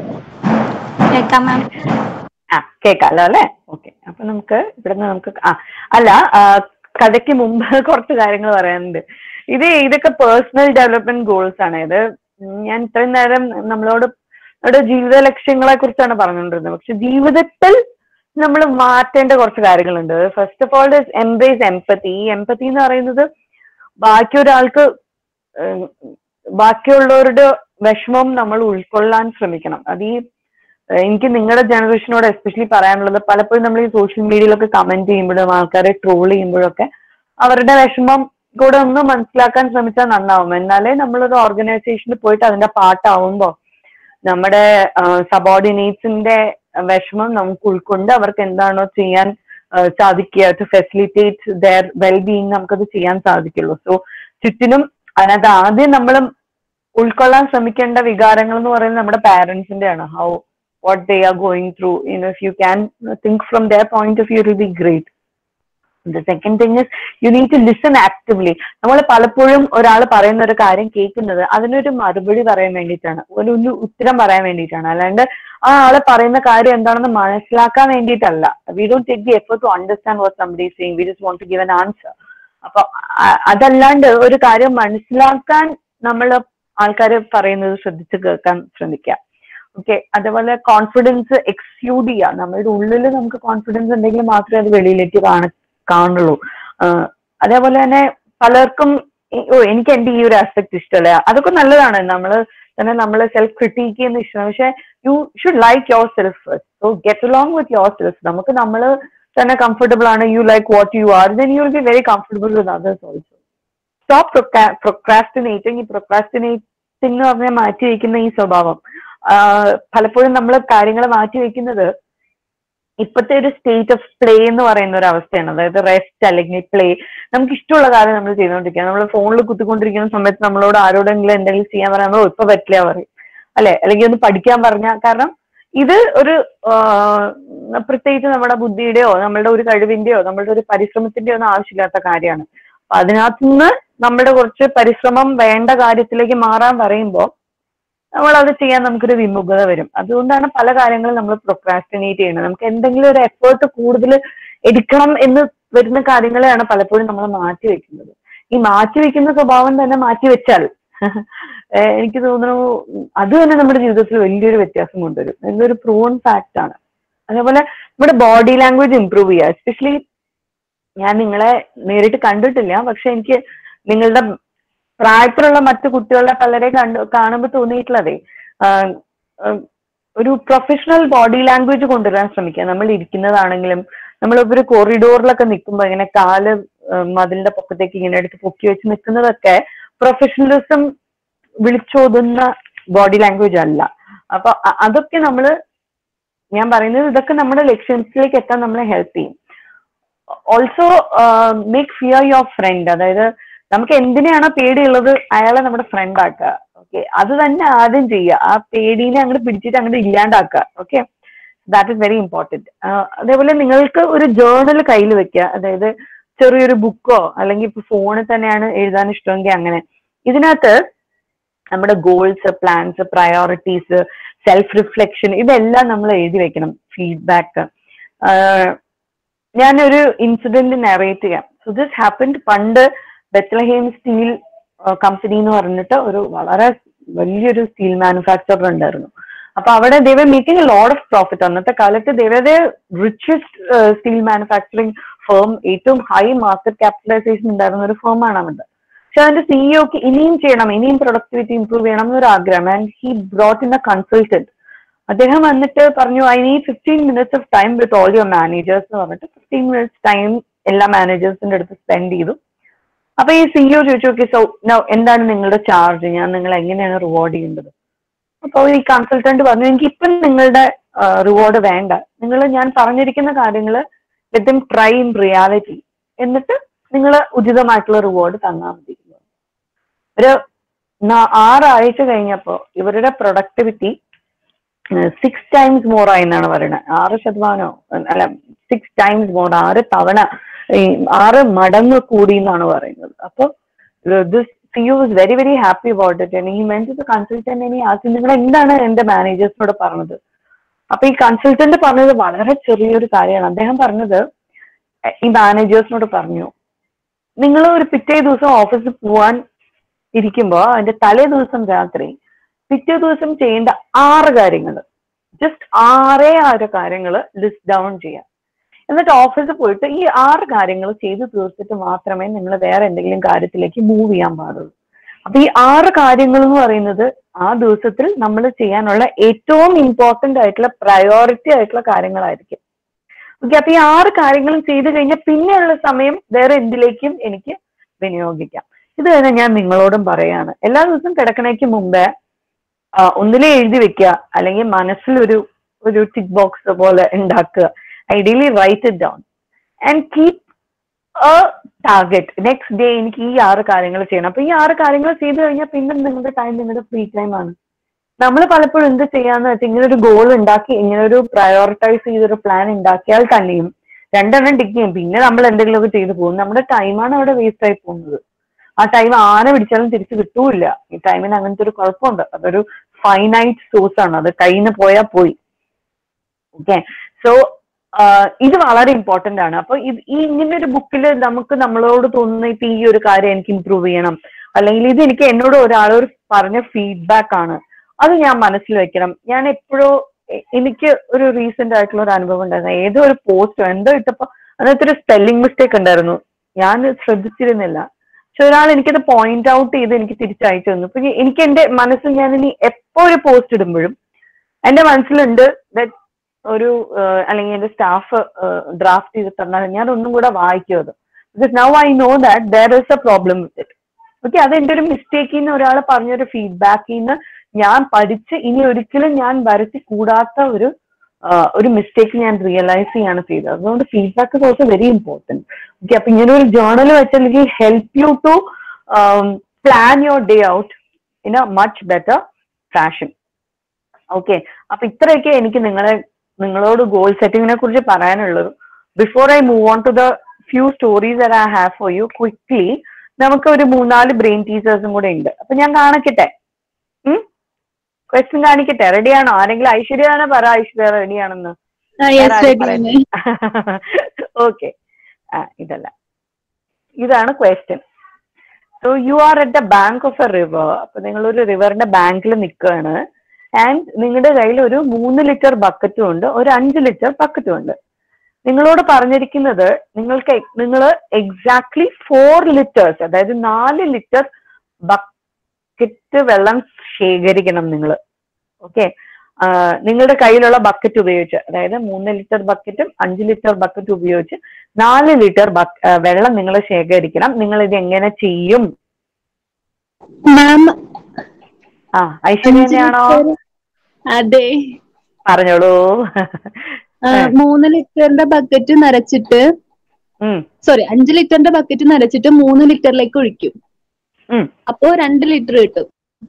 കേൾക്കാം മാം ആ കേക്കാലോ അല്ലെ ഓക്കെ അപ്പൊ നമുക്ക് ഇവിടുന്ന് നമുക്ക് ആ അല്ല ആ, കഥയ്ക്ക് മുമ്പ് കുറച്ച് കാര്യങ്ങൾ പറയാനുണ്ട് ഇത് ഇതൊക്കെ പേഴ്സണൽ ഡെവലപ്മെന്റ് ഗോൾസ് ആണ് ഇത് ഞാൻ ഇത്രയും നേരം നമ്മളോട് നമ്മുടെ ജീവിത ലക്ഷ്യങ്ങളെ കുറിച്ചാണ് പറഞ്ഞുകൊണ്ടിരുന്നത് പക്ഷെ ജീവിതത്തിൽ നമ്മൾ മാറ്റേണ്ട കുറച്ച് കാര്യങ്ങളുണ്ട് first of all embrace empathy ഈ എംപത്തി എന്ന് പറയുന്നത് ബാക്കി ഒരാൾക്ക് ഏഹ്, ബാക്കിയുള്ളവരുടെ വിഷമം നമ്മൾ ഉൾക്കൊള്ളാൻ ശ്രമിക്കണം അത് ഈ ഏഹ് എനിക്ക് നിങ്ങളുടെ ജനറേഷനോട് എസ്പെഷ്യലി പറയാനുള്ളത് പലപ്പോഴും നമ്മൾ ഈ സോഷ്യൽ മീഡിയയിലൊക്കെ കമന്റ് ചെയ്യുമ്പോഴും ആൾക്കാരെ ട്രോൾ ചെയ്യുമ്പോഴൊക്കെ അവരുടെ വിഷമം കൂടെ ഒന്ന് മനസ്സിലാക്കാൻ ശ്രമിച്ചാൽ നന്നാവും എന്നാലേ നമ്മളൊരു ഓർഗനൈസേഷനിൽ പോയിട്ട് അതിന്റെ പാട്ടാവുമ്പോ നമ്മുടെ സബോർഡിനേറ്റ്സിന്റെ വിഷമം നമുക്ക് ഉൾക്കൊണ്ട് അവർക്ക് എന്താണോ ചെയ്യാൻ ആ, സാധിക്കുക ടു ഫെസിലിറ്റേറ്റ് ദർ വെൽബീയിങ് നമുക്കത് ചെയ്യാൻ സാധിക്കുള്ളൂ സോ ചുറ്റിനും അതിനകത്ത് ആദ്യം നമ്മൾ ഉൾക്കൊള്ളാൻ ശ്രമിക്കേണ്ട വികാരങ്ങൾ എന്ന് പറയുന്നത് നമ്മുടെ പാരന്റ്സിന്റെ ആണ് how what they are going through you know if you can think from their point of view will be great the second thing is you need to listen actively നമ്മൾ പലപ്പോഴും ഒരാൾ പറയുന്ന ഒരു കാര്യം കേൾക്കുന്നത് അതിനൊരു മറുപടി പറയാൻ വേണ്ടിയിട്ടാണ് ഒരു ഒരു ഉത്തരം പറയാൻ വേണ്ടിയിട്ടാണ് അല്ലാണ്ട് ആ ആള് പറയുന്ന കാര്യം എന്താണെന്ന് മനസ്സിലാക്കാൻ വേണ്ടിയിട്ടല്ല we don't take the effort to understand what somebody saying we just want to give an answer അപ്പൊ അ- അതല്ലാണ്ട് ഒരു കാര്യം മനസ്സിലാക്കാൻ നമ്മൾ ആൾക്കാർ പറയുന്നത് ശ്രദ്ധിച്ച് കേൾക്കാൻ ശ്രമിക്കുക ഓക്കെ അതേപോലെ കോൺഫിഡൻസ് എക്സ്യൂഡ് ചെയ്യുക നമ്മളുടെ ഉള്ളിൽ നമുക്ക് കോൺഫിഡൻസ് ഉണ്ടെങ്കിൽ മാത്രമേ അത് വെളിയിലേക്ക് കാണ കാണുള്ളൂ ആഹ് അതേപോലെ തന്നെ പലർക്കും ഈ- ഓ എനിക്ക് എന്റെ ഈ ഒരു ആസ്പെക്ട് ഇഷ്ടമല്ല അതൊക്കെ നല്ലതാണ് നമ്മൾ തന്നെ നമ്മൾ സെൽഫ് ക്രിട്ടിക്ക് ചെയ്യുന്ന ഇഷ്ടമാണ് പക്ഷെ you should like yourself first so get along with yourself നമുക്ക് നമ്മൾ തന്നെ കംഫർട്ടബിൾ ആണ് you like what you are then you will be very comfortable with others also stop procrastinating ഈ procrastinating എന്ന് പറഞ്ഞാൽ മാറ്റി വയ്ക്കുന്ന ഈ സ്വഭാവം ആഹ് പലപ്പോഴും നമ്മൾ കാര്യങ്ങൾ മാറ്റി വെക്കുന്നത് ഇപ്പോഴത്തെ ഒരു സ്റ്റേറ്റ് ഓഫ് പ്ലേ എന്ന് പറയുന്ന ഒരു അവസ്ഥയാണ് അതായത് റെസ്റ്റ് അല്ലെങ്കിൽ പ്ലേ നമുക്ക് ഇഷ്ടമുള്ള കാര്യം നമ്മൾ ചെയ്തുകൊണ്ടിരിക്കുക നമ്മൾ ഫോണിൽ കുത്തിക്കൊണ്ടിരിക്കുന്ന സമയത്ത് നമ്മളോട് ആരോടെങ്കിലും എന്തെങ്കിലും ചെയ്യാൻ പറയാൻ നമ്മൾ ഇപ്പൊ പറ്റില്ല പറയും അല്ലെ അല്ലെങ്കിൽ ഒന്ന് പഠിക്കാൻ പറഞ്ഞ കാരണം ഇത് ഒരു ആഹ്, പ്രത്യേകിച്ച് നമ്മുടെ ബുദ്ധിയുടെയോ നമ്മളുടെ ഒരു കഴിവിന്റെയോ നമ്മളുടെ ഒരു പരിശ്രമത്തിന്റെയോ ഒന്നും ആവശ്യമില്ലാത്ത കാര്യമാണ് അപ്പൊ അതിനകത്തുനിന്ന് നമ്മുടെ കുറച്ച് പരിശ്രമം വേണ്ട കാര്യത്തിലേക്ക് മാറാൻ പറയുമ്പോൾ നമ്മൾ അത് ചെയ്യാൻ നമുക്കൊരു വിമുഖത വരും അതുകൊണ്ടാണ് പല കാര്യങ്ങളും നമ്മൾ പ്രൊക്രാസ്റ്റിനേറ്റ് ചെയ്യുന്നത് നമുക്ക് എന്തെങ്കിലും ഒരു എഫേർട്ട് കൂടുതൽ എടുക്കണം എന്ന് വരുന്ന കാര്യങ്ങളെയാണ് പലപ്പോഴും നമ്മൾ മാറ്റി വെക്കുന്നത് ഈ മാറ്റി വെക്കുന്ന സ്വഭാവം തന്നെ മാറ്റി വെച്ചാൽ ഏഹ് എനിക്ക് തോന്നുന്നു അത് തന്നെ നമ്മുടെ ജീവിതത്തിൽ വലിയൊരു വ്യത്യാസം കൊണ്ടുവരും ഇതൊരു പ്രൂവൺ ഫാക്ട് ആണ് അതേപോലെ നമ്മുടെ ബോഡി ലാംഗ്വേജ് ഇമ്പ്രൂവ് ചെയ്യുക എസ്പെഷ്യലി ഞാൻ നിങ്ങളെ നേരിട്ട് കണ്ടിട്ടില്ല പക്ഷെ എനിക്ക് നിങ്ങളുടെ പ്രായത്തിലുള്ള മറ്റു കുട്ടികളെ പലരെ കണ്ടു കാണുമ്പോൾ തോന്നിയിട്ടുള്ളതേ ആഹ് ഉം ഒരു പ്രൊഫഷണൽ ബോഡി ലാംഗ്വേജ് കൊണ്ടുവരാൻ ശ്രമിക്കുക നമ്മൾ ഇരിക്കുന്നതാണെങ്കിലും നമ്മൾ ഒരു കോറിഡോറിലൊക്കെ നിൽക്കുമ്പോൾ ഇങ്ങനെ കാല് ഉം മതിലിന്റെ പൊക്കത്തേക്ക് ഇങ്ങനെ എടുത്ത് പൊക്കി വെച്ച് നിൽക്കുന്നതൊക്കെ പ്രൊഫഷണലിസം വിളിച്ചോതുന്ന ബോഡി ലാംഗ്വേജ് അല്ല അപ്പൊ അ- അതൊക്കെ നമ്മൾ ഞാൻ പറയുന്നത് ഇതൊക്കെ നമ്മുടെ ലക്ഷ്യത്തിലേക്ക് എത്താൻ നമ്മളെ ഹെൽപ്പ് ചെയ്യും also make fear your friend അതായത് നമുക്ക് എന്തിനാണോ പേടിയുള്ളത് അയാളെ നമ്മുടെ ഫ്രണ്ട് ആക്കുക ഓക്കെ അത് തന്നെ ആദ്യം ചെയ്യുക ആ പേടീനെ അങ്ങോട്ട് പിടിച്ചിട്ട് അങ്ങോട്ട് ഇല്ലാണ്ടാക്കുക okay that is very important അതേപോലെ നിങ്ങൾക്ക് ഒരു ജേർണൽ കയ്യിൽ വെക്കുക അതായത് ചെറിയൊരു ബുക്കോ അല്ലെങ്കിൽ ഇപ്പൊ ഫോണിൽ തന്നെയാണ് എഴുതാൻ ഇഷ്ടമെങ്കിൽ അങ്ങനെ ഇതിനകത്ത് നമ്മുടെ goals plans priorities self reflection ഇതെല്ലാം നമ്മൾ എഴുതി വെക്കണം ഫീഡ്ബാക്ക് ഞാനൊരു ഇൻസിഡന്റ് നറേറ്റ് ചെയ്യാം സോ ദിസ് ഹാപ്പൻഡ് പണ്ട് ബെത്ലഹേം സ്റ്റീൽ കമ്പനി എന്ന് പറഞ്ഞിട്ട് ഒരു വളരെ വലിയൊരു സ്റ്റീൽ മാനുഫാക്ചറർ ഉണ്ടായിരുന്നു അപ്പൊ അവിടെ they were making a load of profit അന്നത്തെ കാലത്ത് they were richest steel manufacturing firm ഏറ്റവും ഹൈ മാർക്കറ്റ് ക്യാപിറ്റലൈസേഷൻ ഉണ്ടായിരുന്ന ഒരു ഫേമാണ് അവരുടെ പക്ഷെ അതിന്റെ സിഇഒക്ക് ഇനിയും ചെയ്യണം ഇനിയും പ്രൊഡക്ടിവിറ്റി ഇംപ്രൂവ് ചെയ്യണം എന്നൊരു ആഗ്രഹം and he brought in a consultant അദ്ദേഹം വന്നിട്ട് പറഞ്ഞു I need fifteen minutes of time with all your managers എന്ന് പറഞ്ഞിട്ട് ഫിഫ്റ്റീൻ മിനിറ്റ്സ് ടൈം എല്ലാ മാനേജേഴ്സിന്റെ അടുത്ത് സ്പെൻഡ് ചെയ്തു അപ്പൊ ഈ സിഇഒ ചോദിച്ചു ഓക്കെ സോ എന്താണ് നിങ്ങളുടെ ചാർജ് ഞാൻ നിങ്ങൾ എങ്ങനെയാണ് റിവാർഡ് ചെയ്യേണ്ടത് അപ്പോൾ ഈ കൺസൾട്ടന്റ് പറഞ്ഞു എനിക്ക് ഇപ്പം നിങ്ങളുടെ റിവാർഡ് വേണ്ട നിങ്ങൾ ഞാൻ പറഞ്ഞിരിക്കുന്ന കാര്യങ്ങൾ വിത്ത് ട്രൈ ഇൻ റിയാലിറ്റി എന്നിട്ട് നിങ്ങൾ ഉചിതമായിട്ടുള്ള റിവാർഡ് തന്നാൽ മതി ഒരു നാ- ആറാഴ്ച കഴിഞ്ഞപ്പോ ഇവരുടെ പ്രൊഡക്ടിവിറ്റി സിക്സ് ടൈംസ് മോർ ആയി എന്നാണ് പറയുന്നത് ആറ് ശതമാനോ അല്ല സിക്സ് ടൈംസ് മോർ ആറ് തവണ ഈ ആറ് മടങ്ങ് കൂടി എന്നാണ് പറയുന്നത് അപ്പൊ this CEO was very very happy about it and ഈ മെൻ ടു കൺസൾട്ടന്റ് ഇനി ആദ്യം നിങ്ങൾ എന്താണ് എന്റെ മാനേജേഴ്സിനോട് പറഞ്ഞത് അപ്പൊ ഈ കൺസൾട്ടന്റ് പറഞ്ഞത് വളരെ ചെറിയൊരു കാര്യമാണ് അദ്ദേഹം പറഞ്ഞത് എ- ഈ മാനേജേഴ്സിനോട് പറഞ്ഞു നിങ്ങൾ ഒരു പിറ്റേ ദിവസം ഓഫീസിൽ പോവാൻ ഇരിക്കുമ്പോ അതിന്റെ തലേ ദിവസം രാത്രി പിറ്റേ ദിവസം ചെയ്യേണ്ട ആറ് കാര്യങ്ങൾ ജസ്റ്റ് ആറേ ആറ് കാര്യങ്ങൾ ലിസ്റ്റ് ഡൗൺ ചെയ്യാം എന്നിട്ട് ഓഫീസിൽ പോയിട്ട് ഈ ആറ് കാര്യങ്ങൾ ചെയ്തു തീർത്തിട്ട് മാത്രമേ നിങ്ങൾ വേറെ എന്തെങ്കിലും കാര്യത്തിലേക്ക് മൂവ് ചെയ്യാൻ പാടുള്ളൂ അപ്പൊ ഈ ആറ് കാര്യങ്ങൾ എന്ന് പറയുന്നത് ആ ദിവസത്തിൽ നമ്മൾ ചെയ്യാനുള്ള ഏറ്റവും ഇമ്പോർട്ടന്റ് ആയിട്ടുള്ള പ്രയോറിറ്റി ആയിട്ടുള്ള കാര്യങ്ങളായിരിക്കും ഓക്കെ അപ്പൊ ഈ ആറ് കാര്യങ്ങളും ചെയ്തു കഴിഞ്ഞാൽ പിന്നെയുള്ള സമയം വേറെ എന്തിലേക്കും എനിക്ക് വിനിയോഗിക്കാം ഇത് തന്നെ ഞാൻ നിങ്ങളോടും പറയാണ് എല്ലാ ദിവസവും കിടക്കണേക്ക് മുമ്പേ ആ, ഒന്നിലേ എഴുതി വെക്കുക അല്ലെങ്കിൽ മനസ്സിൽ ഒരു ഒരു ടിക്ക് ബോക്സ് പോലെ ഉണ്ടാക്കുക ideally write it down and keep a target next day എനിക്ക് ഈ ആറ് കാര്യങ്ങൾ ചെയ്യണം അപ്പൊ ഈ ആറ് കാര്യങ്ങൾ ചെയ്തു കഴിഞ്ഞാൽ പിന്നെ നിങ്ങളുടെ ടൈം നിങ്ങളുടെ ഫ്രീ ടൈം ആണ് നമ്മൾ പലപ്പോഴും എന്ത് ചെയ്യാന്ന് വെച്ചാൽ ഇങ്ങനെ ഒരു ഗോൾ ഉണ്ടാക്കി ഇങ്ങനെ ഒരു പ്രയോറിറ്റൈസ് ചെയ്തൊരു പ്ലാൻ ഉണ്ടാക്കിയാൽ തന്നെയും രണ്ടെണ്ണം ടിക്ക് ചെയ്യും പിന്നെ നമ്മൾ എന്തെങ്കിലുമൊക്കെ ചെയ്തു പോകും നമ്മുടെ ടൈമാണ് അവിടെ വേസ്റ്റ് ആയി പോകുന്നത് ആ ടൈം ആന പിടിച്ചാലും തിരിച്ചു കിട്ടൂല ഈ ടൈമിന് അങ്ങനത്തെ ഒരു കുഴപ്പമുണ്ട് അതൊരു ഫൈനൈറ്റ് സോഴ്സ് ആണ് അത് കയ്യിൽ നിന്ന് പോയാൽ പോയി ഓക്കെ സോ ഇത് വളരെ ഇമ്പോർട്ടന്റ് ആണ് അപ്പൊ ഇത് ഈ ഇങ്ങനെ ഒരു ബുക്കിൽ നമുക്ക് നമ്മളോട് തോന്നുന്ന ഇപ്പൊ ഈ ഒരു കാര്യം എനിക്ക് ഇമ്പ്രൂവ് ചെയ്യണം അല്ലെങ്കിൽ ഇത് എനിക്ക് എന്നോട് ഒരാൾ ഒരു പറഞ്ഞ ഫീഡ്ബാക്ക് ആണ് അത് ഞാൻ മനസ്സിൽ വെക്കണം ഞാൻ എപ്പോഴോ എ- എനിക്ക് ഒരു റീസെന്റ് ആയിട്ടുള്ള ഒരു അനുഭവം ഉണ്ടായിരുന്നു ഏതോ ഒരു പോസ്റ്റോ എന്തോ ഇട്ടപ്പോ അതിനകത്ത് ഒരു സ്പെല്ലിംഗ് മിസ്റ്റേക്ക് ഉണ്ടായിരുന്നു ഞാൻ ശ്രദ്ധിച്ചിരുന്നില്ല പക്ഷെ ഒരാൾ എനിക്കത് പോയിന്റ് ഔട്ട് ചെയ്ത് എനിക്ക് തിരിച്ചയച്ചു തന്നു അപ്പൊ ഞാൻ- എനിക്ക് എന്റെ മനസ്സിൽ ഞാൻ ഇനി എപ്പോ ഒരു പോസ്റ്റ് ഇടുമ്പോഴും എന്റെ മനസ്സിലുണ്ട് that ഒരു ആഹ് അല്ലെങ്കിൽ എന്റെ സ്റ്റാഫ് ഡ്രാഫ്റ്റ് ചെയ്ത് തന്നാൽ ഞാൻ ഒന്നും കൂടെ വായിക്കും അത് because now I know that there is a problem with it okay അത് എന്റെ ഒരു മിസ്റ്റേക്കിൽ നിന്ന് ഒരാൾ പറഞ്ഞൊരു ഫീഡ്ബാക്കിൽ നിന്ന് ഞാൻ പഠിച്ച് ഇനി ഒരിക്കലും ഞാൻ വരുത്തി കൂടാത്ത ഒരു ആഹ് ഒരു മിസ്റ്റേക്ക് ഞാൻ റിയലൈസ് ചെയ്യാണ് ചെയ്തത് അതുകൊണ്ട് feedback is also very important okay അപ്പൊ ഇങ്ങനെ ഒരു ജേർണൽ വെച്ചാൽ help you to plan your day out in a much better fashion okay അപ്പൊ ഇത്രയൊക്കെ എനിക്ക് നിങ്ങളെ നിങ്ങളോട് ഗോൾ സെറ്റിങ്ങിനെ കുറിച്ച് പറയാനുള്ളത് before I move on to the few stories I have for you quickly നമുക്ക് ഒരു മൂന്നാല് ബ്രെയിൻ ടീച്ചേഴ്സും കൂടെ ഉണ്ട് അപ്പൊ ഞാൻ കാണിക്കട്ടെ ക്വസ്റ്റ്യൻ കാണിക്കട്ടെ റെഡിയാണോ ആരെങ്കിലും ഐശ്വര്യാണ് പറ ഐശ്വര്യ റെഡിയാണെന്ന് yes, ready ആണ്. ഓക്കെ ആ ഇതല്ല ഇതാണ് question so you are at the bank of a river അപ്പൊ നിങ്ങൾ ഒരു റിവറിന്റെ ബാങ്കിൽ നിൽക്കുകയാണ് ആൻഡ് നിങ്ങളുടെ കയ്യിൽ ഒരു മൂന്ന് ലിറ്റർ ബക്കറ്റും ഉണ്ട് ഒരു അഞ്ച് ലിറ്റർ ബക്കറ്റും ഉണ്ട് നിങ്ങളോട് പറഞ്ഞിരിക്കുന്നത് നിങ്ങൾക്ക് നിങ്ങൾ എക്സാക്ട്ലി ഫോർ ലിറ്റേഴ്സ് അതായത് നാല് ലിറ്റർ ബക്കറ്റ് വെള്ളം ശേഖരിക്കണം നിങ്ങൾ ഓക്കെ നിങ്ങളുടെ കയ്യിലുള്ള ബക്കറ്റ് ഉപയോഗിച്ച് അതായത് മൂന്ന് ലിറ്റർ ബക്കറ്റും അഞ്ച് ലിറ്റർ ബക്കറ്റ് ഉപയോഗിച്ച് നാല് ലിറ്റർ വെള്ളം നിങ്ങൾ ശേഖരിക്കണം നിങ്ങൾ ഇത് എങ്ങനെ ചെയ്യും മാം ആ ഐശ്വര്യ തന്നെയാണോ അതെ പറഞ്ഞോളൂ ആ, മൂന്ന് ലിറ്ററിന്റെ ബക്കറ്റ് നിറച്ചിട്ട് ഉം, സോറി അഞ്ച് ലിറ്ററിന്റെ ബക്കറ്റ് നിറച്ചിട്ട് മൂന്ന് ലിറ്ററിലേക്ക് ഒഴിക്കും ഉം. അപ്പോ രണ്ട് ലിറ്റർ കിട്ടും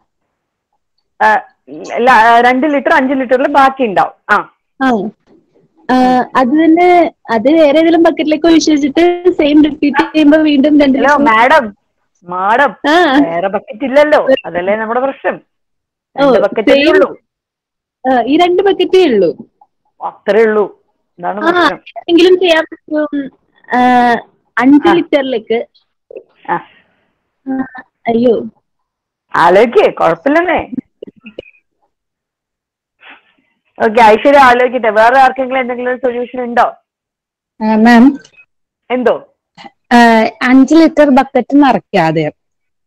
ആ, ല- രണ്ട് ലിറ്റർ അഞ്ച് ലിറ്ററിൽ ബാക്കി ഉണ്ടാവും ആ ആ ആ, അത് തന്നെ അത് വേറെ ഏതെങ്കിലും ബക്കറ്റിലേക്ക് ഒഴിച്ച് വെച്ചിട്ട് സെയിം റിപ്പീറ്റ് ചെയ്യുമ്പോ വീണ്ടും രണ്ട് ഹലോ liter- മാഡം മാഡം ആ വേറെ ബക്കറ്റ് ഇല്ലല്ലോ അതല്ലേ നമ്മുടെ പ്രശ്നം ഓ, രണ്ട് ബക്കറ്റ് same. ഉള്ളൂ ആ, ഈ രണ്ട് ബക്കറ്റേ ഉള്ളൂ അത്രേ ഉള്ളൂ ഇതാണ് ആ പ്രശ്നം എങ്കിലും ചെയ്യാൻ പറ്റും ആ, അഞ്ച് ആ. ലിറ്ററിലേക്ക് ആ ആ, അയ്യോ ആലോചിക്കേ കുഴപ്പമില്ലെന്നേ ഓക്കെ ഐശ്വര്യ ആലോചിക്കട്ടെ വേറെ ആർക്കെങ്കിലും എന്തെങ്കിലും സൊല്യൂഷൻ ഉണ്ടോ മാം എന്തോ അഞ്ച് ലിറ്റർ ബക്കറ്റ് നിറയ്ക്കാതെ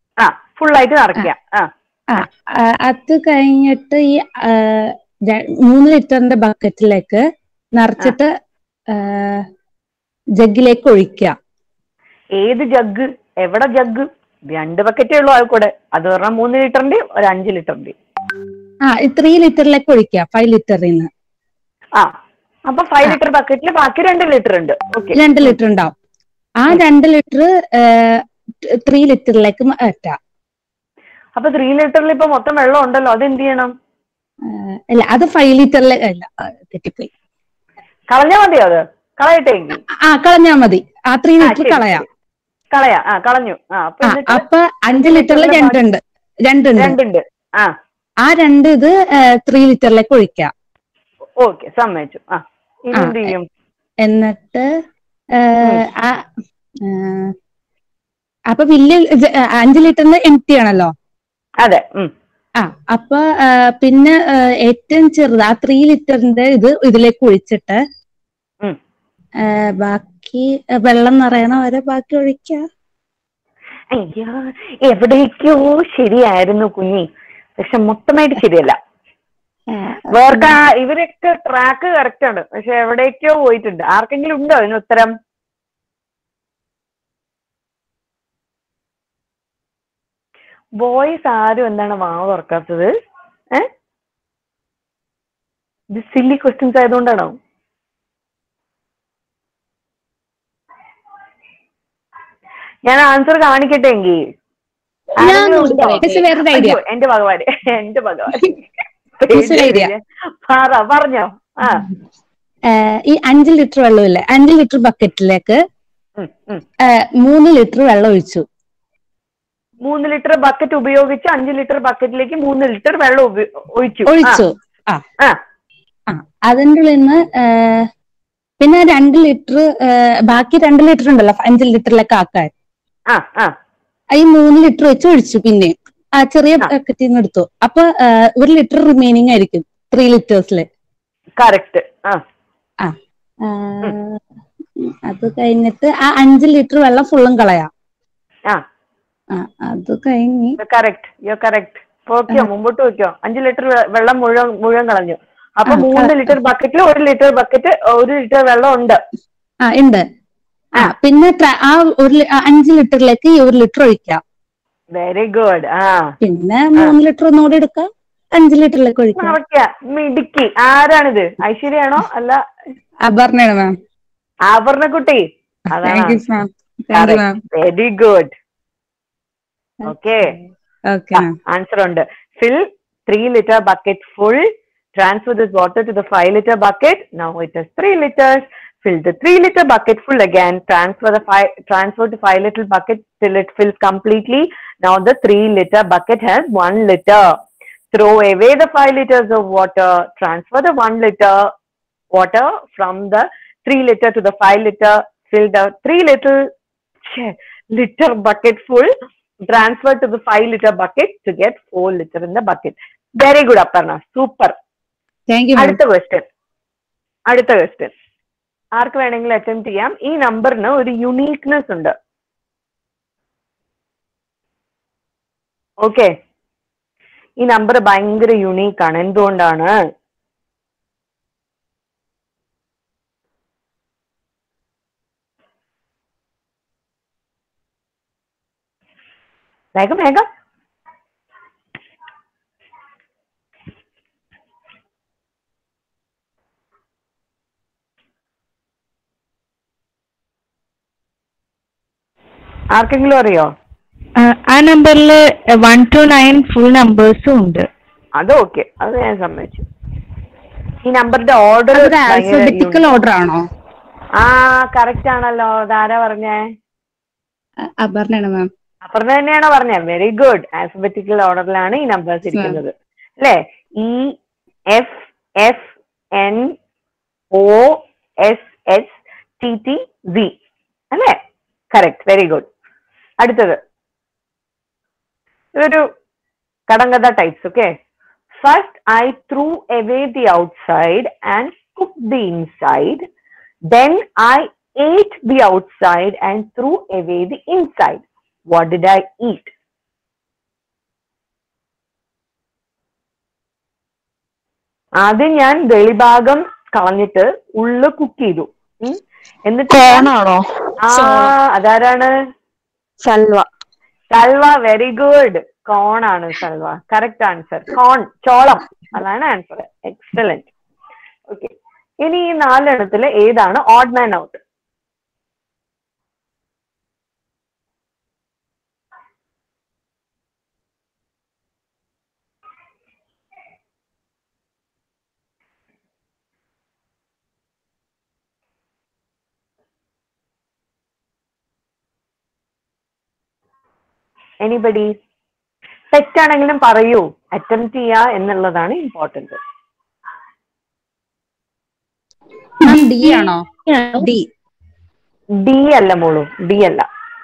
ഫുൾ ആയിട്ട് നിറയ്ക്കുക ആ ആ ആ, അത് കഴിഞ്ഞിട്ട് ഈ ആ, ര- മൂന്ന് ലിറ്ററിന്റെ ബക്കറ്റിലേക്ക് നിറച്ചിട്ട് ജഗ്ഗിലേക്ക് ഒഴിക്കുക ഏത് ജഗ് എവിടെ ജഗ് രണ്ട് ബക്കറ്റേ ഉള്ളൂ അത് കൂടെ അത് പറഞ്ഞാൽ മൂന്ന് ലിറ്ററിന്റെ ഒരു അഞ്ച് ലിറ്ററിന്റെ ആ ത്രീ ലിറ്ററിലേക്ക് ഒഴിക്കുക ഫൈവ് ലിറ്ററിൽ നിന്ന് ആ അപ്പൊ ഫൈവ് ലിറ്റർ ബക്കറ്റിൽ ബാക്കി രണ്ട് ലിറ്റർ ഉണ്ട് ഓക്കെ രണ്ട് ലിറ്റർ ഉണ്ടാവും ആ രണ്ട് ലിറ്റർ ത്രീ ലിറ്ററിലേക്ക് മാറ്റാം അപ്പൊ ത്രീ ലിറ്ററിൽ ഇപ്പൊ മൊത്തം വെള്ളം ഉണ്ടല്ലോ അത് എന്ത് ചെയ്യണം ആ, അല്ല അത് ഫൈവ് ലിറ്ററിലേക്ക് അല്ല ആ, തെറ്റിപ്പോയി കളഞ്ഞാ മതിയോ അത് കളയട്ടെ എങ്കിൽ ആ കളഞ്ഞാ മതി ആ ത്രീ ആ, ലിറ്റർ ശരി, കളയാം കളയാ ആ കളഞ്ഞു ആ അപ്പൊ ആ എന്നിട്ട് അപ്പൊ അഞ്ച് ലിറ്ററിൽ ലിറ്ററില് രണ്ടുണ്ട് രണ്ടുണ്ട് രണ്ടുണ്ട് ആ ആ രണ്ട് ഇത് ത്രീ ലിറ്ററിലേക്ക് ഒഴിക്കാം ഓക്കെ സമ്മതിച്ചു ആ ഇനി ആ, എന്ത് ചെയ്യും എന്നിട്ട് ഏ, ആ ഏ, അപ്പൊ വലിയ ജ- അഞ്ച് ലിറ്ററിന് എം ടി ആണല്ലോ അതെ ഉം ആ അപ്പൊ ആ, പിന്നെ ആ, ഏറ്റവും ചെറുത് ആ ത്രീ ലിറ്ററിന്റെ ഇത് ഇതിലേക്ക് ഒഴിച്ചിട്ട് ഉം. ആ, ബാക്കി ആ, വെള്ളം നിറയണ വരെ ബാക്കി ഒഴിക്കുക അയ്യോ എവിടേക്കോ ശരിയായിരുന്നു കുഞ്ഞി പക്ഷെ മൊത്തമായിട്ട് ശരിയല്ല വേർക്ക് ഇവരൊക്കെ ട്രാക്ക് കറക്റ്റ് ആണ് പക്ഷെ എവിടേക്കോ പോയിട്ടുണ്ട് ആർക്കെങ്കിലും ഉണ്ടോ ഇതിന് ഉത്തരം ബോയ്സ് ആരും എന്താണ് വാവ് തുറക്കാത്തത് ഏ ഇത് സില്ലി ക്വസ്റ്റ്യൻസ് ആയതുകൊണ്ടാണോ ഞാൻ ആൻസർ കാണിക്കട്ടെ എങ്കിൽ ഞാൻ ആരെങ്കിലും ഉണ്ടോ? നോക്കാം. മിസ് വേറൊരു idea. അയ്യോ, എന്റെ ഭഗവാൻ എന്റെ ഭഗവാൻ മിസ് ഒരു idea. പറ പറഞ്ഞോ ആ ആ, ഈ അഞ്ച് ലിറ്റർ വെള്ളമില്ലേ അഞ്ച് ലിറ്റർ ബക്കറ്റിലേക്ക് ഉം, ഉം. ആ, മൂന്ന് ലിറ്റർ വെള്ളം ഒഴിച്ചു മൂന്ന് ലിറ്റർ ബക്കറ്റ് ഉപയോഗിച്ച് അഞ്ച് ലിറ്റർ ബക്കറ്റിലേക്ക് മൂന്ന് ലിറ്റർ വെള്ളം ഉപ- ഒഴിച്ചു ആ, ഒഴിച്ചു ആ ആ ആ അതിൻ്റെ ഉള്ളിൽ നിന്ന് ആ, പിന്നെ രണ്ട് ലിറ്റർ ബാക്കി രണ്ട് ലിറ്റർ ഉണ്ടല്ലോ അഞ്ച് ലിറ്ററിലേക്ക് ആക്കാൻ ആ ആ ഈ മൂന്ന് ലിറ്റർ വെച്ച് ഒഴിച്ചു പിന്നെ ആ ചെറിയ ആ. ബക്കറ്റിൽ നിന്ന് എടുത്തു അപ്പൊ ആ, ഒരു ലിറ്റർ റിമൈനിങ് ആയിരിക്കും ത്രീ ലിറ്റേഴ്സില് കറക്റ്റ് ആ ആ ആ, അത് കഴിഞ്ഞിട്ട് ആ അഞ്ച് ലിറ്റർ വെള്ളം ഫുള്ളും കളയാം ആ ആ അത് കഴിഞ്ഞ് കറക്റ്റ് യോ കറക്റ്റ് ഓക്കെയോ മുമ്പോട്ട് വെക്കോ അഞ്ച് ലിറ്റർ വെള്ളം മുഴുവൻ മുഴുവൻ കളഞ്ഞു അപ്പൊ ആ, മൂന്ന് correct. ലിറ്റർ ബക്കറ്റിൽ ഒരു ലിറ്റർ ബക്കറ്റ് ഒരു ലിറ്റർ വെള്ളം ഉണ്ട് ആ ഉണ്ട് ആ പിന്നെ ട്ര- ആ ഒരു ലി- ആ അഞ്ച് ലിറ്ററിലേക്ക് ഈ ഒരു ലിറ്റർ ഒഴിക്കാം വെരി ഗുഡ് ആ പിന്നെ മൂന്ന് ലിറ്റർ ഒന്നുകൂടി എടുക്കാം അഞ്ച് ലിറ്ററിലേക്ക് ഒഴിക്കാം നിറയ്ക്ക മിടുക്കി ആരാണിത് ഐശ്വര്യാണോ അല്ല അപർണയാണ് മാം ആഭരണക്കുട്ടി thank you ma'am thank you ma'am very good okay okay ma'am answer ഉണ്ട് fill 3 liter bucket full transfer this water to the 5 liter bucket now it is 3 liters fill the 3 liter bucket full again transfer the 5 transfer to 5 liter bucket till it fills completely now the 3 liter bucket has 1 liter throw away the 5 liters of water transfer the 1 liter water from the 3 liter to the 5 liter fill the 3 little ഛെ, liter bucket full transfer to the 5 liter bucket to get 4 liter in the bucket. Very good, Aparna. Super. Thank you ma'am അടുത്ത question അടുത്ത question ആർക്ക് വേണമെങ്കിലും attempt ചെയ്യാം ഈ നമ്പറിന് ഒരു uniqueness ഉണ്ട് okay ഈ നമ്പർ ഭയങ്കര യുണീക്ക് ആണ് എന്തുകൊണ്ടാണ് വേഗം വേഗം ആർക്കെങ്കിലും അറിയോ ആ നമ്പറിൽ വൺ ടു നയൻ ഫുൾ നമ്പേഴ്സും ഉണ്ട് അത് ഓക്കെ അത് ഞാൻ സമ്മതിച്ചു ഈ നമ്പറിന്റെ ഓർഡർ അതൊരു ആൽഫബറ്റിക്കൽ ഓർഡർ ആണോ ആ കറക്റ്റ് ആണല്ലോ അതാരാ പറഞ്ഞേ അപർണയാണ് മാം അപ്പുറത്ത് തന്നെയാണോ പറഞ്ഞത് വെരി ഗുഡ് ആൽഫബറ്റിക്കൽ ഓർഡറിലാണ് ഈ നമ്പേഴ്സ് ഇരിക്കുന്നത് അല്ലേ E F F N O S S T T V അല്ലേ കറക്റ്റ് വെരി ഗുഡ് അടുത്തത് ഇതൊരു കടങ്കഥ types okay first I threw away the outside and cook the inside then I ate the outside and threw away the inside. What did I eat? ആദ്യം ഞാൻ വെളിഭാഗം കളഞ്ഞിട്ട് ഉള്ളു cook ചെയ്തു ഉം. എന്നിട്ട് കോണാണോ ആ അതാരാണ് Salva Salva very good corn ആണ് സൽവ കറക്റ്റ് ആൻസർ കോൺ ചോളം അതാണ് ആൻസർ എക്സലന്റ് ഓക്കെ ഇനി ഈ നാലെണ്ണത്തില് ഏതാണ് ഓഡ് മാൻ ഔട്ട് എനിബഡി തെറ്റാണെങ്കിലും പറയൂ അറ്റംപ്റ്റ് ചെയ്യാ എന്നുള്ളതാണ് ഇമ്പോർട്ടന്റ് ഡി ആണോ ഡി ഡി അല്ല മോളു ഡി അല്ല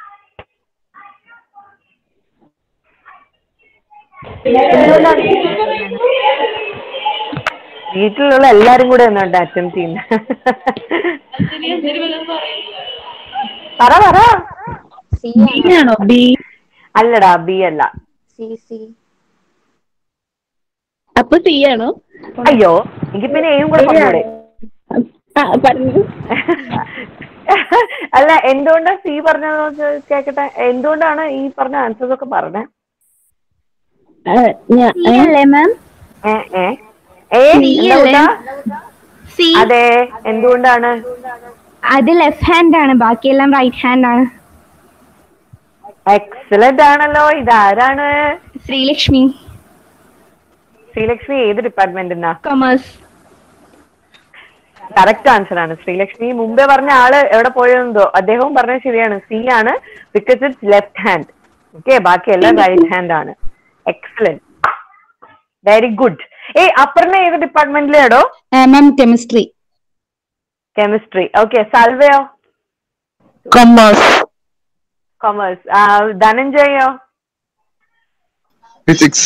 എന്തുകൊണ്ടാണ് വീട്ടിലുള്ള എല്ലാരും കൂടെ ഒന്നുണ്ട് അറ്റംപ്റ്റ് ചെയ്യുന്നത് പറ പറ ബി ആണോ ബി അല്ലടാ ബി അല്ല സി സി അപ്പൊ സി ആണോ അയ്യോ എനിക്ക് പിന്നെ എയും കൂടെ പറഞ്ഞൂടെ ആ പറഞ്ഞു അല്ല എന്തുകൊണ്ടാ സി പറഞ്ഞത് കേക്കട്ടെ എന്തുകൊണ്ടാണ് ഈ പറഞ്ഞ ആൻസേഴ്സ് ഒക്കെ പറഞ്ഞേ അല്ലേ മാം ഏ ഏ ഏ എന്താ സി അതെ എന്തുകൊണ്ടാണ് അത് ലെഫ്റ്റ് ഹാൻഡ് ആണ് ബാക്കിയെല്ലാം റൈറ്റ് ഹാൻഡ് ആണ് എക്സലന്റ് ആണല്ലോ ഇതാരാണ് ശ്രീലക്ഷ്മി ശ്രീലക്ഷ്മി ഏത് ഡിപ്പാർട്ട്മെന്റിനാ കൊമേഴ്സ് കറക്റ്റ് ആൻസർ ആണ് ശ്രീലക്ഷ്മി മുമ്പേ പറഞ്ഞ ആള് എവിടെ പോയതെന്തോ അദ്ദേഹവും പറഞ്ഞത് ശരിയാണ് സി ആണ് because it's left hand okay ബാക്കി എല്ലാം റൈറ്റ് ഹാൻഡ് ആണ് എക്സലന്റ് വെരി ഗുഡ് ഏ അപ്പറിനെ ഏത് ഡിപ്പാർട്ട്മെന്റിലാടോ മാം കെമിസ്ട്രി കെമിസ്ട്രി ഓക്കെ സാൽവയോ കൊമേഴ്സ് കൊമേഴ്സ് ധനഞ്ജയോ ഫിസിക്സ്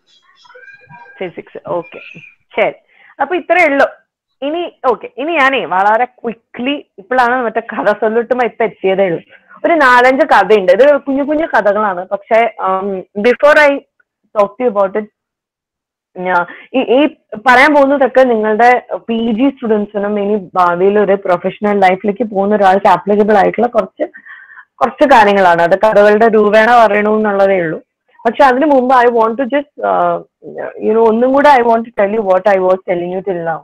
ഫിസിക്സ് ഓക്കെ ശരി അപ്പൊ ഇത്രേ ഉള്ളൂ ഇനി ഓക്കെ ഇനി ഞാനേ വളരെ ക്വിക്ക്ലി ഇപ്പോഴാണ് മറ്റേ കഥ സൊല്ലിട്ടുമ്പോ ഇപ്പൊ എത്തിയതേ ഉള്ളൂ ഒരു നാലഞ്ച് കഥയുണ്ട് ഇത് കുഞ്ഞു കുഞ്ഞു കഥകളാണ് പക്ഷെ before I talk to about it ഈ ഈ പറയാൻ പോകുന്നതൊക്കെ നിങ്ങളുടെ പി ജി സ്റ്റുഡൻസിനും ഇനി ഭാവിയിൽ ഒരു പ്രൊഫഷണൽ ലൈഫിലേക്ക് പോകുന്ന ഒരാൾക്ക് ആപ്ലിക്കബിൾ ആയിട്ടുള്ള കുറച്ച് കുറച്ച് കാര്യങ്ങളാണ് അത് കഥകളുടെ രൂപേണ പറയണമെന്നുള്ളതേ ഉള്ളൂ പക്ഷെ അതിനു മുമ്പ് I want to just you know ഒന്നും കൂടെ I want to tell you what I was telling you till now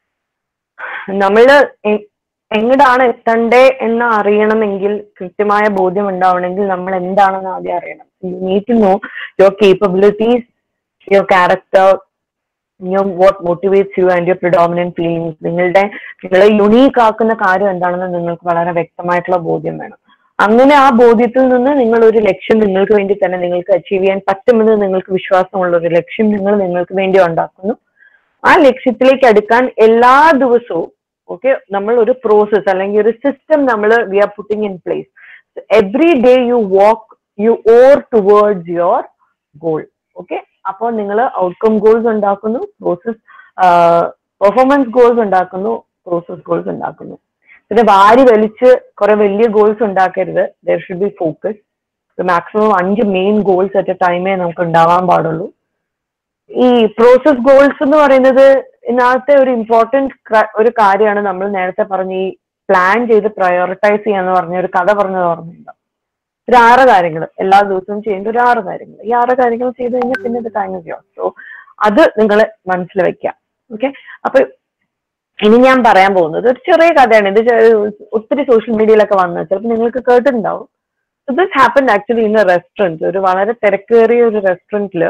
നമ്മള് എ- എങ്ങടാണ് എത്തണ്ടേ എന്ന് അറിയണമെങ്കിൽ കൃത്യമായ ബോധ്യം ഉണ്ടാവണമെങ്കിൽ നമ്മൾ എന്താണെന്ന് ആദ്യം അറിയണം you need to know your capabilities your character your what motivates you and your predominant feelings നിങ്ങളുടെ നിങ്ങളെ യുണീക്ക് ആക്കുന്ന കാര്യം എന്താണെന്ന് നിങ്ങൾക്ക് വളരെ വ്യക്തമായിട്ടുള്ള ബോധ്യം വേണം അങ്ങനെ ആ ബോധ്യത്തിൽ നിന്ന് നിങ്ങൾ ഒരു ലക്ഷ്യം നിങ്ങൾക്ക് വേണ്ടി തന്നെ നിങ്ങൾക്ക് അച്ചീവ് ചെയ്യാൻ പറ്റുമെന്ന് നിങ്ങൾക്ക് വിശ്വാസമുള്ള ഒരു ലക്ഷ്യം നിങ്ങൾ നിങ്ങൾക്ക് വേണ്ടി ഉണ്ടാക്കുന്നു ആ ലക്ഷ്യത്തിലേക്ക് അടുക്കാൻ എല്ലാ ദിവസവും ഓക്കെ നമ്മൾ ഒരു പ്രോസസ് അല്ലെങ്കിൽ ഒരു സിസ്റ്റം നമ്മൾ we are putting in place every day you walk you or towards your goal okay അപ്പോൾ നിങ്ങൾ ഔട്ട്കം ഗോൾസ് ഉണ്ടാക്കുന്നു പ്രോസസ് പെർഫോമൻസ് ഗോൾസ് ഉണ്ടാക്കുന്നു പ്രോസസ് ഗോൾസ് ഉണ്ടാക്കുന്നു പിന്നെ വാരി വലിച്ച് കുറെ വലിയ ഗോൾസ് ഉണ്ടാക്കരുത് there should be focus maximum അഞ്ച് മെയിൻ ഗോൾസ് അറ്റ് എ ടൈമേ നമുക്ക് ഉണ്ടാവാൻ പാടുള്ളൂ ഈ പ്രോസസ് ഗോൾസ് എന്ന് പറയുന്നത് ഇതിനകത്തെ ഒരു ഇമ്പോർട്ടന്റ് ഒരു കാര്യമാണ് നമ്മൾ നേരത്തെ പറഞ്ഞ ഈ പ്ലാൻ ചെയ്ത് പ്രയോറിറ്റൈസ് ചെയ്യാന്ന് പറഞ്ഞ ഒരു കഥ പറഞ്ഞത് ഓർമ്മയുണ്ടോ ഒരു ആറ് കാര്യങ്ങൾ എല്ലാ ദിവസവും ചെയ്യേണ്ട ഒരു ആറ് കാര്യങ്ങൾ ഈ ആറ് കാര്യങ്ങൾ ചെയ്ത് കഴിഞ്ഞാൽ പിന്നെ ഇത് കഴിഞ്ഞോ സോ അത് നിങ്ങൾ മനസ്സിൽ വെക്കാം ഓക്കെ അപ്പൊ ഇനി ഞാൻ പറയാൻ പോകുന്നത് ഒരു ചെറിയ കഥയാണ് ഇത് ചെ- ഒത്തിരി സോഷ്യൽ മീഡിയയിലൊക്കെ വന്നത് ചിലപ്പോൾ നിങ്ങൾക്ക് കേട്ടിട്ടുണ്ടാവും this happen actually in a restaurant ഒരു വളരെ തിരക്കേറിയ ഒരു റെസ്റ്റോറൻറ്റിൽ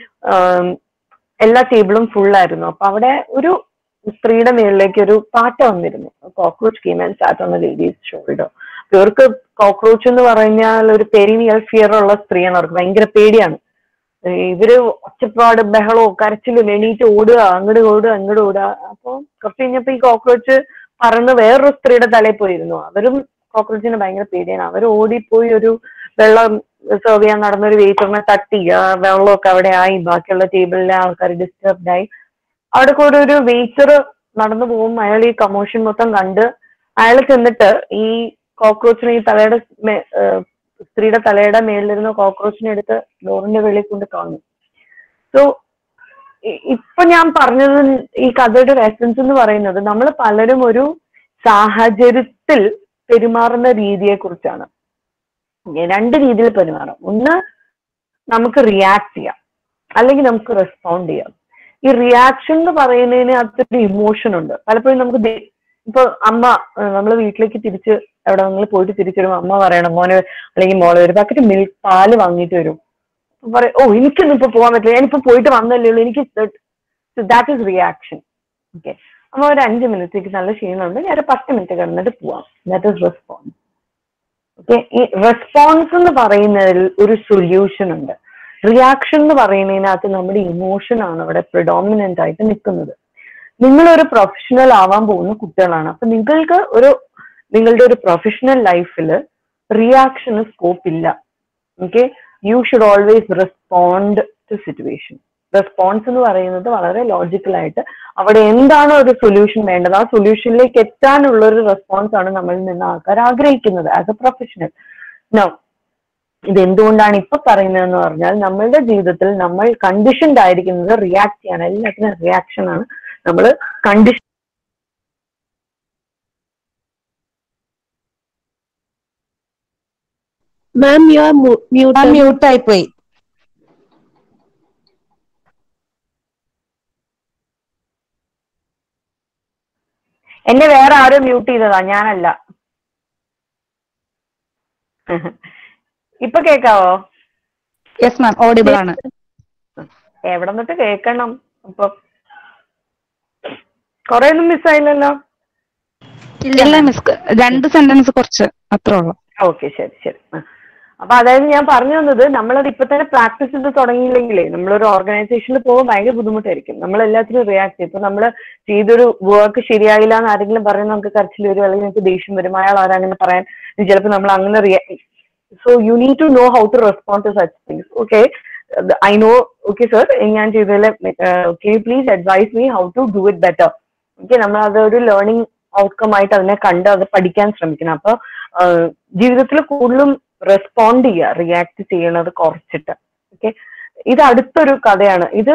എല്ലാ ടേബിളും ഫുൾ ആയിരുന്നു അപ്പൊ അവിടെ ഒരു സ്ത്രീയുടെ മേളിലേക്ക് ഒരു പാറ്റ വന്നിരുന്നു cockroach came and sat on lady's shoulder ഇവർക്ക് കോക്രോച്ച് എന്ന് പറഞ്ഞാൽ ഒരു പെരിനിയൽ ഫിയർ ഉള്ള സ്ത്രീയാണ് അവർക്ക് ഭയങ്കര പേടിയാണ് ഏ, ഇവര് ഒച്ചപ്പാട് ബഹളവും കരച്ചിലും എണീറ്റ് ഓടുക അങ്ങോട്ട് ഓടുക അങ്ങോട്ട് ഓടുക അപ്പൊ കുറച്ച് കഴിഞ്ഞപ്പോ ഈ കോക്രോച്ച് പറന്ന് വേറൊരു സ്ത്രീയുടെ തലയിൽ പോയിരുന്നു അവരും കോക്രോച്ചിന് ഭയങ്കര പേടിയാണ് അവർ ഓടിപ്പോയി ഒരു വെള്ളം സെർവ് ചെയ്യാൻ നടന്ന ഒരു വെയിറ്ററിനെ തട്ടി ആ വെള്ളമൊക്കെ അവിടെ ആയി ബാക്കിയുള്ള ടേബിളിലെ ആൾക്കാർ ഡിസ്റ്റർബ്ഡ് ആയി അവിടെ കൂടെ ഒരു വെയിറ്റർ നടന്നു പോകും അയാൾ ഈ കമോഷൻ മൊത്തം കണ്ട് അയാൾ ചെന്നിട്ട് ഈ കോക്രോച്ചിനെ ഈ തലയുടെ മേ- ഏഹ് സ്ത്രീയുടെ തലയുടെ മേളിലിരുന്ന കോക്രോച്ചിനെ എടുത്ത് ഡോറിന്റെ വെളിയിൽ കൊണ്ട് കാണും സോ ഇ- ഇപ്പൊ ഞാൻ പറഞ്ഞത് ഈ കഥയുടെ എസൻസ് എന്ന് പറയുന്നത് നമ്മൾ പലരും ഒരു സാഹചര്യത്തിൽ പെരുമാറുന്ന രീതിയെ കുറിച്ചാണ് രണ്ട് രീതിയിൽ പെരുമാറാം ഒന്ന് നമുക്ക് റിയാക്ട് ചെയ്യാം അല്ലെങ്കിൽ നമുക്ക് റെസ്പോണ്ട് ചെയ്യാം ഈ റിയാക്ഷൻ എന്ന് പറയുന്നതിന് അകത്തൊരു ഇമോഷൻ ഉണ്ട് പലപ്പോഴും നമുക്ക് ദേ- ഇപ്പൊ അമ്മ നമ്മൾ വീട്ടിലേക്ക് തിരിച്ച് എവിടെ നിങ്ങൾ പോയിട്ട് തിരിച്ചു വരുമ്പോൾ അമ്മ പറയണം മോനെ അല്ലെങ്കിൽ മോളെ ഒരു പാക്കറ്റ് മിൽക്ക് പാല് വാങ്ങിയിട്ട് വരും അപ്പൊ പറയും ഓ എനിക്കൊന്നും ഇപ്പൊ പോകാൻ പറ്റില്ല ഞാനിപ്പോ പോയിട്ട് വന്നല്ലേ ഉള്ളൂ എനിക്ക് ദാറ്റ് ഈസ് റിയാക്ഷൻ ഓക്കെ അപ്പൊ ഒരു അഞ്ച് മിനിറ്റേക്ക് നല്ല ക്ഷീണമുണ്ട് ഞാൻ ഒരു പത്ത് മിനിറ്റ് കിടന്നിട്ട് പോവാം ദാറ്റ് ഈസ് റെസ്പോൺസ് ഓക്കെ ഈ റെസ്പോൺസ് എന്ന് പറയുന്നതിൽ ഒരു സൊല്യൂഷൻ ഉണ്ട് റിയാക്ഷൻ എന്ന് പറയുന്നതിനകത്ത് നമ്മുടെ ഇമോഷൻ ആണ് അവിടെ പ്രിഡോമിനന്റ് ആയിട്ട് നിൽക്കുന്നത് നിങ്ങളൊരു പ്രൊഫഷണൽ ആവാൻ പോകുന്ന കുട്ടികളാണ് അപ്പൊ നിങ്ങൾക്ക് ഒരു നിങ്ങളുടെ ഒരു പ്രൊഫഷണൽ ലൈഫിൽ റിയാക്ഷന് സ്കോപ്പ് ഇല്ല okay you should always respond to situation response എന്ന് പറയുന്നത് വളരെ ലോജിക്കൽ ആയിട്ട് അവിടെ എന്താണ് ഒരു സൊല്യൂഷൻ വേണ്ടത് ആ സൊല്യൂഷനിലേക്ക് എത്താനുള്ള ഒരു റെസ്പോൺസ് ആണ് നമ്മളിൽ നിന്ന് ആൾക്കാർ ആഗ്രഹിക്കുന്നത് ആസ് എ പ്രൊഫഷണൽ നോ ഇത് എന്തുകൊണ്ടാണ് ഇപ്പൊ പറയുന്നതെന്ന് പറഞ്ഞാൽ നമ്മളുടെ ജീവിതത്തിൽ നമ്മൾ കണ്ടീഷൻഡ് ആയിരിക്കുന്നത് റിയാക്ട് ചെയ്യാൻ എല്ലാത്തിനും റിയാക്ഷൻ ആണ് നമ്മൾ condition ma'am you are mute mute ആയി പോയി എന്നെ വേറെ ആരും മ്യൂട്ട് ചെയ്തതാ ഞാനല്ല ഇപ്പൊ കേക്കാവോ യെസ് മാം ഓഡിബിൾ ആണ് എവിടെ നിന്നിട്ട് കേക്കണം അപ്പൊ കൊറേ ഒന്നും മിസ്സായില്ലല്ലോ ഇല്ല മിസ് രണ്ട് സെന്റൻസ് കുറച്ച് അത്രേ ഉള്ളൂ ഓക്കെ ശരി ശരി ആ. അപ്പൊ അതായത് ഞാൻ പറഞ്ഞു വന്നത് നമ്മളത് ഇപ്പൊ തന്നെ പ്രാക്ടീസ് ചെയ്ത് തുടങ്ങിയില്ലെങ്കിലേ നമ്മളൊരു ഓർഗനൈസേഷനിൽ പോകുമ്പോൾ ഭയങ്കര ബുദ്ധിമുട്ടായിരിക്കും നമ്മൾ എല്ലാത്തിനും റിയാക്ട് ചെയ്യും ഇപ്പൊ നമ്മൾ ചെയ്തൊരു വർക്ക് ശരിയായില്ല എന്ന് ആരെങ്കിലും പറയുന്നത് നമുക്ക് കരച്ചിൽ വരും അല്ലെങ്കിൽ നമുക്ക് ദേഷ്യം വരും അയാൾ ആരങ്ങനെ പറയാൻ ചിലപ്പോൾ നമ്മൾ അങ്ങനെ റിയാ so you need to know how to respond to such things okay I know okay sir ഞാൻ ചെയ്തതിൽ okay please advise me how to do it better okay നമ്മൾ അതൊരു ലേണിംഗ് ഔട്ട്കം ആയിട്ട് അതിനെ കണ്ട് അത് പഠിക്കാൻ ശ്രമിക്കണം അപ്പൊ ആഹ് ജീവിതത്തിൽ കൂടുതലും റെസ്പോണ്ട് ചെയ്യുക റിയാക്ട് ചെയ്യണത് കുറച്ചിട്ട് ഓക്കെ ഇത് അടുത്തൊരു കഥയാണ് ഇത്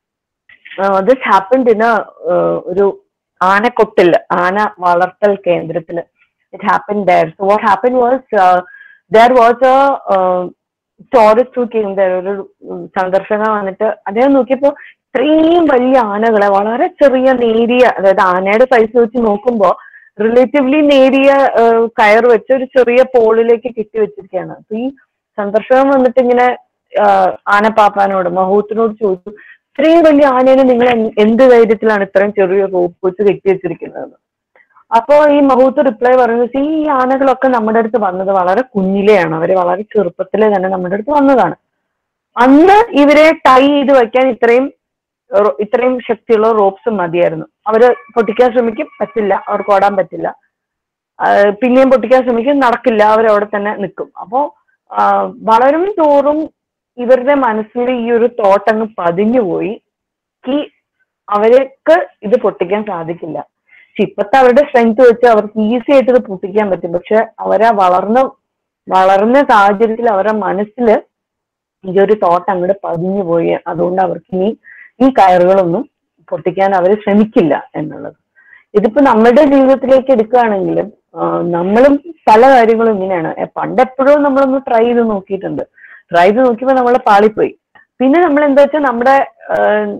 ദിസ് ഹാപ്പൻഡ് ഇൻ ഒരു ആനക്കൊട്ടിൽ ആന വളർത്തൽ കേന്ദ്രത്തിൽ it happen there so what happen was there was a tourist who came there ഒരു സന്ദർശക വന്നിട്ട് അദ്ദേഹം നോക്കിയപ്പോ ഇത്രയും വലിയ ആനകളെ വളരെ ചെറിയ നേരിയ അതായത് ആനയുടെ സൈസ് വെച്ച് നോക്കുമ്പോ റിലേറ്റീവ്ലി നേരിയ ഏഹ്, കയർ വെച്ച് ഒരു ചെറിയ പോളിലേക്ക് കെട്ടി വെച്ചിരിക്കുകയാണ് അപ്പൊ ഈ സന്ദർശകൻ വന്നിട്ട് ഇങ്ങനെ ആഹ്, ആനപ്പാപ്പാനോട് മഹൂത്തിനോട് ചോദിച്ചു ഇത്രയും വലിയ ആനേനെ നിങ്ങൾ എന്ത് എന്ത് ധൈര്യത്തിലാണ് ഇത്രയും ചെറിയ റോപ്പ് വെച്ച് കെട്ടി വെച്ചിരിക്കുന്നത് അപ്പോ ഈ മഹൂത്ത് റിപ്ലൈ പറയുന്നത് ഈ ആനകളൊക്കെ നമ്മുടെ അടുത്ത് വന്നത് വളരെ കുഞ്ഞിലെയാണ് അവര് വളരെ ചെറുപ്പത്തിലെ തന്നെ നമ്മുടെ അടുത്ത് വന്നതാണ് അന്ന് ഇവരെ ടൈ ചെയ്ത് വെക്കാൻ ഇത്രയും റോ- ഇത്രയും ശക്തിയുള്ള റോപ്സ് മതിയായിരുന്നു അവര് പൊട്ടിക്കാൻ ശ്രമിക്കും പറ്റില്ല അവർക്ക് ഓടാൻ പറ്റില്ല ആ, പിന്നെയും പൊട്ടിക്കാൻ ശ്രമിക്കും നടക്കില്ല അവർ അവിടെ തന്നെ നിൽക്കും അപ്പോ ആ, വളരും തോറും ഇവരുടെ മനസ്സിൽ ഈ ഒരു തോട്ട് അങ്ങ് പതിഞ്ഞു പോയി ഈ അവർക്ക് ഇത് പൊട്ടിക്കാൻ സാധിക്കില്ല പക്ഷെ ഇപ്പത്തെ അവരുടെ സ്ട്രെങ്ത് വെച്ച് അവർക്ക് ഈസി ആയിട്ട് ഇത് പൊട്ടിക്കാൻ പറ്റും പക്ഷെ അവരാ വളർന്ന വളർന്ന സാഹചര്യത്തിൽ അവരുടെ മനസ്സിൽ ഈ ഒരു തോട്ട് അങ്ങോട്ട് പതിഞ്ഞു പോയി അതുകൊണ്ട് അവർക്ക് ഇനി ഈ കയറുകളൊന്നും പൊട്ടിക്കാൻ അവർ ശ്രമിക്കില്ല എന്നുള്ളത് ഇതിപ്പോ നമ്മുടെ ജീവിതത്തിലേക്ക് എടുക്കുകയാണെങ്കിലും ആ, നമ്മളും പല കാര്യങ്ങളും ഇങ്ങനെയാണ് എ, പണ്ട് എപ്പോഴും നമ്മളൊന്ന് ട്രൈ ചെയ്ത് നോക്കിയിട്ടുണ്ട് ട്രൈ ചെയ്ത് നോക്കിയപ്പോൾ നമ്മൾ പാളിപ്പോയി പിന്നെ നമ്മൾ എന്താ വെച്ചാൽ നമ്മുടെ ആ,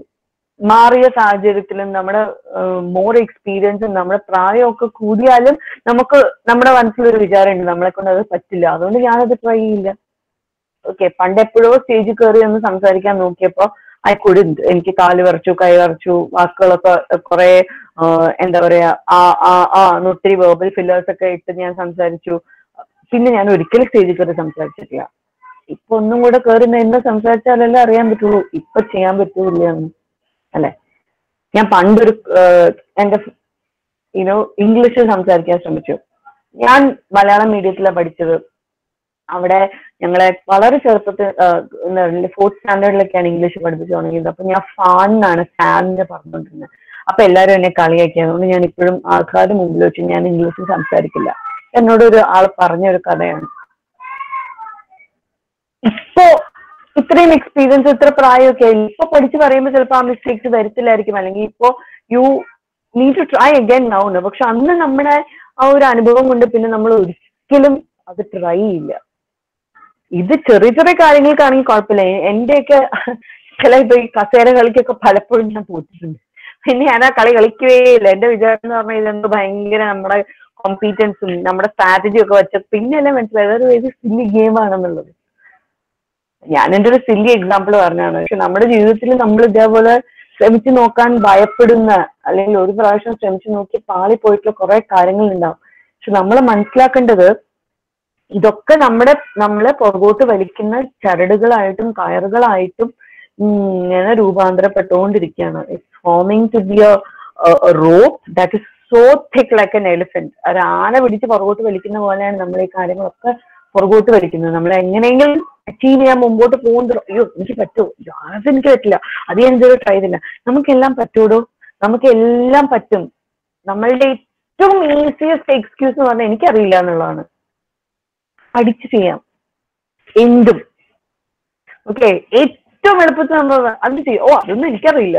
മാറിയ സാഹചര്യത്തിലും നമ്മുടെ മോർ എക്സ്പീരിയൻസും നമ്മുടെ പ്രായമൊക്കെ കൂടിയാലും നമുക്ക് നമ്മുടെ മനസ്സിലൊരു വിചാരമുണ്ട് നമ്മളെ കൊണ്ട് അത് പറ്റില്ല അതുകൊണ്ട് ഞാനത് ട്രൈ ചെയ്യില്ല ഓക്കെ പണ്ട് എപ്പോഴോ സ്റ്റേജിൽ കയറി ഒന്ന് സംസാരിക്കാൻ നോക്കിയപ്പോ ഐ കുഡിന്റ് എനിക്ക് കാല് വരച്ചു കൈ വരച്ചു വാക്കുകളൊക്കെ കുറെ എന്താ പറയാ ആ ആ ആ എന്ന് ഒത്തിരി വേർബൽ ഫില്ലേഴ്സ് ഒക്കെ ഇട്ട് ഞാൻ സംസാരിച്ചു പിന്നെ ഞാൻ ഒരിക്കലും സ്റ്റേജിൽ കയറി സംസാരിച്ചിട്ടില്ല ഇപ്പൊ ഒന്നും കൂടെ കയറി നിന്ന് സംസാരിച്ചാലല്ലേ അറിയാൻ പറ്റുള്ളൂ ഇപ്പൊ ചെയ്യാൻ പറ്റൂല എന്ന് അല്ലെ ഞാൻ പണ്ടൊരു ആഹ്, എന്റെ യുനോ ഇംഗ്ലീഷിൽ സംസാരിക്കാൻ ശ്രമിച്ചു ഞാൻ മലയാളം മീഡിയത്തിലാണ് പഠിച്ചത് അവിടെ ഞങ്ങളെ വളരെ ചെറുപ്പത്തിൽ ഫോർത്ത് സ്റ്റാൻഡേർഡിലൊക്കെയാണ് ഇംഗ്ലീഷ് പഠിപ്പിച്ചു തുടങ്ങിയത് അപ്പൊ ഞാൻ ഫാൻ എന്നാണ് ഫാനിന്റെ പറഞ്ഞുകൊണ്ടിരുന്നത് അപ്പൊ എല്ലാവരും എന്നെ കളിയാക്കി അതുകൊണ്ട് ഞാൻ ഇപ്പോഴും ആൾക്കാരുടെ മുമ്പിൽ വെച്ച് ഞാൻ ഇംഗ്ലീഷിൽ സംസാരിക്കില്ല എന്നോട് ഒരു ആൾ പറഞ്ഞ ഒരു കഥയാണ് ഇപ്പോ ഇത്രയും എക്സ്പീരിയൻസ് ഇത്ര പ്രായമൊക്കെ ആയി ഇപ്പൊ പഠിച്ച് പറയുമ്പോൾ ചിലപ്പോൾ ആ മിസ്റ്റേക്സ് വരത്തില്ലായിരിക്കും അല്ലെങ്കിൽ ഇപ്പോ you need to try again നൗണ് പക്ഷെ അന്ന് നമ്മുടെ ആ ഒരു അനുഭവം കൊണ്ട് പിന്നെ നമ്മൾ ഒരിക്കലും അത് ട്രൈ ചെയ്യില്ല ഇത് ചെറിയ ചെറിയ കാര്യങ്ങൾക്കാണെങ്കിൽ കുഴപ്പമില്ല എന്റെയൊക്കെ ചില ഇപ്പൊ ഈ കസേര കളിക്കൊക്കെ പലപ്പോഴും ഞാൻ തോറ്റിട്ടുണ്ട് പിന്നെ ഞാൻ ആ കളി കളിക്കുകയേ ഇല്ല എന്റെ വിചാരം എന്ന് പറഞ്ഞാൽ ഇതെന്തോ ഭയങ്കര നമ്മുടെ കോമ്പീറ്റൻസും നമ്മുടെ സ്ട്രാറ്റജി ഒക്കെ വെച്ച പിന്നെയല്ലേ മനസ്സിലായത് അതൊരു ഏത് സില്ലി ഗെയിം ആണെന്നുള്ളത് ഞാൻ എന്റെ ഒരു സില്ലി എക്സാമ്പിൾ പറഞ്ഞാണ് പക്ഷെ നമ്മുടെ ജീവിതത്തിൽ നമ്മൾ ഇതേപോലെ ശ്രമിച്ചു നോക്കാൻ ഭയപ്പെടുന്ന അല്ലെങ്കിൽ ഒരു പ്രാവശ്യം ശ്രമിച്ചു നോക്കി പാളി പോയിട്ടുള്ള കുറെ കാര്യങ്ങൾ ഉണ്ടാവും പക്ഷെ നമ്മൾ മനസ്സിലാക്കേണ്ടത് ഇതൊക്കെ നമ്മുടെ നമ്മളെ പുറകോട്ട് വലിക്കുന്ന ചരടുകളായിട്ടും കയറുകളായിട്ടും ഇങ്ങനെ രൂപാന്തരപ്പെട്ടുകൊണ്ടിരിക്കുകയാണ് it's forming to be a rope that is so thick like an elephant ഒരു ആന പിടിച്ച് പുറകോട്ട് വലിക്കുന്ന പോലെയാണ് നമ്മൾ ഈ കാര്യങ്ങളൊക്കെ പുറകോട്ട് വലിക്കുന്നത് നമ്മൾ എങ്ങനെയെങ്കിലും അച്ചീവ് ചെയ്യാൻ മുമ്പോട്ട് പോകുന്നത് അയ്യോ എനിക്ക് പറ്റുമോ അയ്യോ, അതെനിക്ക് പറ്റില്ല അത് ഞാൻ ഇതുവരെ ട്രൈ ചെയ്തില്ല നമുക്കെല്ലാം പറ്റൂടോ നമുക്ക് എല്ലാം പറ്റും നമ്മളുടെ ഏറ്റവും ഈസിയസ്റ്റ് എക്സ്ക്യൂസ് എന്ന് പറഞ്ഞാൽ എനിക്കറിയില്ല എന്നുള്ളതാണ് പഠിച്ചു ചെയ്യാം എന്തും ഓക്കെ ഏറ്റവും എളുപ്പത്തിൽ നമ്മൾ അത് ചെയ്യും ഓ അതൊന്നും എനിക്കറിയില്ല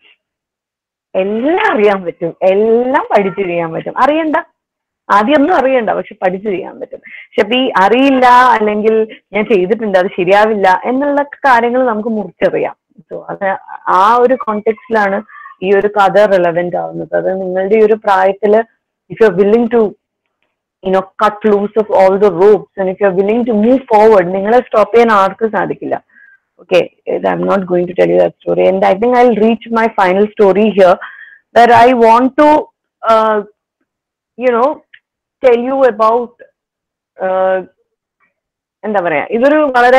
എല്ലാം അറിയാൻ പറ്റും എല്ലാം പഠിച്ചു ചെയ്യാൻ പറ്റും അറിയണ്ട ആദ്യമൊന്നും അറിയണ്ട പക്ഷെ പഠിച്ചു ചെയ്യാൻ പറ്റും പക്ഷെ ഇപ്പൊ ഈ അറിയില്ല അല്ലെങ്കിൽ ഞാൻ ചെയ്തിട്ടുണ്ട് അത് ശരിയാവില്ല എന്നുള്ള കാര്യങ്ങൾ നമുക്ക് മുറിച്ചറിയാം സോ അത് ആ ഒരു കോണ്ടെക്സ്റ്റിലാണ് ഈ ഒരു കഥ റിലവെന്റ് ആവുന്നത് അത് നിങ്ങളുടെ ഈ ഒരു പ്രായത്തില് if you are willing to you know cut loose of all the ropes and if you are willing to move forward നിങ്ങളെ സ്റ്റോപ്പ് ചെയ്യാൻ ആർക്കും സാധിക്കില്ല okay i'm not going to tell you that story and i think i'll reach my final story here that i want to uh, you know tell you about uh, എന്താ പറയാ ഇതൊരു വളരെ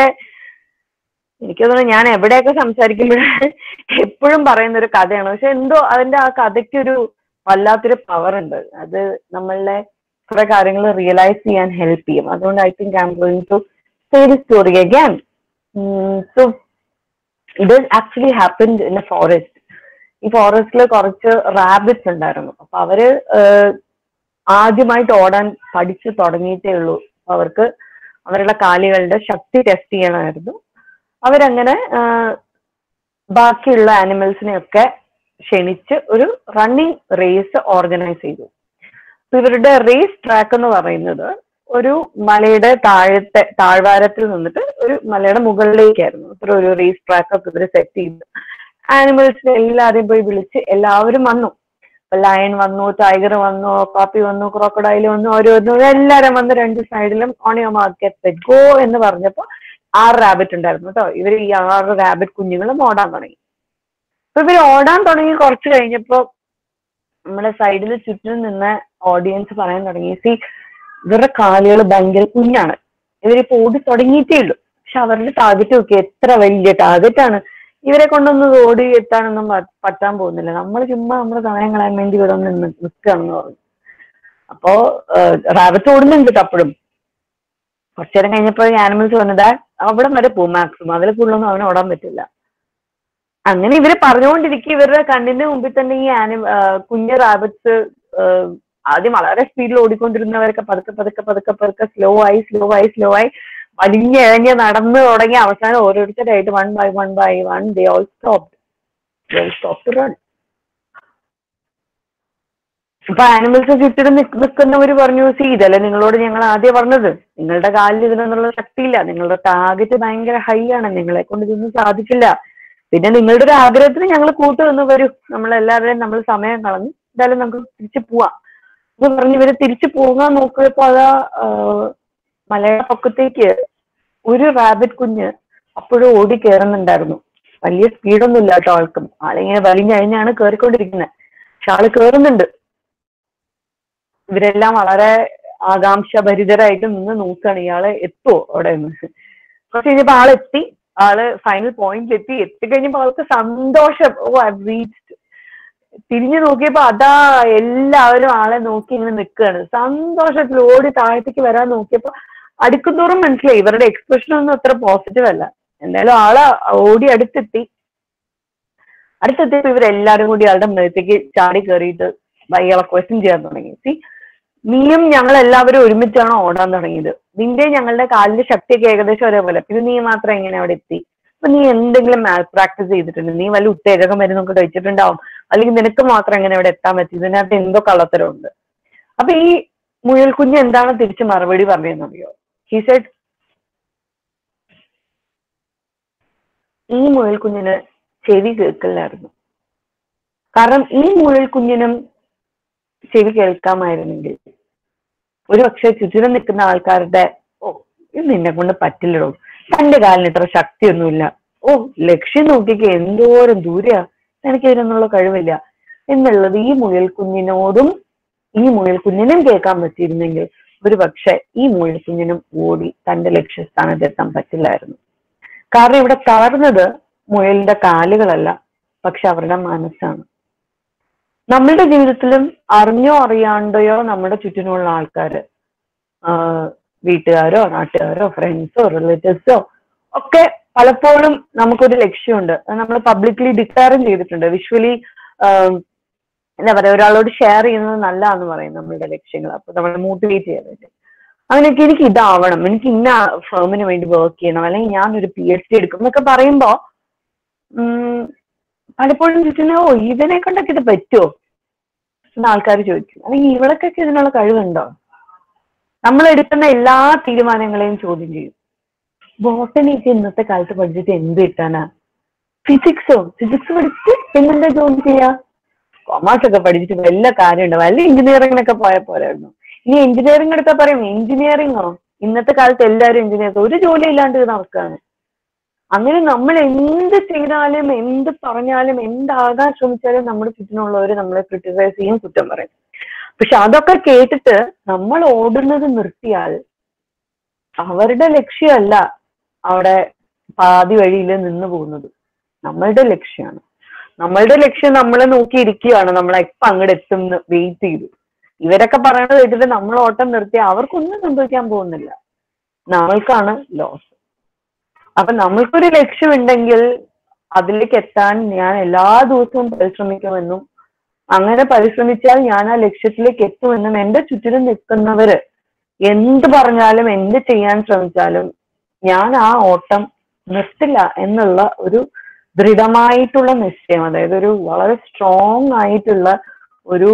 എനിക്ക് തോന്നുന്നു ഞാൻ എവിടെയൊക്കെ സംസാരിക്കുമ്പോഴും എപ്പോഴും പറയുന്ന ഒരു കഥയാണ് പക്ഷെ എന്തോ അതിന്റെ ആ കഥയ്ക്ക് ഒരു വല്ലാത്തൊരു പവർ ഉണ്ട് അത് നമ്മളുടെ കുറെ കാര്യങ്ങൾ റിയലൈസ് ചെയ്യാൻ ഹെൽപ്പ് ചെയ്യും അതുകൊണ്ട് I think I M going to say the story again so ഇത് actually happened in a forest ഈ ഫോറസ്റ്റിൽ കുറച്ച് റാബിറ്റ്സ് ഉണ്ടായിരുന്നു അപ്പൊ അവര് ആഹ്, ആദ്യമായിട്ട് ഓടാൻ പഠിച്ചു തുടങ്ങിയിട്ടേ ഉള്ളൂ അപ്പൊ അവർക്ക് അവരുടെ കാലുകളുടെ ശക്തി ടെസ്റ്റ് ചെയ്യണമായിരുന്നു അവരങ്ങനെ ആഹ്, ബാക്കിയുള്ള ആനിമൽസിനെയൊക്കെ ക്ഷണിച്ച് ഒരു റണ്ണിങ് റേസ് ഓർഗനൈസ് ചെയ്തു അപ്പൊ ഇവരുടെ റേസ് ട്രാക്ക് എന്ന് പറയുന്നത് ഒരു മലയുടെ താഴത്തെ താഴ്വാരത്തിൽ നിന്നിട്ട് ഒരു മലയുടെ മുകളിലേക്കായിരുന്നു അത്ര ഒരു റേസ് ട്രാക്ക് ഒക്കെ ഇവര് സെറ്റ് ചെയ്തു ആനിമൽസിനെ എല്ലാവരെയും പോയി വിളിച്ച് എല്ലാവരും വന്നു ലയൺ വന്നു ടൈഗർ വന്നു കാപ്പി വന്നു ക്രോക്കഡൈൽ വന്നു ഓരോന്നും എല്ലാരും വന്ന് രണ്ട് സൈഡിലും ഓൺ യോ മാർക്കറ്റ് ഗോ എന്ന് പറഞ്ഞപ്പോ ആറ് റാബിറ്റ് ഉണ്ടായിരുന്നു കേട്ടോ ഇവർ ഈ ആറ് റാബിറ്റ് കുഞ്ഞുങ്ങളും ഓടാൻ തുടങ്ങി അപ്പൊ ഇവർ ഓടാൻ തുടങ്ങി കുറച്ച് കഴിഞ്ഞപ്പോ നമ്മുടെ സൈഡിൽ ചുറ്റിനും നിന്ന ഓഡിയൻസ് പറയാൻ തുടങ്ങി സി ഇവരുടെ കാലുകൾ ഭയങ്കര കുഞ്ഞാണ് ഇവരിപ്പോ ഓടി തുടങ്ങിയിട്ടേ ഉള്ളൂ പക്ഷെ അവരുടെ ടാർഗറ്റ് നോക്കി എത്ര വലിയ ടാർഗറ്റ് ആണ് ഇവരെ കൊണ്ടൊന്നും ഓടി എത്താനൊന്നും പ- പറ്റാൻ പോകുന്നില്ല നമ്മൾ ചുമ്മാ നമ്മുടെ സമയം കളയാൻ വേണ്ടി ഇവിടെ ഒന്ന് നിന്ന് നിൽക്കുകയാണെന്ന് പറഞ്ഞു അപ്പോ റാബത്ത് ഓടുന്നുണ്ട് ട്ടോ അപ്പോഴും കുറച്ചു നേരം കഴിഞ്ഞപ്പോ ആനിമൽസ് വന്നതാ അവിടെ വരെ പോകും മാക്സിമം അതിൽ കൂടുതലൊന്നും അവന് ഓടാൻ പറ്റില്ല അങ്ങനെ ഇവര് പറഞ്ഞുകൊണ്ടിരിക്കും ഇവരുടെ കണ്ണിന്റെ മുമ്പിൽ തന്നെ ഈ ആനി കുഞ്ഞ് റാബിറ്റ്സ് ആദ്യം വളരെ സ്പീഡിൽ ഓടിക്കൊണ്ടിരുന്നവരൊക്കെ പതുക്കെ പതുക്കെ പതുക്കെ പതുക്കെ സ്ലോ ആയി സ്ലോ ആയി സ്ലോ ആയി വലിഞ്ഞഴഞ്ഞ് നടന്നു തുടങ്ങി അവസാനം ഓരോരുത്തരായിട്ട് one by one by one they all stop stop to run ഇപ്പൊ ആനിമൽസ് ചുറ്റിലും നിക്ക് നിൽക്കുന്നവര് പറഞ്ഞു സി ഇതല്ലേ നിങ്ങളോട് ഞങ്ങൾ ആദ്യം പറഞ്ഞത് നിങ്ങളുടെ കാലിൽ ഇതിനൊന്നുള്ള ശക്തിയില്ല നിങ്ങളുടെ ടാർഗറ്റ് ഭയങ്കര ഹൈ ആണ് നിങ്ങളെ കൊണ്ട് ഇതൊന്നും സാധിക്കില്ല പിന്നെ നിങ്ങളുടെ ഒരു ആഗ്രഹത്തിന് ഞങ്ങൾ കൂട്ടു നിന്ന് വരും നമ്മളെല്ലാവരെയും നമ്മൾ സമയം കളഞ്ഞു എന്തായാലും നമുക്ക് തിരിച്ചു പോവാം എന്ന് പറഞ്ഞ് ഇവര് തിരിച്ചു പോകാൻ നോക്കിയപ്പോ അതാ ആഹ്, മലയുടെ പൊക്കത്തേക്ക് ഒരു റാബിറ്റ് കുഞ്ഞ് അപ്പോഴും ഓടി കയറുന്നുണ്ടായിരുന്നു വലിയ സ്പീഡൊന്നും ഇല്ല കേട്ടോ ആൾക്കും ആളിങ്ങനെ വലിഞ്ഞഴിഞ്ഞാണ് കയറിക്കൊണ്ടിരിക്കുന്നത് പക്ഷെ ആള് കയറുന്നുണ്ട് ഇവരെല്ലാം വളരെ ആകാംക്ഷഭരിതരായിട്ട് നിന്ന് നോക്കുകയാണ് ഇയാളെ എത്തുമോ അവിടെ നിന്ന് കുറച്ച് കഴിഞ്ഞപ്പോ ആളെത്തി ആള് ഫൈനൽ പോയിന്റിൽ എത്തി എത്തിക്കഴിഞ്ഞപ്പോ ആൾക്ക് സന്തോഷം ഓ ഐ റീച്ച്ഡ് തിരിഞ്ഞു നോക്കിയപ്പോ അതാ എല്ലാവരും ആളെ നോക്കി ഇങ്ങനെ നിൽക്കുകയാണ് സന്തോഷത്തിൽ ഓടി താഴത്തേക്ക് വരാൻ നോക്കിയപ്പോ അടുക്കുന്തോറും മനസ്സിലായി ഇവരുടെ എക്സ്പ്രഷൻ ഒന്നും അത്ര പോസിറ്റീവ് അല്ല എന്തായാലും ആള് ഓടി അടുത്തെത്തി അടുത്തെത്തിയപ്പോ ഇവരെല്ലാരും കൂടി ആളുടെ മുഖത്തേക്ക് ചാടി കയറിയിട്ട് ഇയാളെ ക്വസ്റ്റ്യൻ ചെയ്യാൻ തുടങ്ങി സി നീയും ഞങ്ങൾ എല്ലാവരും ഒരുമിച്ചാണ് ഓടാൻ തുടങ്ങിയത് നിന്റെ ഞങ്ങളുടെ കാലിന്റെ ശക്തിയൊക്കെ ഏകദേശം ഒരേപോലെ പിന്നെ നീ മാത്രം എങ്ങനെ അവിടെ എത്തി ഇപ്പൊ നീ എന്തെങ്കിലും മാൽ പ്രാക്ടീസ് ചെയ്തിട്ടുണ്ട് നീ വല്ല ഉത്തേജക മരുന്നൊക്കെ കഴിച്ചിട്ടുണ്ടാവും അല്ലെങ്കിൽ നിനക്ക് മാത്രം എങ്ങനെ ഇവിടെ എത്താൻ പറ്റി ഇതിനകത്ത് എന്തോ കള്ളത്തരമുണ്ട് അപ്പൊ ഈ മുയൽ കുഞ്ഞ് എന്താണ് തിരിച്ച് മറുപടി പറഞ്ഞതെന്നറിയോ ഹി സെഡ് ഈ മുയൽ കുഞ്ഞിന് ചെവി കേൾക്കില്ലായിരുന്നു കാരണം ഈ മുയൽ കുഞ്ഞിനും ചെവി കേൾക്കാമായിരുന്നെങ്കിൽ ഒരു പക്ഷെ ചുറ്റിനും നിൽക്കുന്ന ആൾക്കാരുടെ ഓ ഇത് നിന്നെ കൊണ്ട് പറ്റില്ലടോ തന്റെ കാലിന് ഇത്ര ശക്തിയൊന്നുമില്ല ഓ ലക്ഷ്യം നോക്കിക്ക് എന്തോരം ദൂരെയാ എനിക്ക് ഇതിനൊന്നുള്ള കഴിവില്ല എന്നുള്ളത് ഈ മുയൽ കുഞ്ഞിനോടും ഈ മുയൽ കുഞ്ഞിനും കേൾക്കാൻ പറ്റിയിരുന്നെങ്കിൽ ഒരു പക്ഷെ ഈ മുയൽ കുഞ്ഞിനും ഓടി തന്റെ ലക്ഷ്യസ്ഥാനത്ത് എത്താൻ പറ്റില്ലായിരുന്നു കാരണം ഇവിടെ തളർന്നത് മുയലിന്റെ കാലുകളല്ല പക്ഷെ അവരുടെ മനസ്സാണ് നമ്മളുടെ ജീവിതത്തിലും അറിഞ്ഞോ അറിയാണ്ടയോ നമ്മുടെ ചുറ്റിനുമുള്ള ആൾക്കാര് ആഹ് വീട്ടുകാരോ നാട്ടുകാരോ ഫ്രണ്ട്സോ റിലേറ്റീവ്സോ ഒക്കെ പലപ്പോഴും നമുക്കൊരു ലക്ഷ്യമുണ്ട് അത് നമ്മൾ പബ്ലിക്കലി ഡിക്ലെയറും ചെയ്തിട്ടുണ്ട് വിഷ്വലി എന്താ പറയാ ഒരാളോട് ഷെയർ ചെയ്യുന്നത് നല്ലതാന്ന് പറയും നമ്മളുടെ ലക്ഷ്യങ്ങൾ അപ്പൊ നമ്മൾ മോട്ടിവേറ്റ് ചെയ്യാൻ വേണ്ടി അങ്ങനെയൊക്കെ എനിക്ക് ഇതാവണം എനിക്ക് ഇന്ന ഫേമിന് വേണ്ടി വർക്ക് ചെയ്യണം അല്ലെങ്കിൽ ഞാൻ ഒരു പി എച്ച് ഡി എടുക്കും എന്നൊക്കെ പറയുമ്പോ ഉം, പലപ്പോഴും ചോദിക്കുന്നത് ഓ ഇതിനെ കൊണ്ടൊക്കെ ഇത് പറ്റുമോ എന്ന് ആൾക്കാർ ചോദിക്കും അല്ലെങ്കിൽ ഇവളൊക്കെ ഇതിനുള്ള കഴിവുണ്ടോ നമ്മൾ എടുക്കുന്ന എല്ലാ തീരുമാനങ്ങളെയും ചോദ്യം ചെയ്യും ബോട്ടണിക്ക് ഇന്നത്തെ കാലത്ത് പഠിച്ചിട്ട് എന്ത് കിട്ടാനാ ഫിസിക്സോ ഫിസിക്സ് പഠിച്ചിട്ട് പിന്നെന്താ ജോലി ചെയ്യാ കൊമേഴ്സ് ഒക്കെ പഠിച്ചിട്ട് വല്ല കാര്യമുണ്ടോ വല്ല എഞ്ചിനീയറിംഗിനൊക്കെ പോയാൽ പോരായിരുന്നു ഇനി എഞ്ചിനീയറിംഗ് എടുത്താൽ പറയും എഞ്ചിനീയറിംഗോ ഇന്നത്തെ കാലത്ത് എല്ലാവരും എഞ്ചിനീയർ ഒരു ജോലി ഇല്ലാണ്ട് ഇരുന്ന അവസ്ഥയാണ് അങ്ങനെ നമ്മൾ എന്ത് ചെയ്താലും എന്ത് പറഞ്ഞാലും എന്താകാൻ ശ്രമിച്ചാലും നമ്മുടെ ചുറ്റിനുള്ളവർ നമ്മളെ ക്രിട്ടിസൈസ് ചെയ്യും കുറ്റം പറയും പക്ഷെ അതൊക്കെ കേട്ടിട്ട് നമ്മൾ ഓടുന്നത് നിർത്തിയാൽ അവരുടെ ലക്ഷ്യമല്ല അവിടെ പാതി വഴിയിൽ നിന്ന് പോകുന്നത് നമ്മളുടെ ലക്ഷ്യമാണ് നമ്മളുടെ ലക്ഷ്യം നമ്മളെ നോക്കിയിരിക്കുകയാണ് നമ്മൾ എപ്പോ അങ്ങോട്ട് എത്തും വെയിറ്റ് ചെയ്തു ഇവരൊക്കെ പറയണത് കേട്ടിട്ട് നമ്മൾ ഓട്ടം നിർത്തി അവർക്കൊന്നും സംഭവിക്കാൻ പോകുന്നില്ല നമ്മൾക്കാണ് ലോസ് അപ്പൊ നമ്മൾക്കൊരു ലക്ഷ്യമുണ്ടെങ്കിൽ അതിലേക്ക് എത്താൻ ഞാൻ എല്ലാ ദിവസവും പരിശ്രമിക്കുമെന്നും അങ്ങനെ പരിശ്രമിച്ചാൽ ഞാൻ ആ ലക്ഷ്യത്തിലേക്ക് എത്തുമെന്നും എന്റെ ചുറ്റിലും നിൽക്കുന്നവര് എന്ത് പറഞ്ഞാലും എന്ത് ചെയ്യാൻ ശ്രമിച്ചാലും ഞാൻ ആ ഓട്ടം നിർത്തില്ല എന്നുള്ള ഒരു ദൃഢമായിട്ടുള്ള നിശ്ചയം അതായത് ഒരു വളരെ സ്ട്രോങ് ആയിട്ടുള്ള ഒരു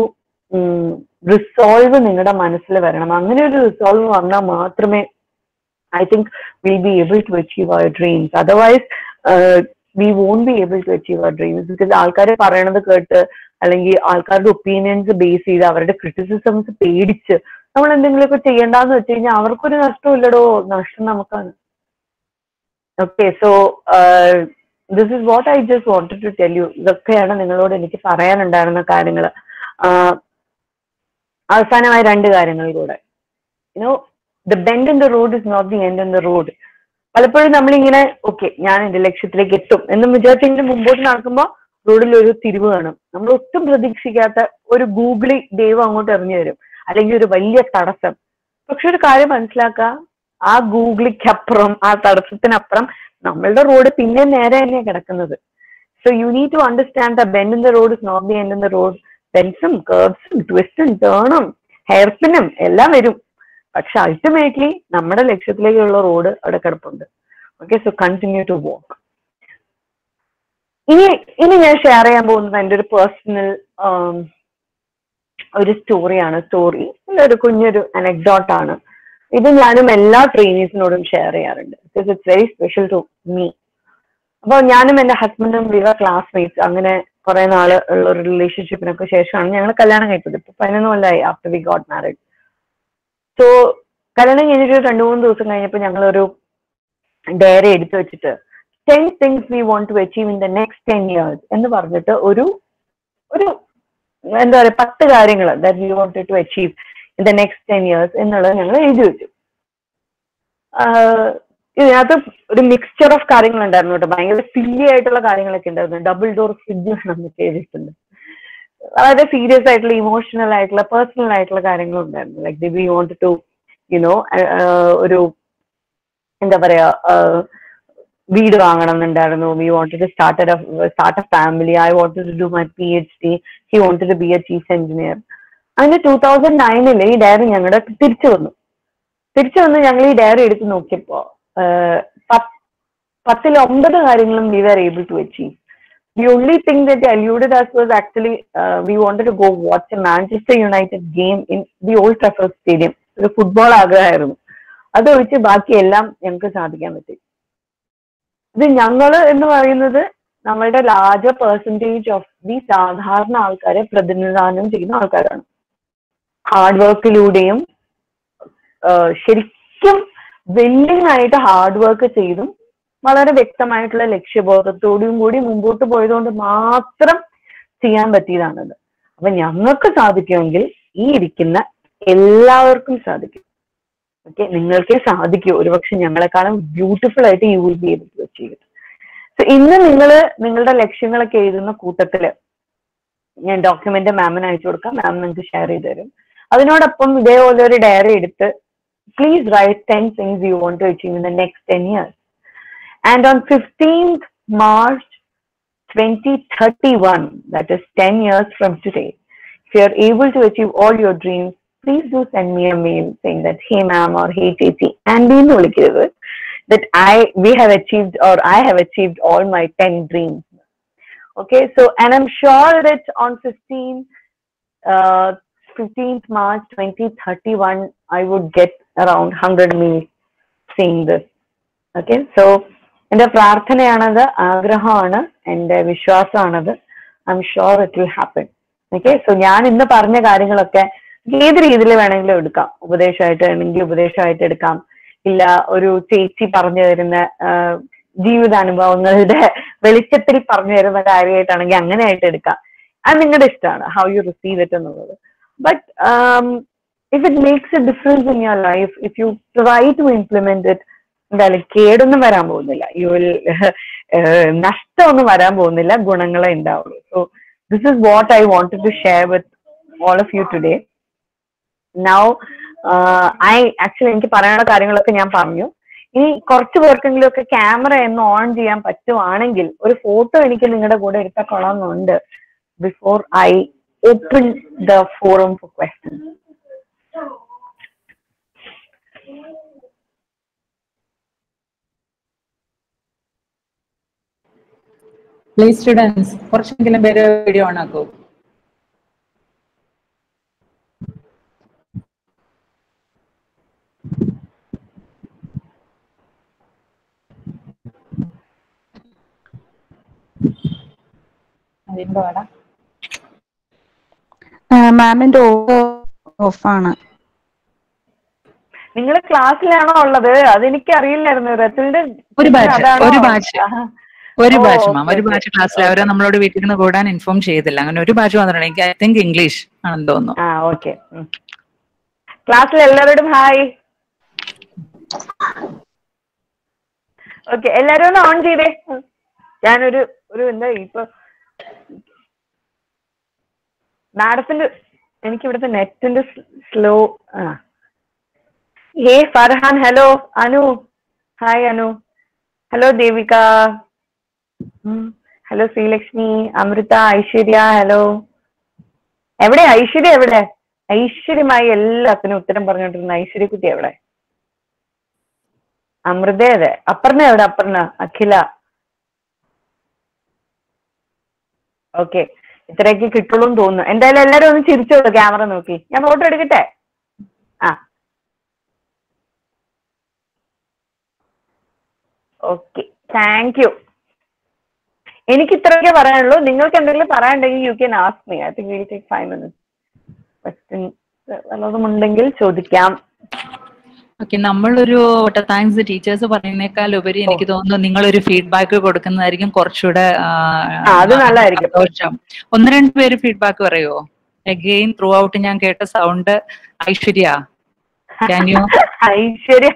റിസോൾവ് നിങ്ങളുടെ മനസ്സിൽ വരണം അങ്ങനെ ഒരു റിസോൾവ് വന്നാൽ മാത്രമേ I think will be able to achieve our dreams otherwise we won't be able to achieve our dreams because ആൾക്കാരെ പറയണത് കേട്ട് അല്ലെങ്കിൽ ആൾക്കാരുടെ ഒപ്പീനിയൻസ് ബേസ് ചെയ്ത് അവരുടെ ക്രിറ്റിസിസംസ് പേടിച്ച് നമ്മൾ എന്തെങ്കിലുമൊക്കെ ചെയ്യണ്ടെന്ന് വെച്ച് കഴിഞ്ഞാൽ അവർക്കൊരു നഷ്ടമില്ലടോ നഷ്ടം നമുക്കാണ് okay so this is what I just wanted to tell you ഇതൊക്കെയാണ് നിങ്ങളോട് എനിക്ക് പറയാനുണ്ടായിരുന്ന കാര്യങ്ങൾ അവസാനമായ രണ്ട് കാര്യങ്ങൾ കൂടെ you know the bend in the road is not the end in the road പലപ്പോഴും നമ്മളിങ്ങനെ ഓക്കെ ഞാൻ എന്റെ ലക്ഷ്യത്തിലേക്ക് എത്തും എന്ന് വിചാരിച്ചെങ്കിലും മുമ്പോട്ട് നടക്കുമ്പോൾ റോഡിൽ ഒരു തിരിവ് കാണും നമ്മൾ ഒട്ടും പ്രതീക്ഷിക്കാത്ത ഒരു ഗൂഗിളി ദൈവം അങ്ങോട്ട് എറിഞ്ഞു തരും അല്ലെങ്കിൽ ഒരു വലിയ തടസ്സം പക്ഷെ ഒരു കാര്യം മനസ്സിലാക്കുക ആ ഗൂഗിളിക്കപ്പുറം ആ തടസ്സത്തിനപ്പുറം നമ്മളുടെ റോഡ് പിന്നെ നേരെ തന്നെയാണ് കിടക്കുന്നത് so you need to understand the bend in the road is not the end in the road ബെൻസും കേർവ്സും ട്വിസ്റ്റും ടേണും ഹെയർപിനും എല്ലാം വരും പക്ഷെ അൾട്ടിമേറ്റ്ലി നമ്മുടെ ലക്ഷ്യത്തിലേക്കുള്ള റോഡ് അവിടെ കിടപ്പുണ്ട് okay so continue to walk ഇനി ഇനി ഞാൻ ഷെയർ ചെയ്യാൻ പോകുന്നത് എൻ്റെ ഒരു പേഴ്സണൽ ഒരു സ്റ്റോറിയാണ് സ്റ്റോറി ഒരു കുഞ്ഞൊരു അനക്ഡോട്ട് ആണ് ഇത് ഞാനും എല്ലാ ട്രെയിനീസിനോടും ഷെയർ ചെയ്യാറുണ്ട് because it's very special to me അപ്പോൾ ഞാനും എൻ്റെ ഹസ്ബൻഡും വിവ ക്ലാസ്മേറ്റ്സ് അങ്ങനെ കുറെ നാള് ഉള്ള ഒരു റിലേഷൻഷിപ്പിനൊക്കെ ശേഷമാണ് ഞങ്ങൾ കല്യാണം കഴിച്ചത് ഇപ്പൊ പതിനൊന്ന് കൊല്ലമായി after we got married so കല്യാണം കഴിഞ്ഞിട്ട് ഒരു രണ്ടു മൂന്ന് ദിവസം കഴിഞ്ഞപ്പോൾ ഞങ്ങളൊരു ഡയറി എടുത്തു വെച്ചിട്ട് ten things we want to achieve in the next ten years എന്ന് പറഞ്ഞിട്ട് ഒരു ഒരു എന്താ പറയുക പത്ത് കാര്യങ്ങൾ that we want to achieve in the next ten years എന്നുള്ളത് ഞങ്ങൾ എഴുതി വെച്ചു ആഹ് ഇതിനകത്ത് ഒരു മിക്സ്ചർ ഓഫ് കാര്യങ്ങൾ ഉണ്ടായിരുന്നു കേട്ടോ ഭയങ്കര സില്ലി ആയിട്ടുള്ള കാര്യങ്ങളൊക്കെ ഉണ്ടായിരുന്നു ഡബിൾ ഡോർ ഫ്രിഡ്ജ് വേണമെന്നൊക്കെ എഴുതിയിട്ടുണ്ട് വളരെ സീരിയസ് ആയിട്ടുള്ള ഇമോഷണൽ ആയിട്ടുള്ള പേഴ്സണൽ ആയിട്ടുള്ള കാര്യങ്ങളും ഉണ്ടായിരുന്നു like we want to you know ഒരു എന്താ പറയാ ആഹ് വീട് വാങ്ങണം എന്നുണ്ടായിരുന്നു we wanted to start start a family I wanted to do my P H D he wanted to be a chief engineer അങ്ങനെ ടൂ തൗസൻഡ് നയനിൽ ഈ ഡയറി ഞങ്ങളുടെ തിരിച്ചു വന്നു തിരിച്ചു വന്ന് ഞങ്ങൾ ഈ ഡയറി എടുത്ത് നോക്കിയപ്പോ ആഹ് പത്ത് പത്തിൽ ഒമ്പത് കാര്യങ്ങളും we are able to achieve the only thing that eluded us was actually uh, we wanted to go watch a Manchester United game in the Old Trafford Stadium. ഒരു ഫുട്ബോൾ ആഗ്രഹമായിരുന്നു അതൊഴിച്ച് ബാക്കി എല്ലാം ഞങ്ങൾക്ക് സാധിക്കാൻ പറ്റി ഇത് ഞങ്ങള് എന്ന് പറയുന്നത് നമ്മളുടെ ലാർജർ പെർസെൻറ്റേജ് ഓഫ് ദി സാധാരണ ആൾക്കാരെ പ്രതിനിധാനം ചെയ്യുന്ന ആൾക്കാരാണ് ഹാർഡ് വർക്കിലൂടെയും ശരിക്കും വെല്ലിങ് ആയിട്ട് ഹാർഡ് വർക്ക് ചെയ്തും വളരെ വ്യക്തമായിട്ടുള്ള ലക്ഷ്യബോധത്തോടും കൂടി മുമ്പോട്ട് പോയതുകൊണ്ട് മാത്രം ചെയ്യാൻ പറ്റിയതാണത് അപ്പൊ ഞങ്ങൾക്ക് സാധിക്കുമെങ്കിൽ ഈ ഇരിക്കുന്ന എല്ലാവർക്കും സാധിക്കും ഓക്കെ നിങ്ങൾക്കേ സാധിക്കൂ ഒരുപക്ഷെ ഞങ്ങളെക്കാളും ബ്യൂട്ടിഫുൾ ആയിട്ട് you will be able to achieve so ഇന്ന് നിങ്ങൾ നിങ്ങളുടെ ലക്ഷ്യങ്ങളൊക്കെ എഴുതുന്ന കൂട്ടത്തില് ഞാൻ ഡോക്യുമെന്റ് മാമിന് അയച്ചു കൊടുക്കാം മാം നിങ്ങൾക്ക് ഷെയർ ചെയ്ത് തരും അതിനോടൊപ്പം ഇതേപോലെ ഒരു ഡയറി എടുത്ത് please write ten things you want to achieve in the next ten years And on 15th March 2031, that is 10 years from today, if you are able to achieve all your dreams, please do send me a mail saying that, hey ma'am or hey Chechi, and we know that I, we have achieved or I have achieved all my 10 dreams. Okay, so, and I'm sure that on 15, uh, 15th March 2031, I would get around 100 mails saying this. Okay, so എന്റെ പ്രാർത്ഥനയാണത് ആഗ്രഹമാണ് എന്റെ വിശ്വാസമാണത് I'm sure it will happen okay so ഞാൻ ഇന്ന് പറഞ്ഞ കാര്യങ്ങളൊക്കെ ഏത് രീതിയിൽ വേണമെങ്കിലും എടുക്കാം ഉപദേശമായിട്ട് വേണമെങ്കിൽ ഉപദേശമായിട്ട് എടുക്കാം ഇല്ല ഒരു ചേച്ചി പറഞ്ഞു തരുന്ന ജീവിതാനുഭവങ്ങളുടെ വെളിച്ചത്തിൽ പറഞ്ഞു തരുന്ന കാര്യമായിട്ടാണെങ്കിൽ അങ്ങനെ ആയിട്ട് എടുക്കാം അത് നിങ്ങളുടെ ഇഷ്ടമാണ് ഹൗ യു റിസീവ് ഇറ്റ് എന്നുള്ളത് but if it makes a difference in your life if you try to implement it എന്തായാലും കേടൊന്നും വരാൻ പോകുന്നില്ല യു വിൽ നഷ്ടമൊന്നും വരാൻ പോകുന്നില്ല ഗുണങ്ങളെ ഉണ്ടാവുള്ളൂ so this is what I wanted to share with all of you today now I actually എനിക്ക് പറയാനുള്ള കാര്യങ്ങളൊക്കെ ഞാൻ പറഞ്ഞു ഇനി കുറച്ച് പേർക്കെങ്കിലും ഒക്കെ ക്യാമറ എന്ന് ഓൺ ചെയ്യാൻ പറ്റുവാണെങ്കിൽ ഒരു ഫോട്ടോ എനിക്ക് നിങ്ങളുടെ കൂടെ എടുത്താൽ കൊള്ളാമെന്നുണ്ട് before I open the forum for questions please students കുറച്ചെങ്കിലും പേര് വീഡിയോ ഓൺ ആക്കൂ അതിന്റെ വേടാ മാമിന്റെ ഓഫാണ് നിങ്ങൾ ക്ലാസ്സിലാണോ ഉള്ളത് അതെനിക്ക് അറിയില്ലായിരുന്നു റെസിലിന്റെ ഒരു ബാച്ച് ഒരു ബാച്ച് ഒരു ഓ, ബാച്ച് മാം okay, ഒരു okay. ബാച്ച് ക്ലാസ്സിൽ അവരെ നമ്മളോട് വീട്ടിൽ നിന്ന് കൂടാൻ ഇൻഫോം ചെയ്തില്ല അങ്ങനെ ഒരു ബാച്ച് മാത്രമല്ല എനിക്ക് ഐ തിങ്ക് ഇംഗ്ലീഷ് ആണെന്ന് തോന്നുന്നു ആ ഓക്കെ ക്ലാസ്സിൽ എല്ലാവരോടും ഹായ് ഓക്കെ എല്ലാരും ഒന്ന് ഓൺ ചെയ്തേ ഉം. ഞാനൊരു ഒരു എന്താ ഇപ്പൊ മാഡത്തിന്റെ എനിക്ക് ഇവിടുത്തെ നെറ്റിന്റെ സ്ലോ ആ hey Farhan hello Anu hi Anu hello Devika hello Sreelakshmi Amritha Aishwarya hello എവിടെ ഐശ്വര്യ എവിടെ ഐശ്വര്യമായി എല്ലാത്തിനും ഉത്തരം പറഞ്ഞുകൊണ്ടിരുന്ന ഐശ്വര്യക്കുട്ടി എവിടെ അമൃത അതെ അപർണ എവിടെ അപർണ അഖില ഓക്കെ ഇത്രയൊക്കെ കിട്ടുള്ളൂ എന്ന് തോന്നുന്നു എന്തായാലും എല്ലാരും ഒന്ന് ചിരിച്ചോളൂ ക്യാമറ നോക്കി ഞാൻ ഫോട്ടോ എടുക്കട്ടെ ആ ഓക്കെ താങ്ക് യു എനിക്ക് ഇത്രയൊക്കെ പറയാനുള്ളൂ നിങ്ങൾക്ക് എന്തെങ്കിലും പറയാനുണ്ടെങ്കിൽ you can ask me I think will take five minutes question വല്ലതും ഉണ്ടെങ്കിൽ ചോദിക്കാം ഓക്കെ നമ്മളൊരു താങ്ക്സ് ടീച്ചേഴ്സ് പറയുന്നേക്കാൾ ഉപരി എനിക്ക് തോന്നുന്നു നിങ്ങളൊരു ഫീഡ്ബാക്ക് കൊടുക്കുന്നതായിരിക്കും കുറച്ചുകൂടെ ആ, ആ, അത് നല്ലതായിരിക്കും. സന്തോഷം ഒന്ന് രണ്ട് പേര് ഫീഡ്ബാക്ക് പറയുമോ അഗെയിൻ ത്രൂ ഔട്ട് ഞാൻ കേട്ട sound Aishwarya can you Aishwarya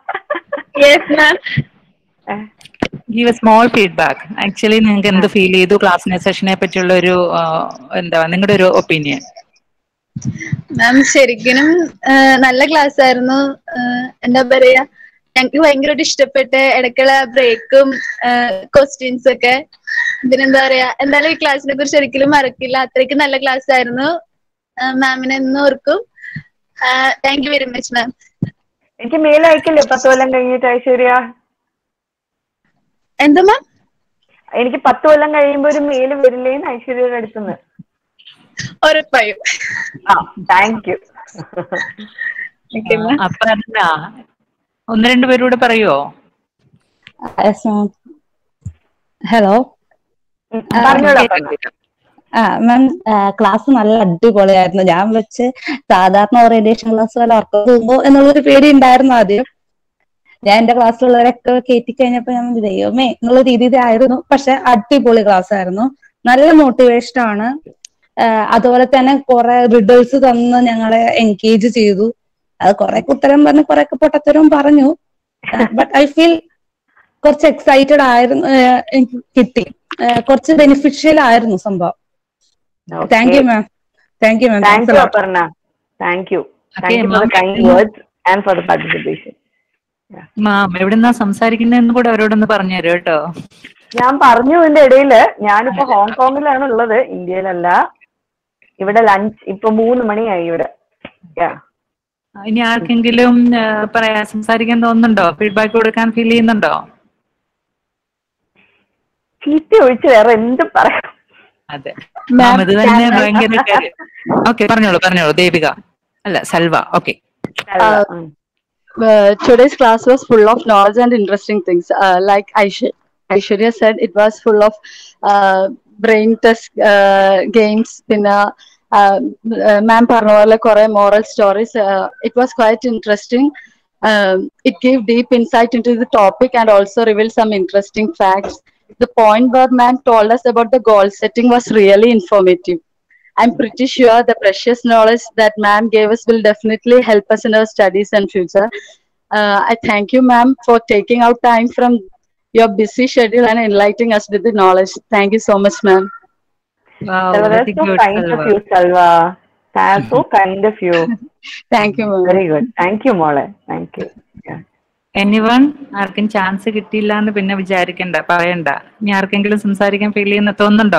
give a small feedback actually നിങ്ങൾക്ക് എന്ത് ഫീൽ ചെയ്തു ക്ലാസ്സിനെ സെഷനെ പറ്റിയുള്ള ഒരു ആ, എന്താ നിങ്ങളുടെ ഒരു ഒപ്പീനിയൻ മാം ശരിക്കും നല്ല ക്ലാസ് ആയിരുന്നു ആഹ് എന്താ പറയാ ഞങ്ങൾക്ക് ഭയങ്കരമായിട്ട് ഇഷ്ടപ്പെട്ട ഇടയ്ക്കുള്ള ബ്രേക്കും ക്വസ്റ്റ്യൻസ് ഒക്കെ പിന്നെന്താ പറയാ എന്തായാലും ഈ ക്ലാസ്സിനെ കുറിച്ച് ഒരിക്കലും മറക്കില്ല അത്രയ്ക്ക് നല്ല ക്ലാസ് ആയിരുന്നു മാമിനെ എന്നും ഓർക്കും thank you very much ma'am എനിക്ക് മെയിൽ അയക്കില്ലേ പത്ത് കൊല്ലം കഴിഞ്ഞിട്ട് ഐശ്വര്യ എന്താ മാം എനിക്ക് പത്ത് കൊല്ലം കഴിയുമ്പോ ഒരു മെയിൽ വരില്ലേന്ന് ഐശ്വര്യയുടെ അടുത്തുനിന്ന് ഉറപ്പായും ആ താങ്ക് യു അപർണ ഒന്ന് രണ്ട് പേരൂടെ പറയുവോ ഹലോ പറഞ്ഞോളൂ അപർണ. ആ മാം ക്ലാസ് നല്ല അടിപൊളിയായിരുന്നു ഞാൻ വെച്ച് സാധാരണ ഓറിയന്റേഷൻ ക്ലാസ് പോലെ ഉറക്കം പോകുമ്പോ എന്നുള്ളൊരു പേടി ഉണ്ടായിരുന്നു ആദ്യം ഞാൻ എന്റെ ക്ലാസ്സിലുള്ളവരൊക്കെ കയറ്റി കഴിഞ്ഞപ്പോ ഞാൻ വിചാരിച്ചു, ദൈവമേ എന്നുള്ള രീതിയിലായിരുന്നു പക്ഷെ അടിപൊളി ക്ലാസ് ആയിരുന്നു നല്ല മോട്ടിവേഷൻ ആണ് ആ, അതുപോലെ തന്നെ കുറെ റിഡൽസ് തന്ന് ഞങ്ങളെ എൻഗേജ് ചെയ്തു അത് കുറെ ഉത്തരം പറഞ്ഞ് കുറെ പൊട്ടത്തരവും പറഞ്ഞു ബട്ട് ഐ ഫീൽ കുറച്ച് എക്സൈറ്റഡ് ആയിരുന്നു ആ, എനിക്ക് കിട്ടി ആ, കുറച്ച് ബെനിഫിഷ്യൽ ആയിരുന്നു സംഭവം thank you ma'am thank you ma'am thank you Aparna thank you thank you for the kind words and for the participation ma'am എവിടുന്നാ സംസാരിക്കുന്നതെന്ന് കൂടെ അവരോടൊന്ന് പറഞ്ഞു തരും കേട്ടോ ഞാൻ പറഞ്ഞു ഇതിന്റെ ഇടയില് ഞാനിപ്പോ ഹോങ്കോങ്ങിലാണ് ഉള്ളത് ഇന്ത്യയിലല്ല ഇവിടെ ലഞ്ച് ഇപ്പൊ മൂന്ന് മണിയായി ഇവിടെ Yeah. ഇനി ആർക്കെങ്കിലും ആ, പറയാ സംസാരിക്കാൻ തോന്നുന്നുണ്ടോ ഫീഡ്ബാക്ക് കൊടുക്കാൻ ഫീൽ ചെയ്യുന്നുണ്ടോ ചീത്ത ഒഴിച്ച് വേറെ എന്ത് പറയാം അതെ മാം ഇത് തന്നെ ഭയങ്കര ഓക്കെ പറഞ്ഞോളൂ പറഞ്ഞോളൂ ദേവിക അല്ല Salva okay Uh, uh, today's class was full of knowledge and interesting things. Uh, like Aish- Aishwarya said, it was full of uh, brain test uh, games. പിന്നെ മാം പറഞ്ഞ പോലെ കുറെ moral stories it was quite interesting it give deep insight in to the topic and also reveal some interesting facts the point where man told us about the goal setting was really informative. I'm pretty sure the precious knowledge that ma'am gave us will definitely help us in our studies and future. Uh, I thank you, ma'am, for taking out time from your busy schedule and enlightening us with the knowledge. Thank you so much, ma'am. Salva, that's so kind of you, Salva. That's so kind of you. Thank you, ma'am. Very good. Thank you, Mole. Thank you. Yeah. Anyone ആർക്കും chance കിട്ടിയില്ല എന്ന് പിന്നെ വിചാരിക്കണ്ട പറയണ്ട ഇനി ആർക്കെങ്കിലും സംസാരിക്കാൻ feel ചെയ്യുന്ന തോന്നുന്നുണ്ടോ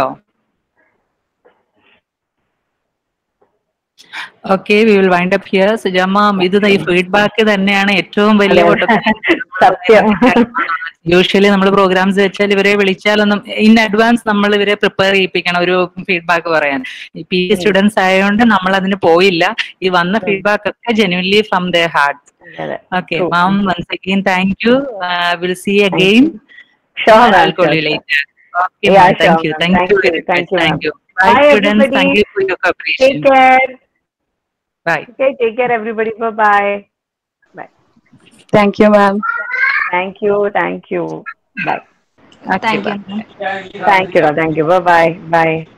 okay we will wind up here Suja ma'am ഇത് ഈ ഫീഡ്ബാക്ക് തന്നെയാണ് ഏറ്റവും വലിയ സത്യം യൂഷ്വലി നമ്മൾ പ്രോഗ്രാംസ് വെച്ചാൽ ഇവരെ വിളിച്ചാലൊന്നും ഇൻ അഡ്വാൻസ് നമ്മൾ ഇവരെ പ്രിപ്പയർ ചെയ്യിപ്പിക്കണം ഒരു ഫീഡ്ബാക്ക് പറയാൻ പി ജി സ്റ്റുഡൻസ് ആയതുകൊണ്ട് നമ്മൾ അതിന് പോയില്ല ഈ വന്ന ഫീഡ്ബാക്ക് ഒക്കെ genuinely from the heart Okay, True. ma'am, once again, thank you. Uh, we'll see you again. Sure, And ma'am, I'll call sure, you sure. later. Okay, Yeah, ma'am, thank sure, you. ma'am. Thank, Thank you you, very thank much. you, Thank ma'am. you. Bye, Bye, students. Thank everybody. you for your cooperation. Take care. Bye. Okay, take care, everybody. Bye bye. Bye. Thank you, ma'am. Thank you. Thank you. Bye. Thank you. Thank you. Thank you. Bye bye. Bye.